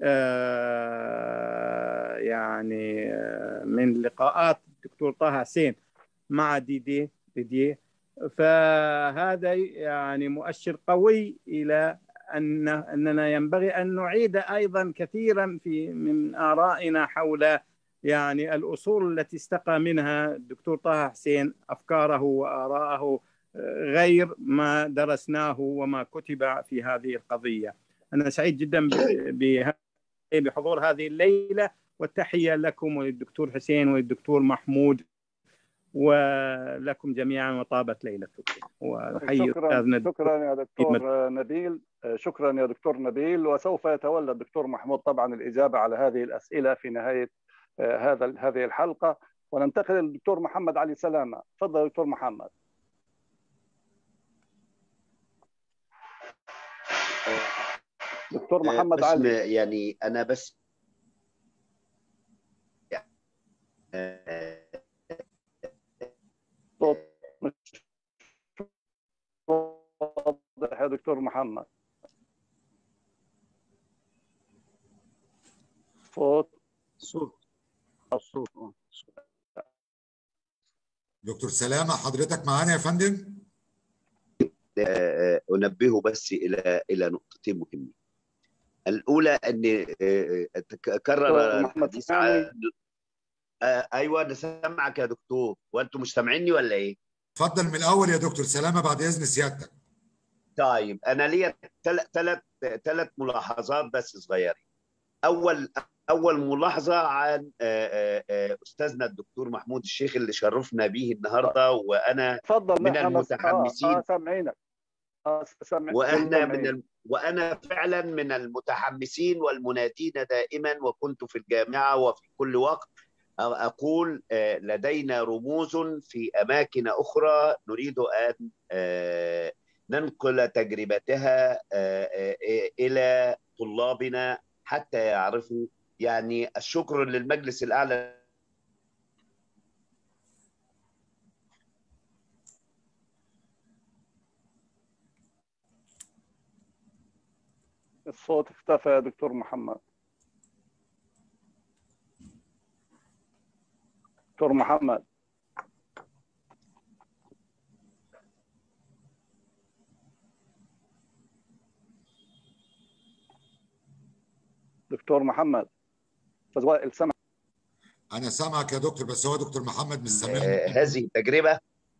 S10: يعني من لقاءات الدكتور طه حسين مع ديدي ديدي فهذا يعني مؤشر قوي الى ان اننا ينبغي ان نعيد ايضا كثيرا في من ارائنا حول يعني الاصول التي استقى منها الدكتور طه حسين افكاره واراءه غير ما درسناه وما كتب في هذه القضيه. انا سعيد جدا بحضور هذه الليله والتحيه لكم وللدكتور حسين وللدكتور محمود ولكم جميعا وطابت ليلتكم
S2: شكرا شكرا يا دكتور نبيل شكرا يا دكتور نبيل وسوف يتولى الدكتور محمود طبعا الاجابه على هذه الاسئله في نهايه هذا هذه الحلقه وننتقل للدكتور محمد علي سلامه تفضل دكتور محمد دكتور محمد علي
S11: يعني انا بس
S2: صوت مش واضح يا دكتور محمد صوت
S8: صوت
S2: الصوت
S1: دكتور سلامة حضرتك معانا يا فندم
S11: أنبهه بس إلى إلى نقطتين مهمين الأولى أن كرر الحديث عن ايوه انا سامعك يا دكتور وانتم مش سامعيني ولا ايه؟
S1: اتفضل من الاول يا دكتور سلامه بعد اذن سيادتك.
S11: طيب انا ليا ثلاث ثلاث ملاحظات بس صغيرين. اول اول ملاحظه عن استاذنا الدكتور محمود الشيخ اللي شرفنا به النهارده وانا
S2: تفضل
S11: من المتحمسين
S2: اه سامعينك
S11: اه وانا من ال... وانا فعلا من المتحمسين والمنادين دائما وكنت في الجامعه وفي كل وقت أقول لدينا رموز في أماكن أخرى نريد أن ننقل تجربتها إلى طلابنا حتى يعرفوا يعني الشكر للمجلس الأعلى
S2: الصوت اختفى يا دكتور محمد دكتور محمد دكتور محمد استاذ وائل سمع
S1: انا سامعك يا دكتور بس هو دكتور محمد مش سامعني
S11: آه هذه التجربه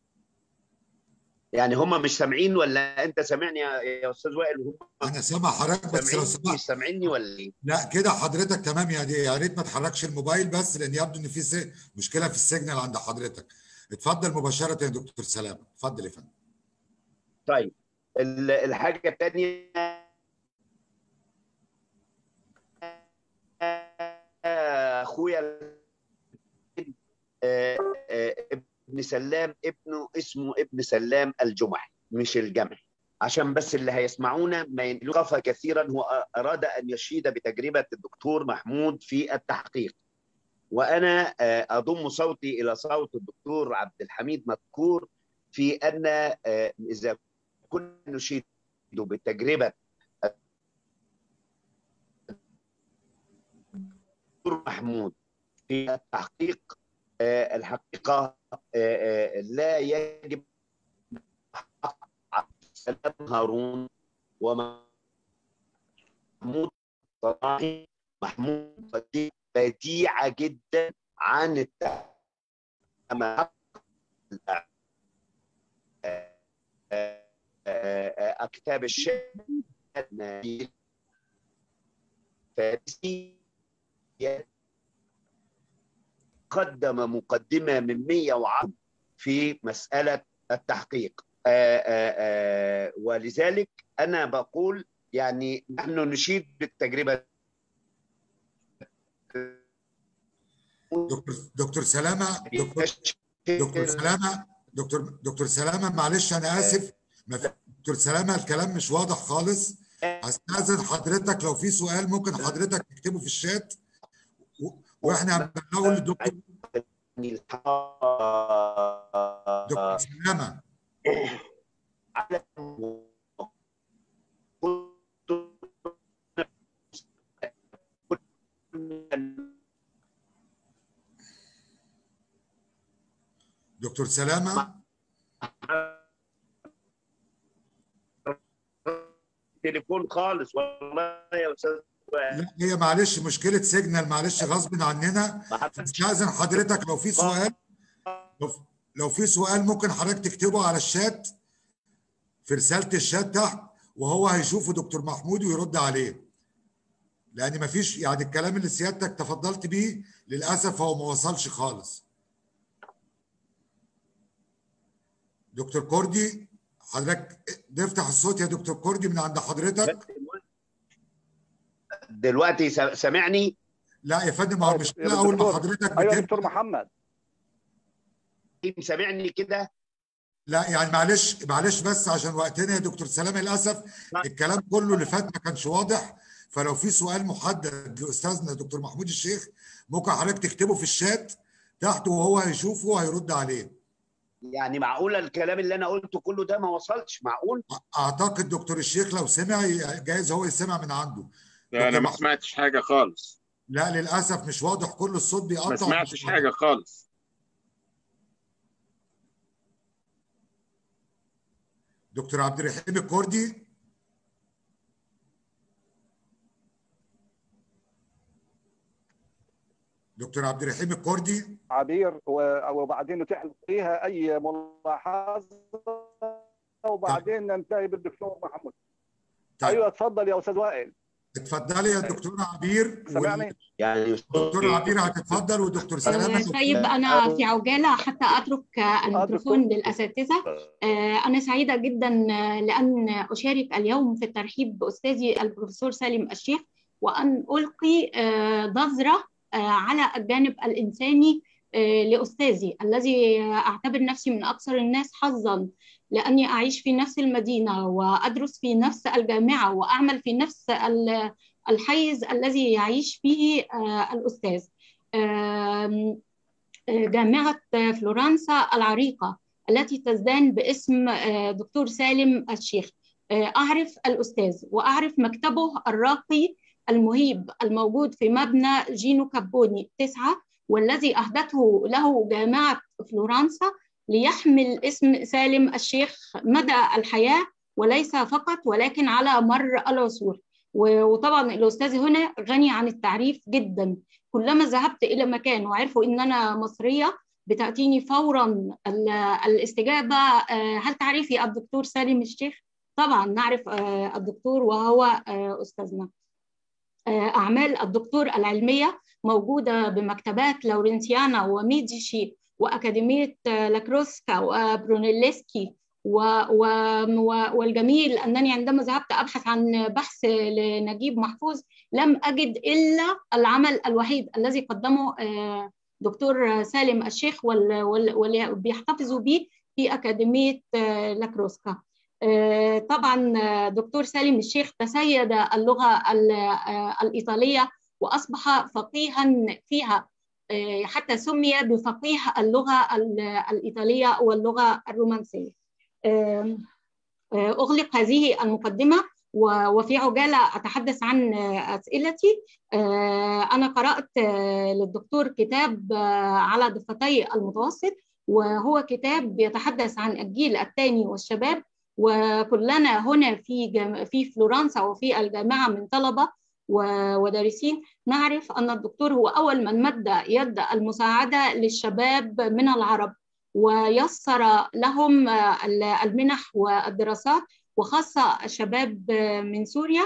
S11: يعني هم مش سامعين ولا انت سامعني يا استاذ وائل وهم
S1: انا سامع حضرتك بس لو سمحت
S11: مش سامعيني ولا ايه؟
S1: لا كده حضرتك تمام يا دي يا ريت ما تحركش الموبايل بس لان يبدو ان في سي... مشكله في السيجنال عند حضرتك اتفضل مباشره يا دكتور سلام اتفضل يا فندم
S11: طيب الحاجه الثانيه اخويا ابن سلام ابنه اسمه ابن سلام الجمحي مش الجمحي عشان بس اللي هيسمعونا ما ينقف كثيرا هو اراد ان يشيد بتجربه الدكتور محمود في التحقيق وانا اضم صوتي الى صوت الدكتور عبد الحميد مذكور في ان اذا كنا نشيد بالتجربه الدكتور محمود في التحقيق الحقيقه لا يجب سلام هارون ومحمود صلاحي محمود بديعه جدا عن التعامل كتاب الشعر فارسي قدم مقدمة من 110 في مسألة التحقيق آآ آآ ولذلك أنا بقول يعني نحن نشيد بالتجربة
S1: دكتور دكتور سلامة دكتور, دكتور سلامة دكتور دكتور سلامة معلش أنا آسف دكتور سلامة الكلام مش واضح خالص هستأذن حضرتك لو في سؤال ممكن حضرتك تكتبه في الشات واحنا هنبلغه للدكتور دكتور سلامة دكتور سلامة
S11: تليفون خالص والله يا استاذ
S1: لا هي معلش مشكلة سيجنال معلش غصب عننا فاستأذن حضرتك لو في سؤال لو, لو في سؤال ممكن حضرتك تكتبه على الشات في رسالة الشات تحت وهو هيشوفه دكتور محمود ويرد عليه لأن مفيش يعني الكلام اللي سيادتك تفضلت بيه للأسف هو ما وصلش خالص دكتور كوردي حضرتك نفتح الصوت يا دكتور كوردي من عند حضرتك
S11: دلوقتي سامعني
S1: لا يا فندم هو المشكله اول ما حضرتك
S2: ايوه يا دكتور محمد
S11: سامعني كده
S1: لا يعني معلش معلش بس عشان وقتنا يا دكتور سلام للاسف الكلام كله اللي فات ما كانش واضح فلو في سؤال محدد لاستاذنا دكتور محمود الشيخ ممكن حضرتك تكتبه في الشات تحت وهو هيشوفه وهيرد عليه
S11: يعني معقوله الكلام اللي انا قلته كله ده ما وصلش معقول
S1: اعتقد دكتور الشيخ لو سمع جايز هو يسمع من عنده
S3: لا انا ما سمعتش حاجه خالص
S1: لا للاسف مش واضح كل الصوت بيقطع
S3: ما سمعتش حاجه خالص
S1: دكتور عبد الرحيم الكردي دكتور عبد الرحيم الكردي
S2: عبير وبعدين نتيح فيها اي ملاحظه وبعدين ننتهي بالدكتور محمود طيب. ايوه اتفضل يا استاذ وائل
S1: اتفضلي يا دكتوره عبير
S2: سامعني
S11: يعني
S1: دكتور عبير هتتفضل ودكتور سلامه
S9: طيب انا في عجاله حتى اترك الميكروفون للاساتذه انا سعيده جدا لان اشارك اليوم في الترحيب باستاذي البروفيسور سالم الشيخ وان القي نظره على الجانب الانساني لاستاذي الذي اعتبر نفسي من اكثر الناس حظا لاني اعيش في نفس المدينه وادرس في نفس الجامعه واعمل في نفس الحيز الذي يعيش فيه الاستاذ جامعه فلورنسا العريقه التي تزدان باسم دكتور سالم الشيخ اعرف الاستاذ واعرف مكتبه الراقي المهيب الموجود في مبنى جينو كابوني تسعة والذي أهدته له جامعة فلورنسا ليحمل اسم سالم الشيخ مدى الحياة وليس فقط ولكن على مر العصور وطبعا الأستاذ هنا غني عن التعريف جدا كلما ذهبت إلى مكان وعرفوا إن أنا مصرية بتأتيني فورا الاستجابة هل تعرفي الدكتور سالم الشيخ؟ طبعا نعرف الدكتور وهو أستاذنا أعمال الدكتور العلمية موجودة بمكتبات لورنسيانا وميديشي وأكاديمية لاكروسكا وبرونيلسكي و و والجميل أنني عندما ذهبت أبحث عن بحث لنجيب محفوظ لم أجد إلا العمل الوحيد الذي قدمه دكتور سالم الشيخ واللي بيحتفظوا به في أكاديمية لاكروسكا طبعا دكتور سالم الشيخ تسيد اللغة الإيطالية وأصبح فقيها فيها حتى سمي بفقيه اللغة الإيطالية واللغة الرومانسية أغلق هذه المقدمة وفي عجالة أتحدث عن أسئلتي أنا قرأت للدكتور كتاب على ضفتي المتوسط وهو كتاب يتحدث عن الجيل الثاني والشباب وكلنا هنا في جم... في فلورنسا وفي الجامعة من طلبة ودارسين نعرف أن الدكتور هو أول من مد يد المساعدة للشباب من العرب ويسر لهم المنح والدراسات وخاصة الشباب من سوريا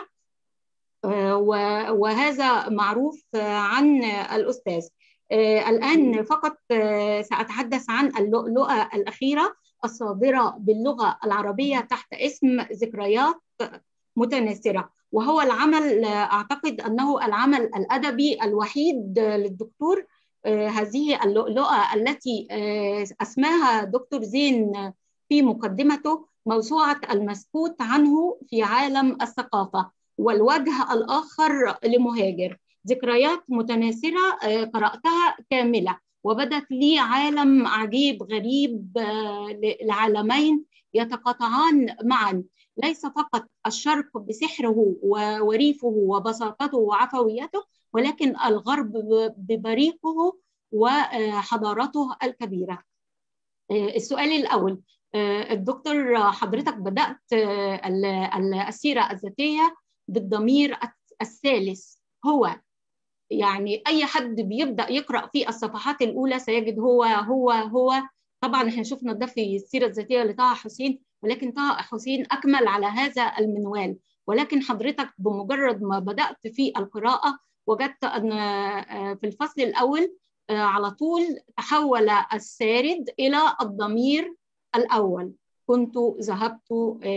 S9: وهذا معروف عن الأستاذ الآن فقط سأتحدث عن اللؤلؤة الأخيرة الصادرة باللغة العربية تحت اسم ذكريات متناثرة وهو العمل أعتقد أنه العمل الأدبي الوحيد للدكتور هذه اللؤلؤة التي أسماها دكتور زين في مقدمته موسوعة المسكوت عنه في عالم الثقافة والوجه الآخر لمهاجر ذكريات متناثرة قرأتها كاملة وبدت لي عالم عجيب غريب لعالمين يتقاطعان معا ليس فقط الشرق بسحره وريفه وبساطته وعفويته ولكن الغرب ببريقه وحضارته الكبيرة السؤال الأول الدكتور حضرتك بدأت السيرة الذاتية بالضمير الثالث هو يعني أي حد بيبدأ يقرأ في الصفحات الأولى سيجد هو هو هو طبعا احنا شفنا ده في السيرة الذاتية لطه حسين ولكن طه حسين أكمل على هذا المنوال ولكن حضرتك بمجرد ما بدأت في القراءة وجدت أن في الفصل الأول على طول تحول السارد إلى الضمير الأول كنت ذهبت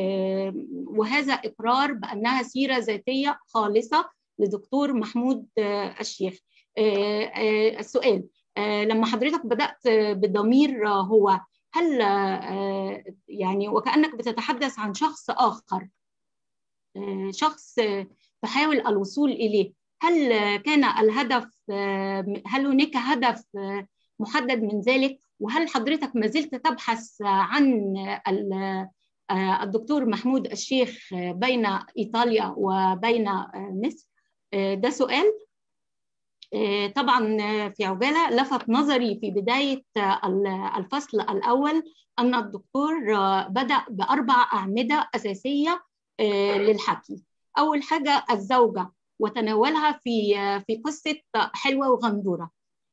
S9: وهذا إقرار بأنها سيرة ذاتية خالصة لدكتور محمود الشيخ السؤال لما حضرتك بدأت بضمير هو هل يعني وكأنك بتتحدث عن شخص آخر شخص تحاول الوصول إليه هل كان الهدف هل هناك هدف محدد من ذلك وهل حضرتك ما زلت تبحث عن الدكتور محمود الشيخ بين إيطاليا وبين مصر ده سؤال طبعا في عجالة لفت نظري في بداية الفصل الأول أن الدكتور بدأ بأربع أعمدة أساسية للحكي أول حاجة الزوجة وتناولها في في قصة حلوة وغندورة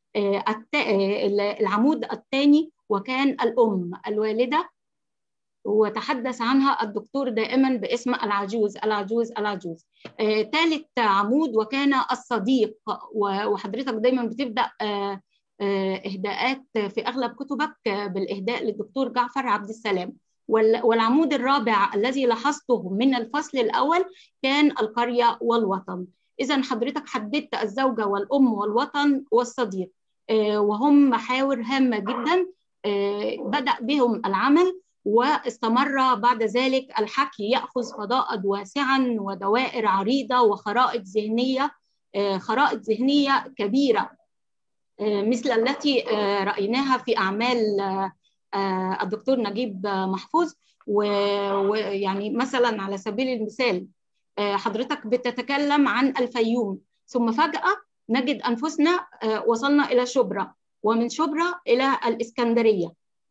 S9: العمود الثاني وكان الأم الوالدة وتحدث عنها الدكتور دائما باسم العجوز العجوز العجوز ثالث عمود وكان الصديق وحضرتك دايما بتبدأ إهداءات في أغلب كتبك بالإهداء للدكتور جعفر عبد السلام والعمود الرابع الذي لاحظته من الفصل الأول كان القرية والوطن إذا حضرتك حددت الزوجة والأم والوطن والصديق وهم محاور هامة جدا بدأ بهم العمل واستمر بعد ذلك الحكي يأخذ فضاء واسعا ودوائر عريضة وخرائط ذهنية خرائط ذهنية كبيرة مثل التي رأيناها في أعمال الدكتور نجيب محفوظ ويعني مثلا على سبيل المثال حضرتك بتتكلم عن الفيوم ثم فجأة نجد أنفسنا وصلنا إلى شبرا ومن شبرا إلى الإسكندرية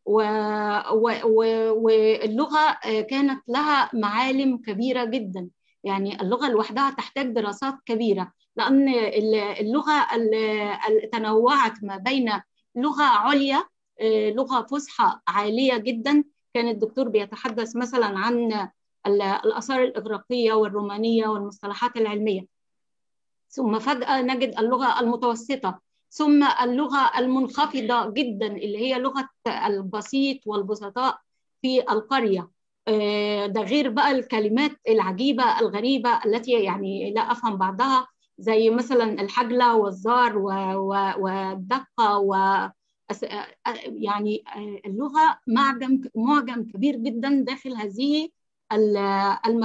S9: واللغة كانت لها معالم كبيرة جدا يعني اللغة لوحدها تحتاج دراسات كبيرة لأن اللغة تنوعت ما بين لغة عليا لغة فصحى عالية جدا كان الدكتور بيتحدث مثلا عن الآثار الإغريقية والرومانية والمصطلحات العلمية ثم فجأة نجد اللغة المتوسطة ثم اللغة المنخفضة جدا اللي هي لغة البسيط والبسطاء في القرية ده غير بقى الكلمات العجيبة الغريبة التي يعني لا أفهم بعضها زي مثلا الحجلة والزار والدقة و يعني اللغة معجم معجم كبير جدا داخل هذه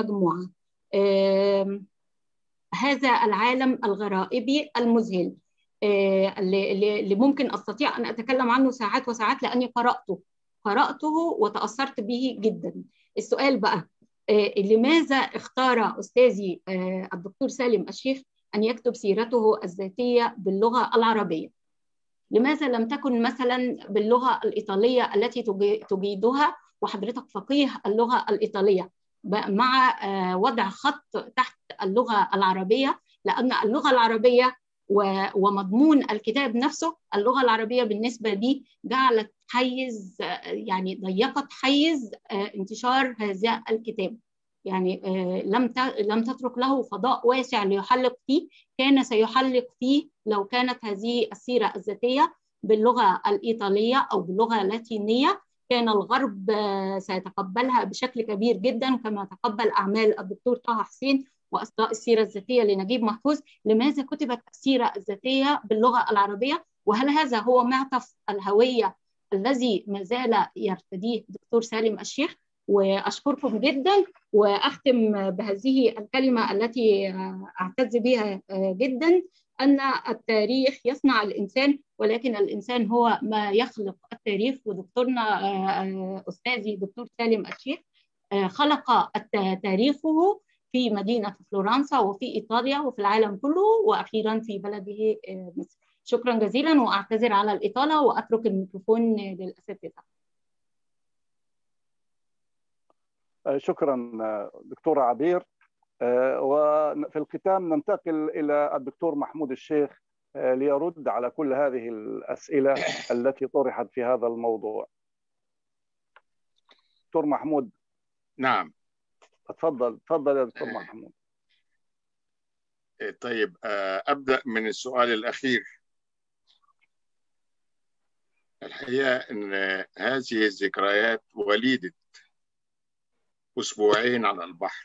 S9: المجموعة هذا العالم الغرائبي المذهل اللي ممكن استطيع ان اتكلم عنه ساعات وساعات لاني قراته قراته وتاثرت به جدا السؤال بقى لماذا اختار استاذي الدكتور سالم الشيخ ان يكتب سيرته الذاتيه باللغه العربيه لماذا لم تكن مثلا باللغه الايطاليه التي تجيدها وحضرتك فقيه اللغه الايطاليه مع وضع خط تحت اللغه العربيه لان اللغه العربيه ومضمون الكتاب نفسه اللغه العربيه بالنسبه لي جعلت حيز يعني ضيقت حيز انتشار هذا الكتاب يعني لم لم تترك له فضاء واسع ليحلق فيه كان سيحلق فيه لو كانت هذه السيره الذاتيه باللغه الايطاليه او باللغه اللاتينيه كان الغرب سيتقبلها بشكل كبير جدا كما تقبل اعمال الدكتور طه حسين واصداء السيره الذاتيه لنجيب محفوظ لماذا كتبت السيره الذاتيه باللغه العربيه وهل هذا هو معطف الهويه الذي ما زال يرتديه الدكتور سالم الشيخ واشكركم جدا واختم بهذه الكلمه التي اعتز بها جدا ان التاريخ يصنع الانسان ولكن الانسان هو ما يخلق التاريخ ودكتورنا استاذي دكتور سالم الشيخ خلق تاريخه في مدينه فلورنسا وفي ايطاليا وفي العالم كله واخيرا في بلده مصر شكرا جزيلا واعتذر على الاطاله واترك الميكروفون للاساتذه
S2: شكرا دكتورة عبير وفي الختام ننتقل إلى الدكتور محمود الشيخ ليرد على كل هذه الأسئلة التي طرحت في هذا الموضوع دكتور محمود
S3: نعم
S2: تفضل تفضل يا دكتور محمود
S3: طيب أبدأ من السؤال الأخير الحقيقة أن هذه الذكريات وليدة أسبوعين على البحر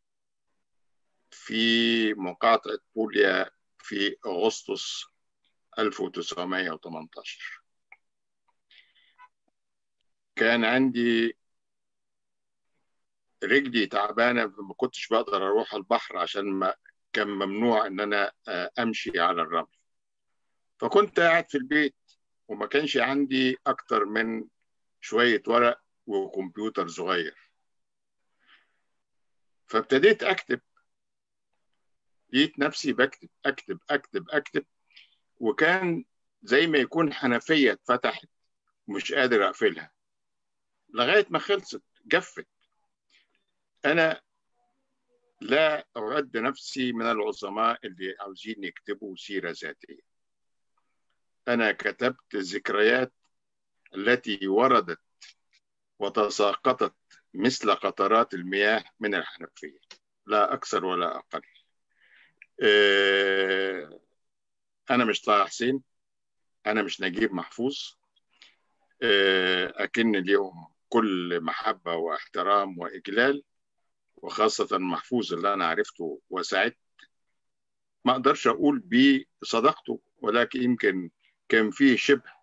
S3: في مقاطعة بوليا في أغسطس 1918 كان عندي رجلي تعبانة ما كنتش بقدر أروح البحر عشان ما كان ممنوع إن أنا أمشي على الرمل فكنت قاعد في البيت وما كانش عندي أكتر من شوية ورق وكمبيوتر صغير فابتديت اكتب لقيت نفسي بكتب اكتب اكتب اكتب وكان زي ما يكون حنفيه اتفتحت ومش قادر اقفلها لغايه ما خلصت جفت انا لا اعد نفسي من العظماء اللي عاوزين يكتبوا سيره ذاتيه انا كتبت الذكريات التي وردت وتساقطت مثل قطرات المياه من الحنفية لا أكثر ولا أقل أنا مش طه حسين أنا مش نجيب محفوظ أكن اليوم كل محبة واحترام وإجلال وخاصة محفوظ اللي أنا عرفته وسعدت ما أقدرش أقول بصداقته ولكن يمكن كان فيه شبه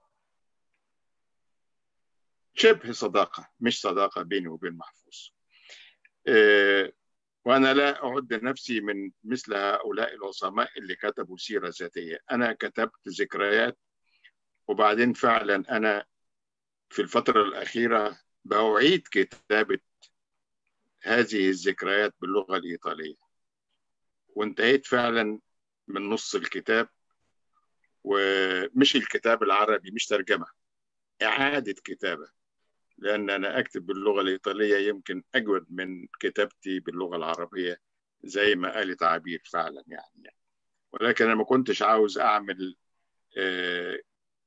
S3: شبه صداقة مش صداقة بيني وبين محفوظ أه وأنا لا أعد نفسي من مثل هؤلاء العظماء اللي كتبوا سيرة ذاتية أنا كتبت ذكريات وبعدين فعلا أنا في الفترة الأخيرة بأعيد كتابة هذه الذكريات باللغة الإيطالية وانتهيت فعلا من نص الكتاب ومش الكتاب العربي مش ترجمة إعادة كتابة لأن أنا أكتب باللغة الإيطالية يمكن أجود من كتابتي باللغة العربية زي ما قالت عبير فعلا يعني ولكن أنا ما كنتش عاوز أعمل آه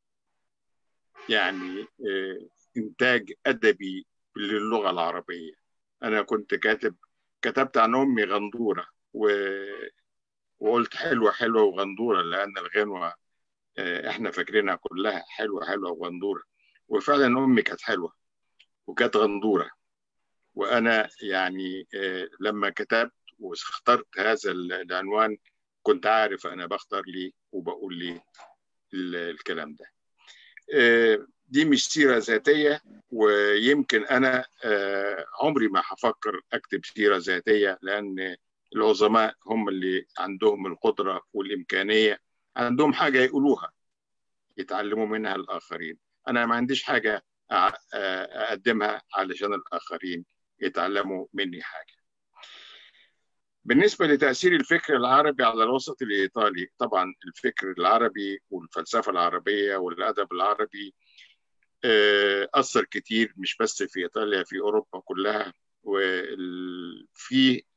S3: يعني آه إنتاج أدبي للغة العربية أنا كنت كاتب كتبت عن أمي غندورة و... وقلت حلوة حلوة وغندورة لأن الغنوة آه إحنا فاكرينها كلها حلوة حلوة وغندورة وفعلا أمي كانت حلوة وكانت غندورة وأنا يعني لما كتبت واخترت هذا العنوان كنت عارف أنا بختار ليه وبقول ليه الكلام ده دي مش سيرة ذاتية ويمكن أنا عمري ما هفكر أكتب سيرة ذاتية لأن العظماء هم اللي عندهم القدرة والإمكانية عندهم حاجة يقولوها يتعلموا منها الآخرين أنا ما عنديش حاجة أقدمها علشان الآخرين يتعلموا مني حاجة بالنسبة لتأثير الفكر العربي على الوسط الإيطالي طبعا الفكر العربي والفلسفة العربية والأدب العربي أثر كتير مش بس في إيطاليا في أوروبا كلها وفي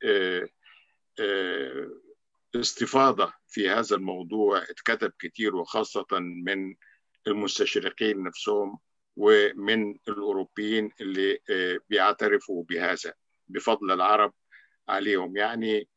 S3: استفاضة في هذا الموضوع اتكتب كتير وخاصة من المستشرقين نفسهم ومن الأوروبيين اللي بيعترفوا بهذا بفضل العرب عليهم يعني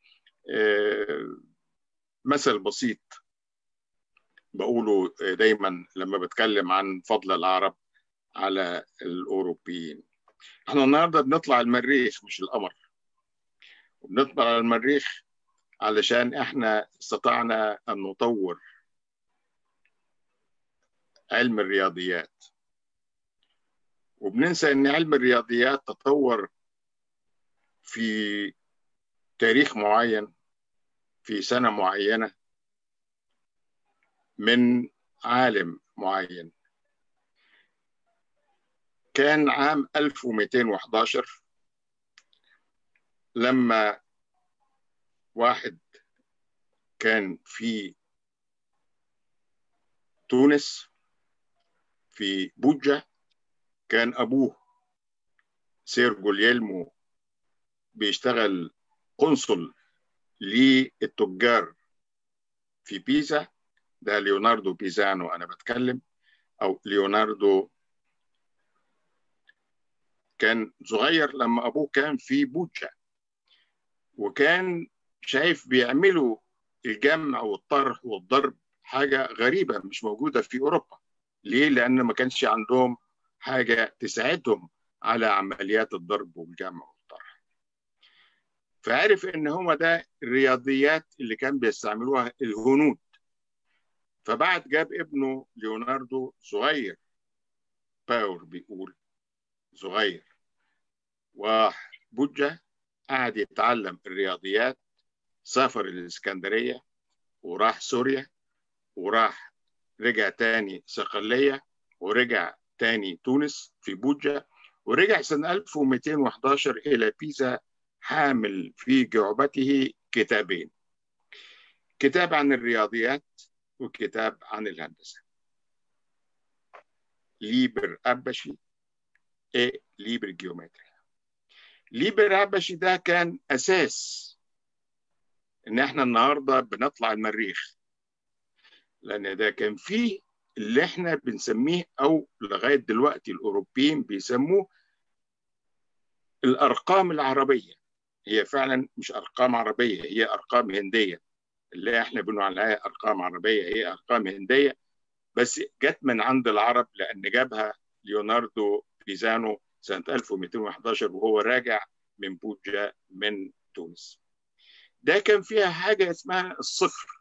S3: مثل بسيط بقوله دايما لما بتكلم عن فضل العرب على الأوروبيين احنا النهاردة بنطلع المريخ مش القمر وبنطلع المريخ علشان احنا استطعنا أن نطور علم الرياضيات وبننسى ان علم الرياضيات تطور في تاريخ معين في سنة معينة من عالم معين كان عام 1211 لما واحد كان في تونس في بوجة كان أبوه سير جوليلمو بيشتغل قنصل للتجار في بيزا ده ليوناردو بيزانو أنا بتكلم أو ليوناردو كان صغير لما أبوه كان في بوجة وكان شايف بيعملوا الجمع والطرح والضرب حاجة غريبة مش موجودة في أوروبا ليه؟ لأن ما كانش عندهم حاجة تساعدهم على عمليات الضرب والجمع والطرح فعرف إن هو ده الرياضيات اللي كان بيستعملوها الهنود فبعد جاب ابنه ليوناردو صغير باور بيقول صغير وبوجة قعد يتعلم الرياضيات سافر الإسكندرية وراح سوريا وراح رجع تاني صقلية ورجع تاني تونس في بوجة ورجع سنة 1211 إلى بيزا حامل في جعبته كتابين كتاب عن الرياضيات وكتاب عن الهندسة ليبر أبشي إيه ليبر جيومتريا ليبر أبشي ده كان أساس إن إحنا النهاردة بنطلع المريخ لأن ده كان فيه اللي إحنا بنسميه أو لغاية دلوقتي الأوروبيين بيسموه الأرقام العربية هي فعلا مش أرقام عربية هي أرقام هندية اللي إحنا بنقول عليها أرقام عربية هي أرقام هندية بس جت من عند العرب لأن جابها ليوناردو بيزانو سنة 1211 وهو راجع من بوجا من تونس ده كان فيها حاجة اسمها الصفر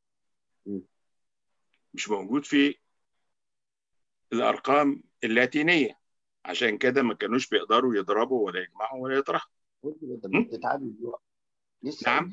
S3: مش موجود في الأرقام اللاتينية عشان كده ما كانوش بيقدروا يضربوا ولا يجمعوا ولا يطرحوا نعم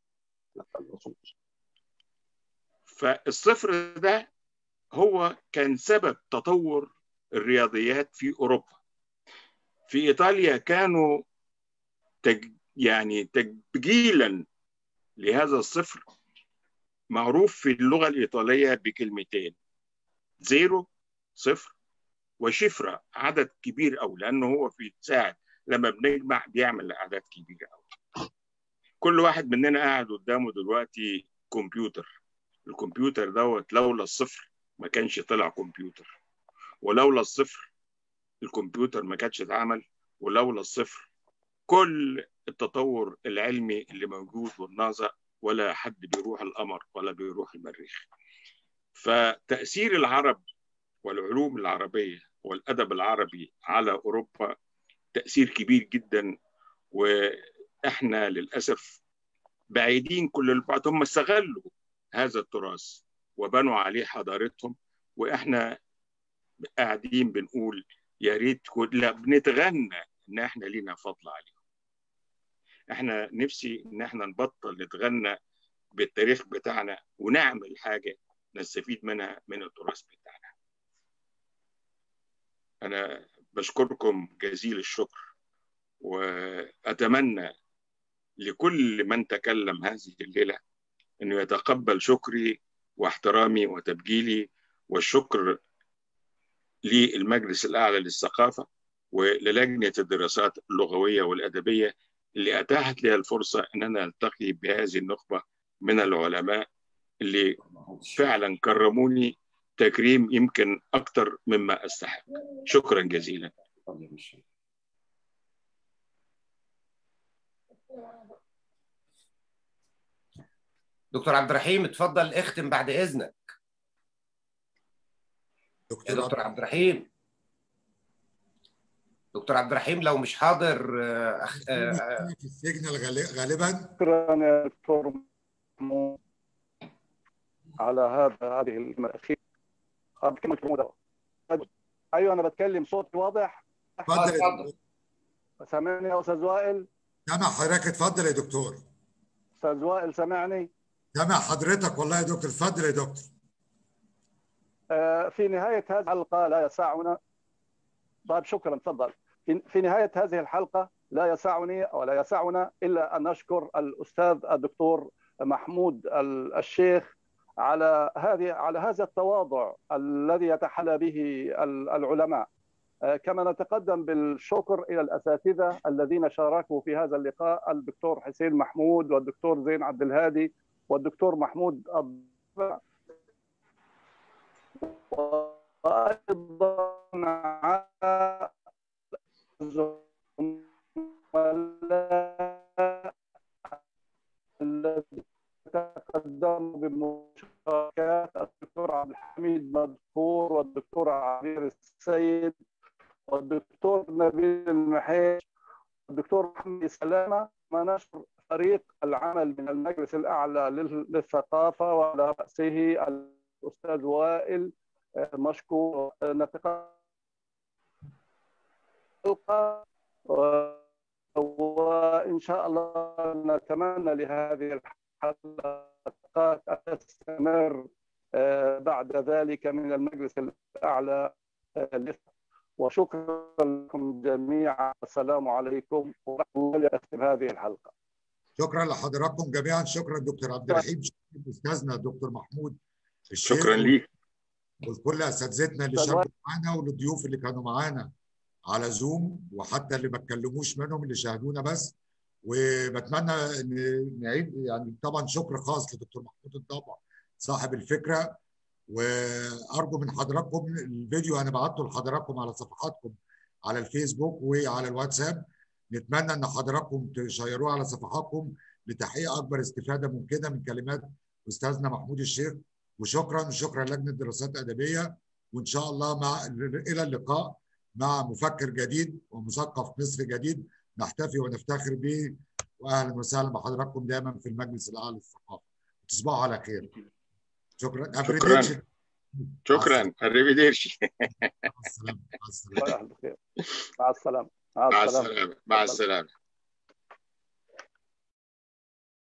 S3: فالصفر ده هو كان سبب تطور الرياضيات في أوروبا في إيطاليا كانوا تج... يعني تبجيلا لهذا الصفر معروف في اللغة الإيطالية بكلمتين زيرو صفر وشفرة عدد كبير أو لأنه هو في ساعة لما بنجمع بيعمل أعداد كبيرة أو كل واحد مننا قاعد قدامه دلوقتي كمبيوتر الكمبيوتر دوت لولا الصفر ما كانش طلع كمبيوتر ولولا الصفر الكمبيوتر ما كانش اتعمل ولولا الصفر كل التطور العلمي اللي موجود والنازع ولا حد بيروح القمر ولا بيروح المريخ فتأثير العرب والعلوم العربية والأدب العربي على أوروبا تأثير كبير جدا وإحنا للأسف بعيدين كل البعض هم استغلوا هذا التراث وبنوا عليه حضارتهم وإحنا قاعدين بنقول يا ريت لا بنتغنى إن إحنا لينا فضل عليهم إحنا نفسي إن إحنا نبطل نتغنى بالتاريخ بتاعنا ونعمل حاجة نستفيد منها من التراث بتاعنا أنا بشكركم جزيل الشكر وأتمنى لكل من تكلم هذه الليلة أنه يتقبل شكري واحترامي وتبجيلي والشكر للمجلس الأعلى للثقافة وللجنة الدراسات اللغوية والأدبية اللي أتاحت لي الفرصة أن أنا ألتقي بهذه النخبة من العلماء اللي فعلا كرموني تكريم يمكن أكثر مما أستحق شكرا جزيلا
S6: دكتور عبد الرحيم اتفضل اختم بعد اذنك
S1: دكتور,
S6: دكتور عبد الرحيم دكتور عبد الرحيم لو مش حاضر أخ...
S1: في السجن غالبا
S2: شكرا يا دكتور على هذا هذه المناخير ايوه انا بتكلم صوتي واضح
S1: اتفضل
S2: سامعني يا استاذ وائل
S1: سامع حضرتك اتفضل يا دكتور
S2: استاذ وائل سامعني
S1: سامع حضرتك والله يا دكتور اتفضل يا دكتور
S2: آه في نهايه هذه الحلقه لا يسعنا طيب شكرا تفضل في, في نهايه هذه الحلقه لا يسعني ولا يسعنا الا ان نشكر الاستاذ الدكتور محمود الشيخ على هذه على هذا التواضع الذي يتحلى به العلماء كما نتقدم بالشكر الى الاساتذه الذين شاركوا في هذا اللقاء الدكتور حسين محمود والدكتور زين عبد الهادي والدكتور محمود الضبع وايضا على الزملاء الذين تقدموا بمشاركات الدكتور عبد الحميد مذكور والدكتور عبير السيد والدكتور نبيل المحيش والدكتور محمد سلامة ونشر فريق العمل من المجلس الأعلى للثقافة وعلى رأسه الأستاذ وائل مشكور نتقابل وإن شاء الله نتمنى لهذه الحلقات أن تستمر بعد ذلك من المجلس الأعلى وشكرا لكم جميعا السلام عليكم ورحمة الله أختم هذه الحلقة
S1: شكرا لحضراتكم جميعا شكرا دكتور عبد الرحيم شكرا استاذنا دكتور محمود
S3: شكرا ليك
S1: وكل اساتذتنا اللي شاركوا معانا والضيوف اللي كانوا معانا على زوم وحتى اللي ما اتكلموش منهم اللي شاهدونا بس وبتمنى ان نعيد يعني طبعا شكر خاص لدكتور محمود الضبع صاحب الفكره وارجو من حضراتكم الفيديو انا بعته لحضراتكم على صفحاتكم على الفيسبوك وعلى الواتساب نتمنى ان حضراتكم تشيروه على صفحاتكم لتحقيق اكبر استفاده ممكنه من كلمات استاذنا محمود الشيخ وشكرا شكرا لجنه دراسات ادبيه وان شاء الله مع الى اللقاء مع مفكر جديد ومثقف مصري جديد نحتفي ونفتخر به واهلا وسهلا بحضراتكم دائما في المجلس الاعلى للثقافه تصبحوا على خير شكرا
S3: شكرا شكرا arrivederci
S2: مع السلامه مع السلامه
S3: مع السلامه مع السلامه